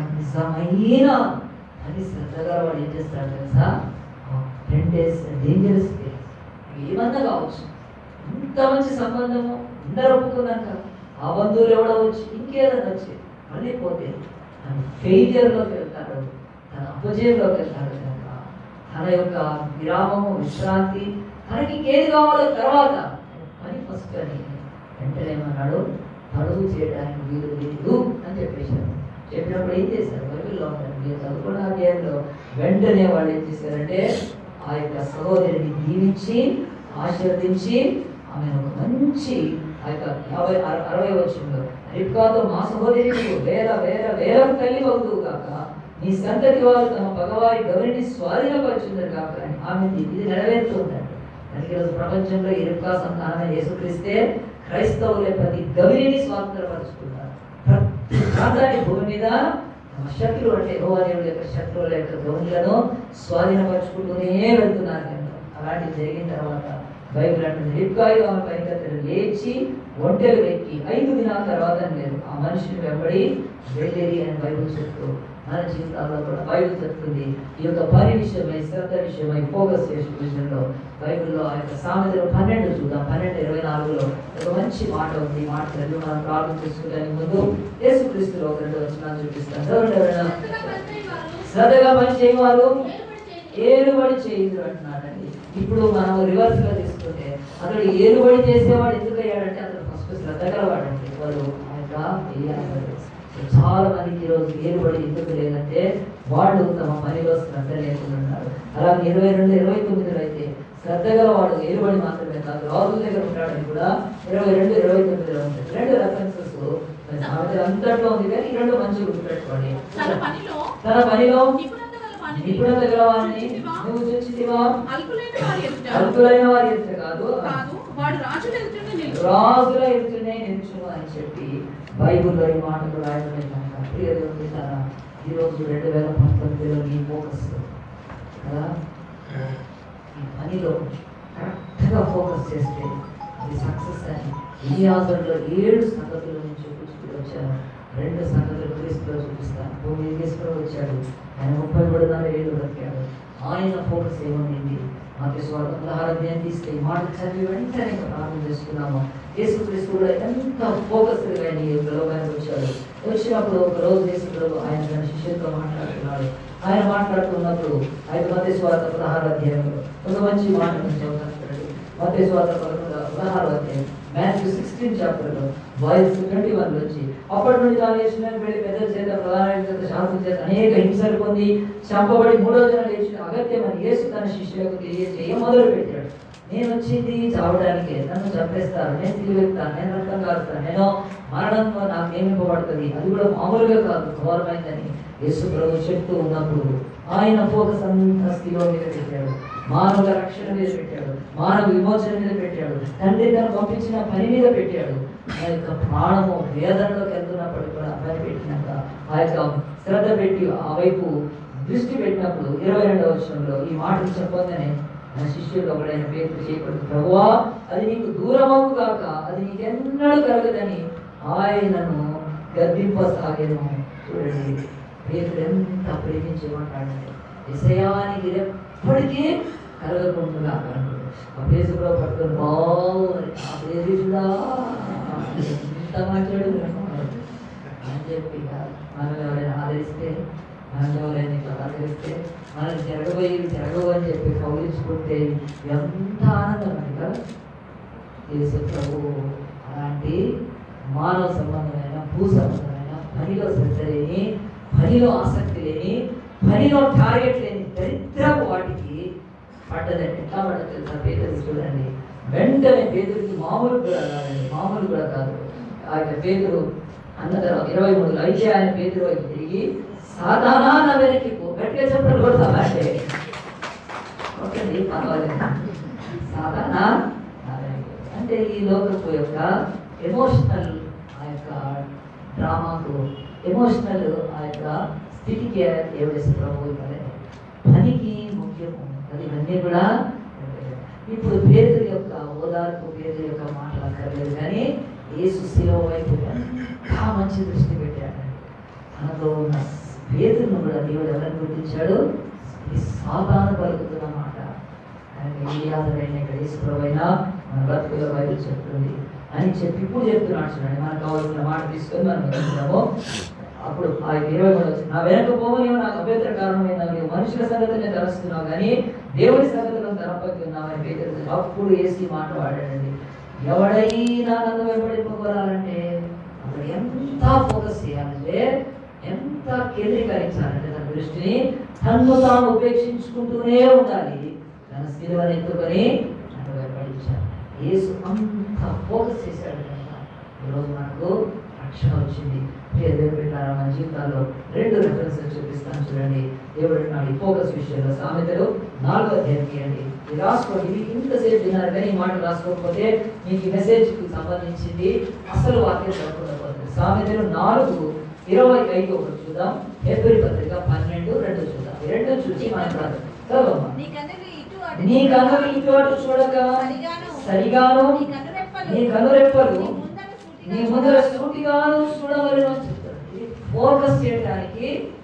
నిజమైన అని శ్రద్ధగా వాడు ఏం చేస్తాడు తెలుసా టెన్ డేస్ డేంజరస్ డేస్ ఏమన్నా కావచ్చు ఇంత మంచి సంబంధము అందరూ ఒప్పుకున్నాక ఆ బంధువులు ఎవడో వచ్చి ఇంకేదన్నా వచ్చి మళ్ళీ పోతే తన ఫెయిలియర్లోకి వెళ్తాడు తన అపజయంలోకి వెళ్తాడు కనుక తన యొక్క విరామము విశ్రాంతి తనకి ఇంకేది కావాలో తర్వాత పని ఫస్ట్ అని వెంటనే ఏమన్నాడు తడువు చేయడానికి వీలు లేదు అని చెప్పేశారు చెప్పినప్పుడు ఏం చేశారు బైబిల్లో ఉంటారు మీరు చదువుకున్న అధ్యాయంలో వెంటనే వాళ్ళు ఏం చేశారంటే ఆ యొక్క సహోదరిని దీవించి ఆశీర్వదించి ఆమె ఒక మంచి ఆ యొక్క యాభై అర- అరవై వచ్చంలో రిప్కాతో మా సహోదరి నువ్వు వేల వేల వేల తల్లి అవుతువు కాక నీ సంతతి వారు తమ పగవారి గౌరిని స్వాధీనపరుచుందరు కాక అని ఆమె ఇది నెరవేరుతుందండి మనకి ఈరోజు ప్రపంచంలో ఈ రిప్కా సంతానమే యేసుక్రీస్తే క్రైస్తవులే ప్రతి గవిని స్వాతంత్రపరుచుకున్నారు ప్రతి ప్రాంతాన్ని భూమి మీద తమ శత్రువు అంటే యెహోవా దేవుడి యొక్క శత్రువుల యొక్క గౌనులను స్వాధీనపరుచుకుంటూనే వెళ్తున్నారు కనుక అలాంటివి జరిగిన తర్వాత బైబిల్ అంటుంది రిప్కాయి ఆమె పైకత్తెలు లేచి ఒంటెలు ఎక్కి ఐదు దినాల తర్వాత లేదు ఆ మనిషిని వెంబడి వెళ్ళేది అని బైబిల్ చెప్తూ మన జీవితాల్లో కూడా బైబిల్ చెప్తుంది ఈ యొక్క పని విషయమై శ్రద్ధ విషయమై ఫోకస్ చేసే విషయంలో బైబిల్లో ఆ యొక్క సామెతలు పన్నెండు చూద్దాం పన్నెండు ఇరవై నాలుగులో ఒక మంచి మాట ఉంది ఈ మాట చదివి మనం ప్రార్థన చేసుకోవడానికి ముందు యేసుక్రీస్తులో ఒక రెండు వచనాలు చూపిస్తాను చదవండి ఎవరైనా శ్రద్ధగా పని చేయవారు ఏలుబడి చేయదు అంటున్నాడండి ఇప్పుడు మనం రివర్స్ గా తీసుకుంటే అతడు ఏలుబడి చేసేవాడు ఎందుకు అయ్యాడంటే అతడు ఫస్ట్ శ్రద్ధ గలవాడండి ఎవరు ఆయన ఎలియాజరు. చాలా మందికి ఈరోజు ఏలుబడి ఎందుకు లేదంటే వాళ్ళు తమ పనిలో శ్రద్ధ లేకుండా ఉన్నారు అలాగే ఇరవై రెండు ఇరవై తొమ్మిదిలో అయితే శ్రద్ధ గలవాడు ఏలుబడి మాత్రమే కాదు రాజుల దగ్గర ఉంటాడని కూడా ఇరవై రెండు ఇరవై తొమ్మిదిలో ఉంటుంది రెండు రెఫరెన్సెస్ అంతట్లో ఉంది కానీ ఈ రెండు మంచిగా గుర్తుపెట్టుకోండి తన పనిలో తన పనిలో నిపుణత గల వానిని నిపుణత గలవారిని చూచితివా? నువ్వు చూచితివా అల్పులైన వారి ఎదుట అల్పులైన వారి ఎదుట కాదు కాదు వాడు రాజుల ఎదుట నిలుచు రాజుల ఎదుటనే నిలుచును అని చెప్పి బైబిల్లో ఈ మాటలు రాయబడి కనుక ప్రియ దేవుని తన ఈరోజు రెండు వేల పంతొమ్మిదిలో నీ ఫోకస్ కదా ఈ పనిలో కరెక్ట్గా ఫోకస్ చేస్తే అది సక్సెస్ అని ఈ ఆధారంలో ఏడు సంగతుల నుంచి చూపించుకుంటూ వచ్చాను రెండు సంగతులు క్రీస్తులో చూపిస్తాను భూమి తీసుకుని వచ్చాడు ఆయన ముప్పై మూడున్నర ఏళ్ళు బ్రతికాడు ఆయన ఫోకస్ ఏమనింది మాకు స్వార్థ పదహారాధ్యాయం తీసుకు ఈ మాట చదివి వెంటనే ప్రారంభం చేసుకున్నాము యేసుక్రీస్తు కూడా ఎంత ఫోకస్డ్గా ఆయన ఈ లోకానికి వచ్చాడు వచ్చినప్పుడు ఒక రోజు యేసుప్రభు ఆయన తన శిష్యులతో మాట్లాడుతున్నాడు ఆయన మాట్లాడుతున్నప్పుడు ఐదు మధ్య స్వార్థ పదహారు అధ్యాయంలో ఒక మంచి మాట నేను చదువుతాను మధ్య స్వార్థ పదకొండు పదహారు అధ్యాయం మాథ్యూ సిక్స్టీన్ చాప్టర్లో వాయిస్ ట్వంటీ వన్ నుంచి అప్పటి నుండి తాను యేసుని వెళ్ళి పెద్దల చేత ప్రధాన చేత శాస్త్రం చేత అనేక హింసలు పొంది చంపబడి మూడో దిన లేచిన అగత్యమని యేసు తన శిష్యులకు తెలియజేయ మొదలు పెట్టాడు నేను వచ్చింది చావడానికి నన్ను చంపేస్తారు నేను తిరిగిస్తాను నేను రక్తం కారుస్తాను నేను మరణంతో నాకు నియమింపబడుతుంది అది కూడా మామూలుగా కాదు ఘోరమైందని యేసు ప్రభు చెప్తూ ఉన్నప్పుడు ఆయన ఫోకస్ అంతా స్థితిలో మీద పెట్టాడు మానవుల రక్షణ మీద పెట్టాడు మానవ విమోచన మీద పెట్టాడు తండ్రి తను పంపించిన పని మీద పెట్టాడు ఆ యొక్క ప్రాణము వేదనలోకి వెళ్తున్నప్పుడు కూడా ఆ పని పెట్టినాక ఆ యొక్క శ్రద్ధ పెట్టి ఆ వైపు దృష్టి పెట్టినప్పుడు ఇరవై రెండవ వచనంలో ఈ మాటలు చెప్పగానే నా శిష్యుడు ఒకడైన పేరు చేయకూడదు ప్రభువా అది నీకు దూరమవు కాక అది నీకెన్నడూ కలగదని ఆయనను గద్దింపసాగేను చూడండి పేతుడు ఎంత ప్రేమించమంటాడంటే విషయానికి ఎప్పటికీ కలగకుండా ఆ పేసులో పట్టుకొని బాగుంది ఆ పేరుడా ఎంత మంచాడు అని చెప్పి మనం ఎవరైనా ఆదరిస్తే మనం ఎవరైనా ఇట్లా ఆదరిస్తే మనం జరగబోయి జరగవు అని చెప్పి కౌలించుకుంటే ఎంత ఆనందం అండి కదా యేసు ప్రభు అలాంటి మానవ సంబంధమైన భూ సంబంధమైన పనిలో శ్రద్ధ లేని పనిలో ఆసక్తి లేని పనిలో టార్గెట్ లేని దరిద్రపు వాటికి పడ్డదండి ఎట్లా పడ్డది తెలుసా పేదలు చూడండి వెంటనే పేదలకి మామూలు కూడా కాదండి మామూలు కూడా కాదు ఆ యొక్క పేదలు అన్న తర్వాత ఇరవై మూడులో అయితే ఆయన పేదలు వైపు తిరిగి సాధారణ నా వెనక్కి పో గట్టిగా చెప్పడం కొడతావా అంటే ఓకే పర్వాలేదు సాధారణ నా వెనక్కి పో. అంటే ఈ లోకపు యొక్క ఎమోషనల్ ఆ యొక్క డ్రామాకు ఎమోషనల్ ఆ యొక్క స్థితికి ఏవేసి ప్రభు ఇవ్వలే పనికి ముఖ్యము అది ఇవన్నీ కూడా ఇప్పుడు పేదల యొక్క ఓదార్పు పేదల యొక్క మాట్లాడక్కర్లేదు కానీ యేసు శిలువ వైపు ఎంత మంచి దృష్టి పెట్టాడు మనలో ఉన్న పేదలను కూడా దేవుడు ఎవరిని గుర్తించాడు ఈ సాతాను పలుకుతున్న మాట ఏలియాదరైన ఇక్కడ ఈశ్వరమైనా మన బ్రతుకుల బైబిల్ చెప్తుంది అని చెప్పి ఇప్పుడు చెప్తున్నాడు చూడండి మనకు కావాల్సిన మాట తీసుకొని మనం వెళ్తున్నాము అప్పుడు ఆ ఇరవై మూడు వచ్చింది నా వెనక పోవని నాకు అభ్యంతర కారణమైన నీవు మనుషుల సంగతిని తలస్తున్నావు కానీ దేవుడి సంగతులను తలపకి ఉన్నావని పేదలు అప్పుడు వేసి మాట వాడాడండి ఎవడైనా నన్ను వెంబడింపకోరాలంటే అక్కడ ఎంత ఫోకస్ చేయాలంటే ఎంత కేంద్రీకరించాలంటే తన దృష్టిని తన్ను తాను ఉపేక్షించుకుంటూనే ఉండాలి తన శిలువను ఎత్తుకొని నన్ను వెంబడించాలి యేసు అంత ఫోకస్ చేశాడు కనుక ఈరోజు మనకు రక్షణ వచ్చింది ప్రియ దేవుడు పెట్టారా మన జీవితాల్లో రెండు రెఫరెన్సెస్ చూపిస్తాను చూడండి దేవుడు అంటున్నాడు ఈ ఫోకస్ విషయంలో సామెతలు నాలుగో అధ్యాయం తీయండి ఇది రాసుకోండి ఇది ఇంతసేపు విన్నారు కానీ ఈ మాట రాసుకోకపోతే మీకు ఈ మెసేజ్కి సంబంధించింది అసలు వాక్యం చదవకుండా పోతుంది సామెతలు నాలుగు ఇరవై ఐదు ఒకటి చూద్దాం ఫిబ్రవరి పత్రిక పన్నెండు రెండు చూద్దాం ఈ రెండు చూసి మాట్లాడదాం చదవమ్మా నీ కన్నులు ఇటు అటు నీ కన్ను ఇటు అటు చూడక సరిగాను సరిగాను నీ కన్నురెప్పలు నీ కనురెప్పలు నీ ముందర సూటిగా నీ ముందర చూడాలి. సూటిగాను చూడవలను ఫోకస్ చేయడానికి దృష్టి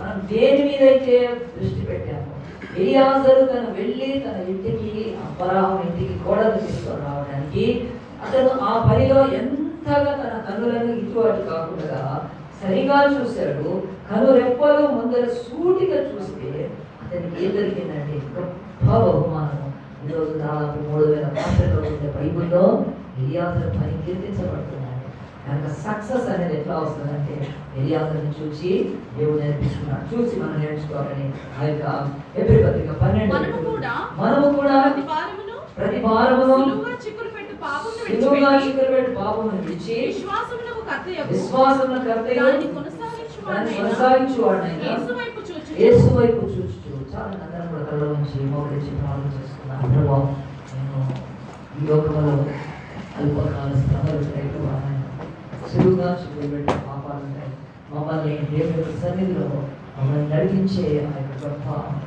మనం దేని మీద అయితే దృష్టి పెట్టామో ఎలియాజరు తను వెళ్ళి తన ఇంటికి అబ్రహాం ఇంటికి కోడలు తీసుకొని రావడానికి అతను ఆ పనిలో ఎంతగా తన కన్నులను ఇటు అటు కాకుండా సరిగా చూశాడు కను రెప్పలు ముందర సూటిగా చూస్తే అతనికి ఏం దొరికిందండి గొప్ప బహుమానం ఈరోజు దాదాపు మూడు వేల భాషల్లో ఉండే బైబిల్లో ఎలియాజరు పని కీర్తించబడుతున్నాడు కనుక సక్సెస్ అనేది ఎట్లా వస్తుందంటే ఎలియాజర్ని చూసి దేవుడు నేర్పిస్తున్నాడు చూసి మనం నేర్చుకోవాలని ఆ యొక్క ఎబ్రి పత్రిక పన్నెండు మనము కూడా మనము కూడా ప్రతి వారమును ప్రతి వారమును సులువుగా చిక్కులు పెట్టు పాపమును సులువుగా విడిచిపెట్టి చిక్కురుపెట్టు పాపమును విడిచి విశ్వాసమునకు కర్తయ్యకు విశ్వాసమున కర్తయ్య దాన్ని కొనసాగించు దాన్ని కొనసాగించువాడినైనా యేసు వైపు చూచు యేసు వైపు చూస్తూ చాలా అందరం కూడా కళ్ళ నుంచి మోకరించి ప్రార్థన చేస్తున్నాను ప్రభావ నేను ఈ లోకంలో అల్పకాల శ్రమలు ఉంటాయి ప్రభా నాయన. సులువుగా చూపెట్టే పాపాలు ఉంటాయి మమ్మల్ని దేవుని యొక్క సన్నిధిలో మమ్మల్ని నడిపించే ఆ యొక్క గొప్ప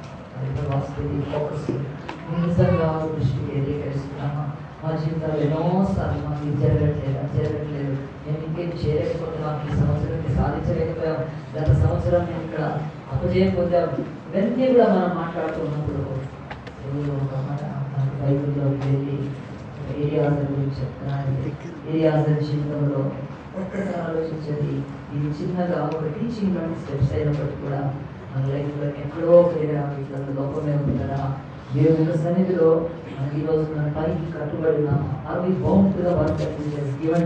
ఆ యొక్క వాస్తవి ఫోకస్ నిజంగా దృష్టి ఏకీకరిస్తున్నామా మా జీవితాలు ఎన్నోసార్లు మాకు ఇది జరగట్లేదు అది జరగట్లేదు నేను ఇంకేం చేయలేకపోతున్నాం ఈ సంవత్సరం ఇది సాధించలేకపోయాం గత సంవత్సరం నేను ఇక్కడ అపజయం పొందాం ఇవన్నీ కూడా మనం మాట్లాడుతున్నప్పుడు దేవుడు ఒక మాట మన బైబిల్లోకి వెళ్ళి ఏరియాజర్ గురించి చెప్తున్నాను ఏరియాజర్ జీవితంలో ఒక్కసారి ఆలోచించండి ఇది చిన్నగా ఒక టీచింగ్ లాంటి స్టెప్స్ అయినప్పటికీ కూడా మన లైఫ్లో ఎక్కడో పేరు ఇట్లా లోపమే ఉంది కదా దేవుని యొక్క సన్నిధిలో మనకి ఈరోజు మన పనికి కట్టుబడిన అవి బౌండ్గా వర్క్ గివెన్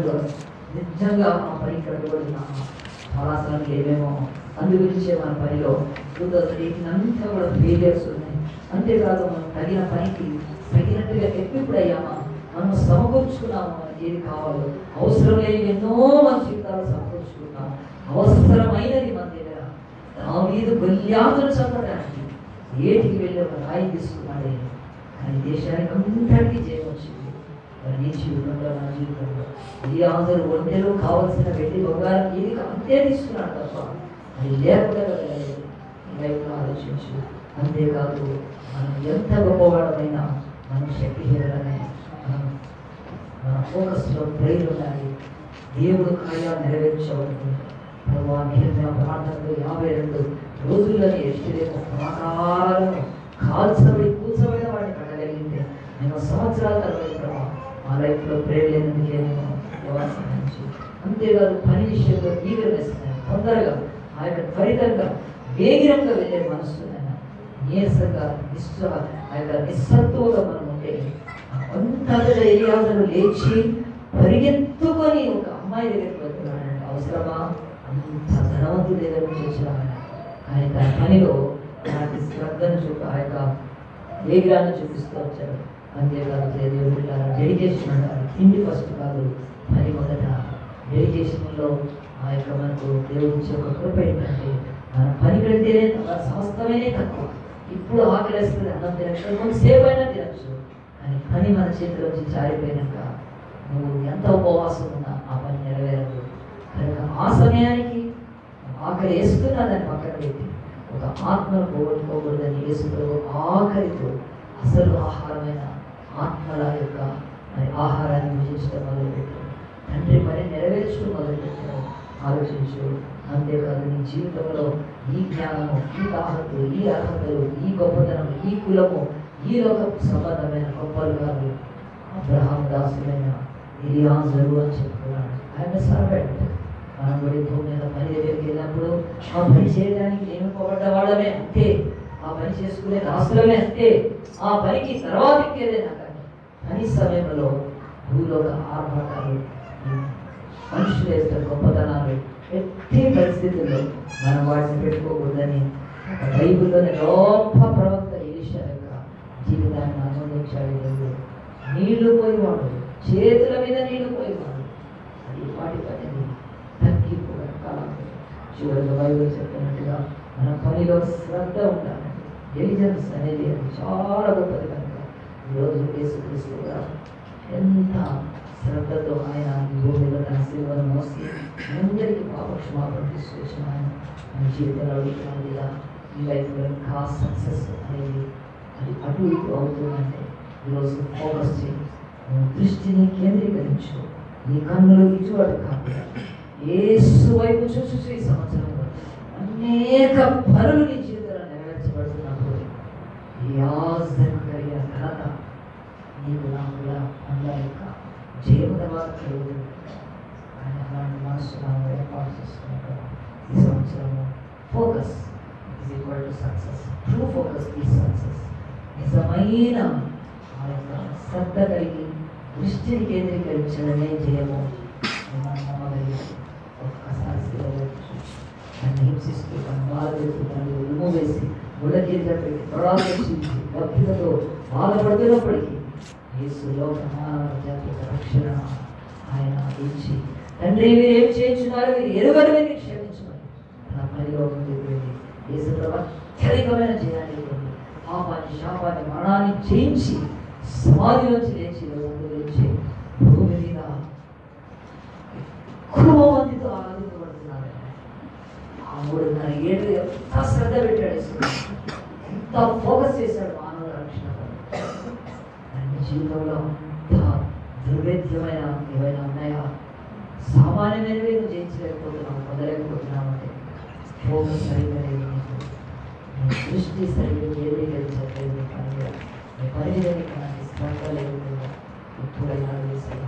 నిజంగా ఆ పనికి కట్టుబడిన చాలాసార్లు ఏమేమో అందు గురించే మన పనిలో టూ థౌసండ్ ఎయిటీన్ అంతా కూడా ఫెయిలియర్స్ ఉన్నాయి అంతేకాదు మనం తగిన పనికి తగినట్టుగా ఎప్పుడు అయ్యామా మనం సమకూర్చుకున్నాము మనకి ఏది కావాలో అవసరం లేని ఎన్నో మన జీవితాలు సమకూర్చుకున్నాం అవసరమైనది మన దగ్గర నా మీద గొల్యాదులు చంపడానికి ఏటికి వెళ్ళి ఒక రాయి తీసుకున్నాడే కానీ దేశానికి అంతటికీ జయం వచ్చింది మరి నీ జీవితంలో నా జీవితంలో ఈ ఆంధ్ర ఒంటెలు కావలసిన వెండి బంగారం ఏది కా- అంతే తీసుకున్నాడు తప్ప అది లేకుండా వెళ్ళలేదు ఈ లైఫ్లో ఆలోచించు అంతేకాదు మనం ఎంత గొప్పవాడమైనా మనం శక్తిహీనులనే మనం మన ఫోకస్లో ప్రేయర్ ఉండాలి దేవుడు కార్యాలు నెరవేర్చవద్దు ప్రభావ కీర్తన ప్రార్థనలు యాభై రెండు రోజుల్లోని ఎస్టిరేమో ప్రాకారాలను కాల్చబడి కూర్చబడిన వాడిని కట్టగలిగితే నేను సంవత్సరాల తరబడి ప్రభావ మా లైఫ్లో ప్రేయర్ లేనందుకే నేను వ్యవసాయించి అంతేకాదు పని విషయంలో ఈగర్నెస్ తొందరగా ఆ యొక్క త్వరితంగా వేగిరంగా వెళ్ళే మనసు నాయన. నీరసంగా నిస్స ఆ యొక్క నిస్సత్తువుగా మనం ఉంటే అంతగా ఎలియాజరు లేచి పరిగెత్తుకొని ఒక అమ్మాయి దగ్గరికి వెళ్తున్నాడంటే అవసరమా అంత ధనవంతుడి దగ్గర నుంచి వచ్చిన ఆయన ఆయన తన పనిలో నాకు శ్రద్ధను చూప ఆ యొక్క వేగిరాన్ని చూపిస్తూ వచ్చాడు అంతేకాదు దేవుడు డెడికేషన్ అంటారు తిండి ఫస్ట్ కాదు పని మొదట డెడికేషన్లో ఆ యొక్క మనకు దేవుడి ఇచ్చే ఒక కృప ఏంటంటే మన పని కంటేనే తక్కువ, సమస్తమేనే తక్కువ ఇప్పుడు ఆకలిస్తుంది అన్నం తినచ్చు కొంతసేపు అయినా తినచ్చు కానీ పని మన చేతిలోంచి జారిపోయినాక నువ్వు ఎంత ఉపవాసం ఉన్నా ఆ పని నెరవేరదు కనుక ఆ సమయానికి ఆకలి వేస్తున్నా దాన్ని పక్కన పెట్టి ఒక ఆత్మను పోగొట్టుకోకూడదని యేసులో ఆకలితో అసలు ఆహారమైన ఆత్మల యొక్క మరి ఆహారాన్ని భుజించడం మొదలుపెట్టాడు తండ్రి పని నెరవేర్చడం మొదలుపెట్టాడు ఆలోచించు అంతేకాదు నీ జీవితంలో ఈ జ్ఞానము ఈ తాహతు ఈ అర్హతలు ఈ గొప్పతనం ఈ కులము ఈ లోకపు సంబంధమైన గొప్పలు కాదు అబ్రహాం దాసులైన ఇలియాజరు అని చెప్పుకున్నాడు ఆయన సర్వెంట్ మనం కూడా భూమి మీద పని దగ్గరికి వెళ్ళినప్పుడు ఆ పని చేయడానికి నియమింపబడ్డ వాళ్ళమే అంతే ఆ పని చేసుకునే దాసులమే అంతే ఆ పనికి తర్వాత ఎక్కేదేనా కానీ పని సమయంలో భూలోక ఆర్భాటాలు ఈ మనుషుల యొక్క గొప్పతనాలు ఎట్టి పరిస్థితుల్లో మనం వాటిని పెట్టుకోకూడదని ఒక బైబిల్లోని గొప్ప ప్రవక్త ఎలీషా యొక్క జీవితాన్ని ఆనందించాడు దేవుడు నీళ్లు పోయేవాడు చేతుల మీద నీళ్లు పోయేవాడు అది వాటి పనిది తగ్గిపోయిన కాలం చివరిగా బైబిల్ చెప్పినట్టుగా మన పనిలో శ్రద్ధ ఉండాలి డెలిజెన్స్ అనేది అది చాలా గొప్పది కనుక ఈరోజు యేసుక్రీస్తు కూడా ఎంత శ్రద్ధతో ఆయన ఈ భూమిలో తన శిలువను మోసి అందరికీ పాప క్షమాపణ తీసుకొచ్చిన ఆయన మన జీవితంలో అడుగుతున్నాం ఇలా ఈ లైఫ్లో ఇంకా సక్సెస్ అనేది అది అటు ఇటు అవుతుందంటే ఈరోజు ఫోకస్ చేయి నువ్వు దృష్టిని కేంద్రీకరించు నీ కన్నులు ఇటు అటు కాకుండా ఏసు వైపు చూసి ఈ సంవత్సరంలో అన్ని అనేక పనులు నీ జీవితంలో నెరవేర్చబడుతున్నప్పుడు ఈ ఆశ్చర్యం కలిగిన ఘనత నీకు నాకు కూడా అందరి యొక్క జయము తర్వాత కలుగుతుంది ఆయన అలాంటి మనసు మనం ఏర్పాటు చేసుకున్నప్పుడు ఈ సంవత్సరము focus is equal to success true focus ఈ సక్సెస్ నిజమైన ఆ యొక్క శ్రద్ధ కలిగి దృష్టిని కేంద్రీకరించడమే జయము అని మనం నమ్మగలిగి ఒక్కసారి శిలవచ్చు నన్ను హింసిస్తూ తన బాధపెడుతూ నన్ను ఉరుము వేసి ముళ్ళకీత పెట్టి తొడాలు రక్షించి భక్తులతో బాధపడుతున్నప్పటికీ యేసు లోక మానవ జాతి యొక్క రక్షణ ఆయన ఇచ్చి తండ్రి మీరు ఏం చేయించున్నారు మీరు ఎరుగరు మీరు క్షమించమని తన పరిలోకం వెళ్ళి యేసు ప్రభు అత్యధికమైన జయాన్ని పొంది పాపాన్ని శాపాన్ని మరణాన్ని జయించి సమాధిలోంచి లేచి రోజు లేచి భూమి మీద ఎక్కువ మందితో ఆనందించబడుతున్నారు ఆ మూడున్నర ఏళ్ళు ఎంత శ్రద్ధ పెట్టాడు యేసు. ఎంత ఫోకస్ చేశాడు మానవ రక్షణ అన్ని జీవితంలో అంత దుర్వేద్యమైన ఏవైనా ఉన్నాయా సామాన్యమైనవి నువ్వు జయించలేకపోతున్నావు పొందలేకపోతున్నావు అంటే ఫోకస్ సరిగ్గా లేదు నీకు నీ దృష్టి సరిగ్గా కేంద్రీకరించట్లేదు నీ పని మీద నీ పని మీద నీకు అలాంటి శ్రద్ధ లేదు కదా ఎప్పుడైనా వేసినా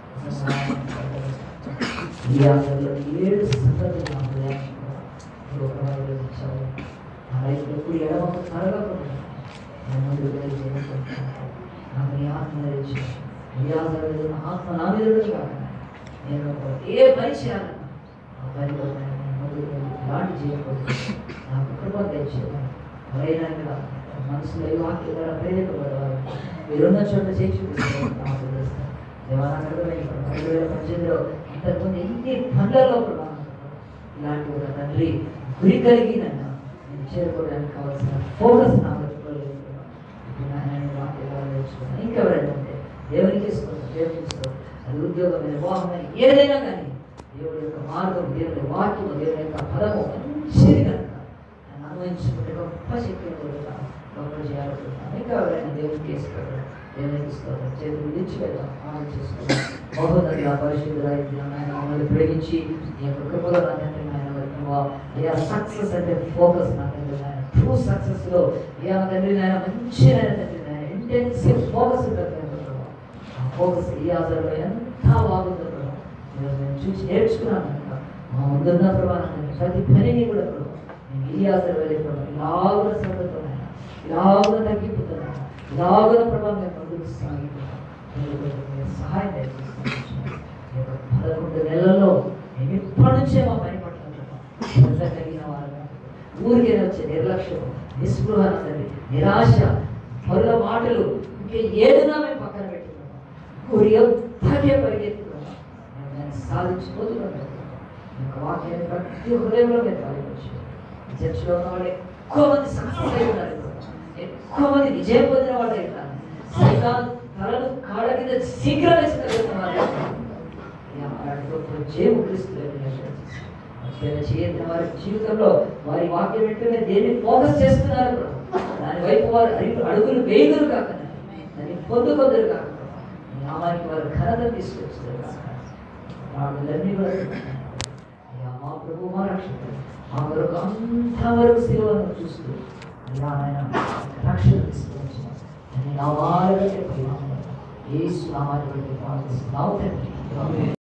ఈ ఆటలో ఏడు సంగతులు నా హృదయానికి కూడా నువ్వు ప్రభావం ఇచ్చావు నా రైతు ఎప్పుడు ఎడమకు కలగకుండా నేను ముందు వెళ్ళి చేయకుంటున్నాను నాకు నీ ఆత్మ ఇచ్చి నీ ఆధారం నా ఆత్మ నా మీద ఉండదు కాక నేను ఒక ఏ పని చేయాలన్నా ఆ పనిలో నేను ముందుకు వెళ్ళి ఇలాంటి చేయకూడదు నాకు కృప తెచ్చేవాడు ఎవరైనా ఇక్కడ మనసులో ఈ వాక్యం ద్వారా ప్రేరేపబడేవారు మీరున్న చోట చేసి చూపిస్తారు నాకు తెలుస్తాను దేవాలయం రెండు వేల పద్దెనిమిదిలో ఇంతకుముందు ఎన్ని పనులలో కూడా ఇలాంటి ఒక తండ్రి గురి కలిగి నన్ను నేను చేరుకోవడానికి కావాల్సిన ఫోకస్ నా పెట్టుకోలేదు ఇప్పుడు నాయన వాక్యాలు నేర్చుకున్నాను ఇంకెవరైనా ఉంటే దేవునికి ఇస్తున్నాను దేవునికి ఇస్తున్నాను అది ఉద్యోగం వివాహమైన ఏదైనా కానీ దేవుడి యొక్క మార్గం దేవుడి వాక్యం దేవుడి యొక్క ఫలము మంచిది కనుక నన్ను అనుభవించుకుంటే గొప్ప శక్తి కూడా గొప్ప చేయాలనుకుంటున్నాను ఇంకా ఎవరైనా దేవుడికి ఇస్తాడు దేవునికి ఇస్తాడు చేతులు విడిచి వెళ్దాం ఆమె చేసుకుంటాం బహుదంగా పరిశుద్ధులు ఆయన మమ్మల్ని ప్రేమించి నీ యొక్క కృపలో నా తండ్రి నాయన వా అయ్యా సక్సెస్ అంటే ఫోకస్ నా తండ్రి నాయన ట్రూ సక్సెస్ లో అయ్యా నా తండ్రి నాయన మంచి నాయన తండ్రి నాయన ఇంటెన్సివ్ ఫోకస్ ఉంటుంది ప్రభు. ఆ ఫోకస్ ఈ ఆధారంలో ఎంత బాగుందో ప్రభు ఈరోజు నేను చూసి నేర్చుకున్నాను కనుక మా ముందున్న ప్రభా నా తండ్రి ప్రతి పనిని కూడా ప్రభు నేను ఈ ఆధారం వెళ్ళే ప్రభు ఇలాగున శ్రద్ధతో నాయన ఇలాగున తగ్గిపోతున్నాను ఇలాగున ప్రభావం మేము ముందుకు సాగిపోతాం మీరు కొంచెం మీరు సహాయం దయచేసి ఈ యొక్క పదకొండు నెలల్లో మేము ఇప్పటి నుంచే మా పని పట్ల శ్రద్ధ కలిగిన వారుగా ఊరికే వచ్చే నిర్లక్ష్యం నిస్పృహ తండ్రి నిరాశ పరుల మాటలు ఇంకే ఏదైనా మేము పక్కన పెట్టుకున్నాం గురి అంతకే పరిగెత్తుకున్నాం మేము దాన్ని సాధించిపోతున్నాం ఈ యొక్క వాక్యాన్ని ప్రతి హృదయంలో మేము పాలించు చర్చిలో ఉన్న వాళ్ళు ఎక్కువ మంది సక్సెస్ అయి ఉన్నారు ఇప్పుడు. ఎక్కువ మంది విజయం పొందిన వాళ్ళు ఉన్నారు సైతాన్ తలను కాళ్ళ కింద శీఘ్రం వేసుకెళ్తున్న వాళ్ళు యా, అలాంటి గొప్ప జయము క్రీస్తులో చేయని వారి జీవితంలో వారి వాక్యం వెంటనే దేన్ని ఫోకస్ చేస్తున్నారు కూడా. దాని వైపు వారు అడుగు- అడుగులు వేయుదురు కాక దాన్ని పొందుకొందరు కాక ఈ నామానికి వారు ఘనత తీసుకొచ్చారు కాక వాళ్ళన్నీ కూడా అయ్యా, మా ప్రభు మా రక్షకుడు మా కొరకు అంతవరకు శిలువను చూస్తూ అయ్యా ఆయన రక్షణ తీసుకొచ్చిన నామాలు ఏసు నామాన్ని బట్టి ప్రార్థిస్తున్నావు తండ్రి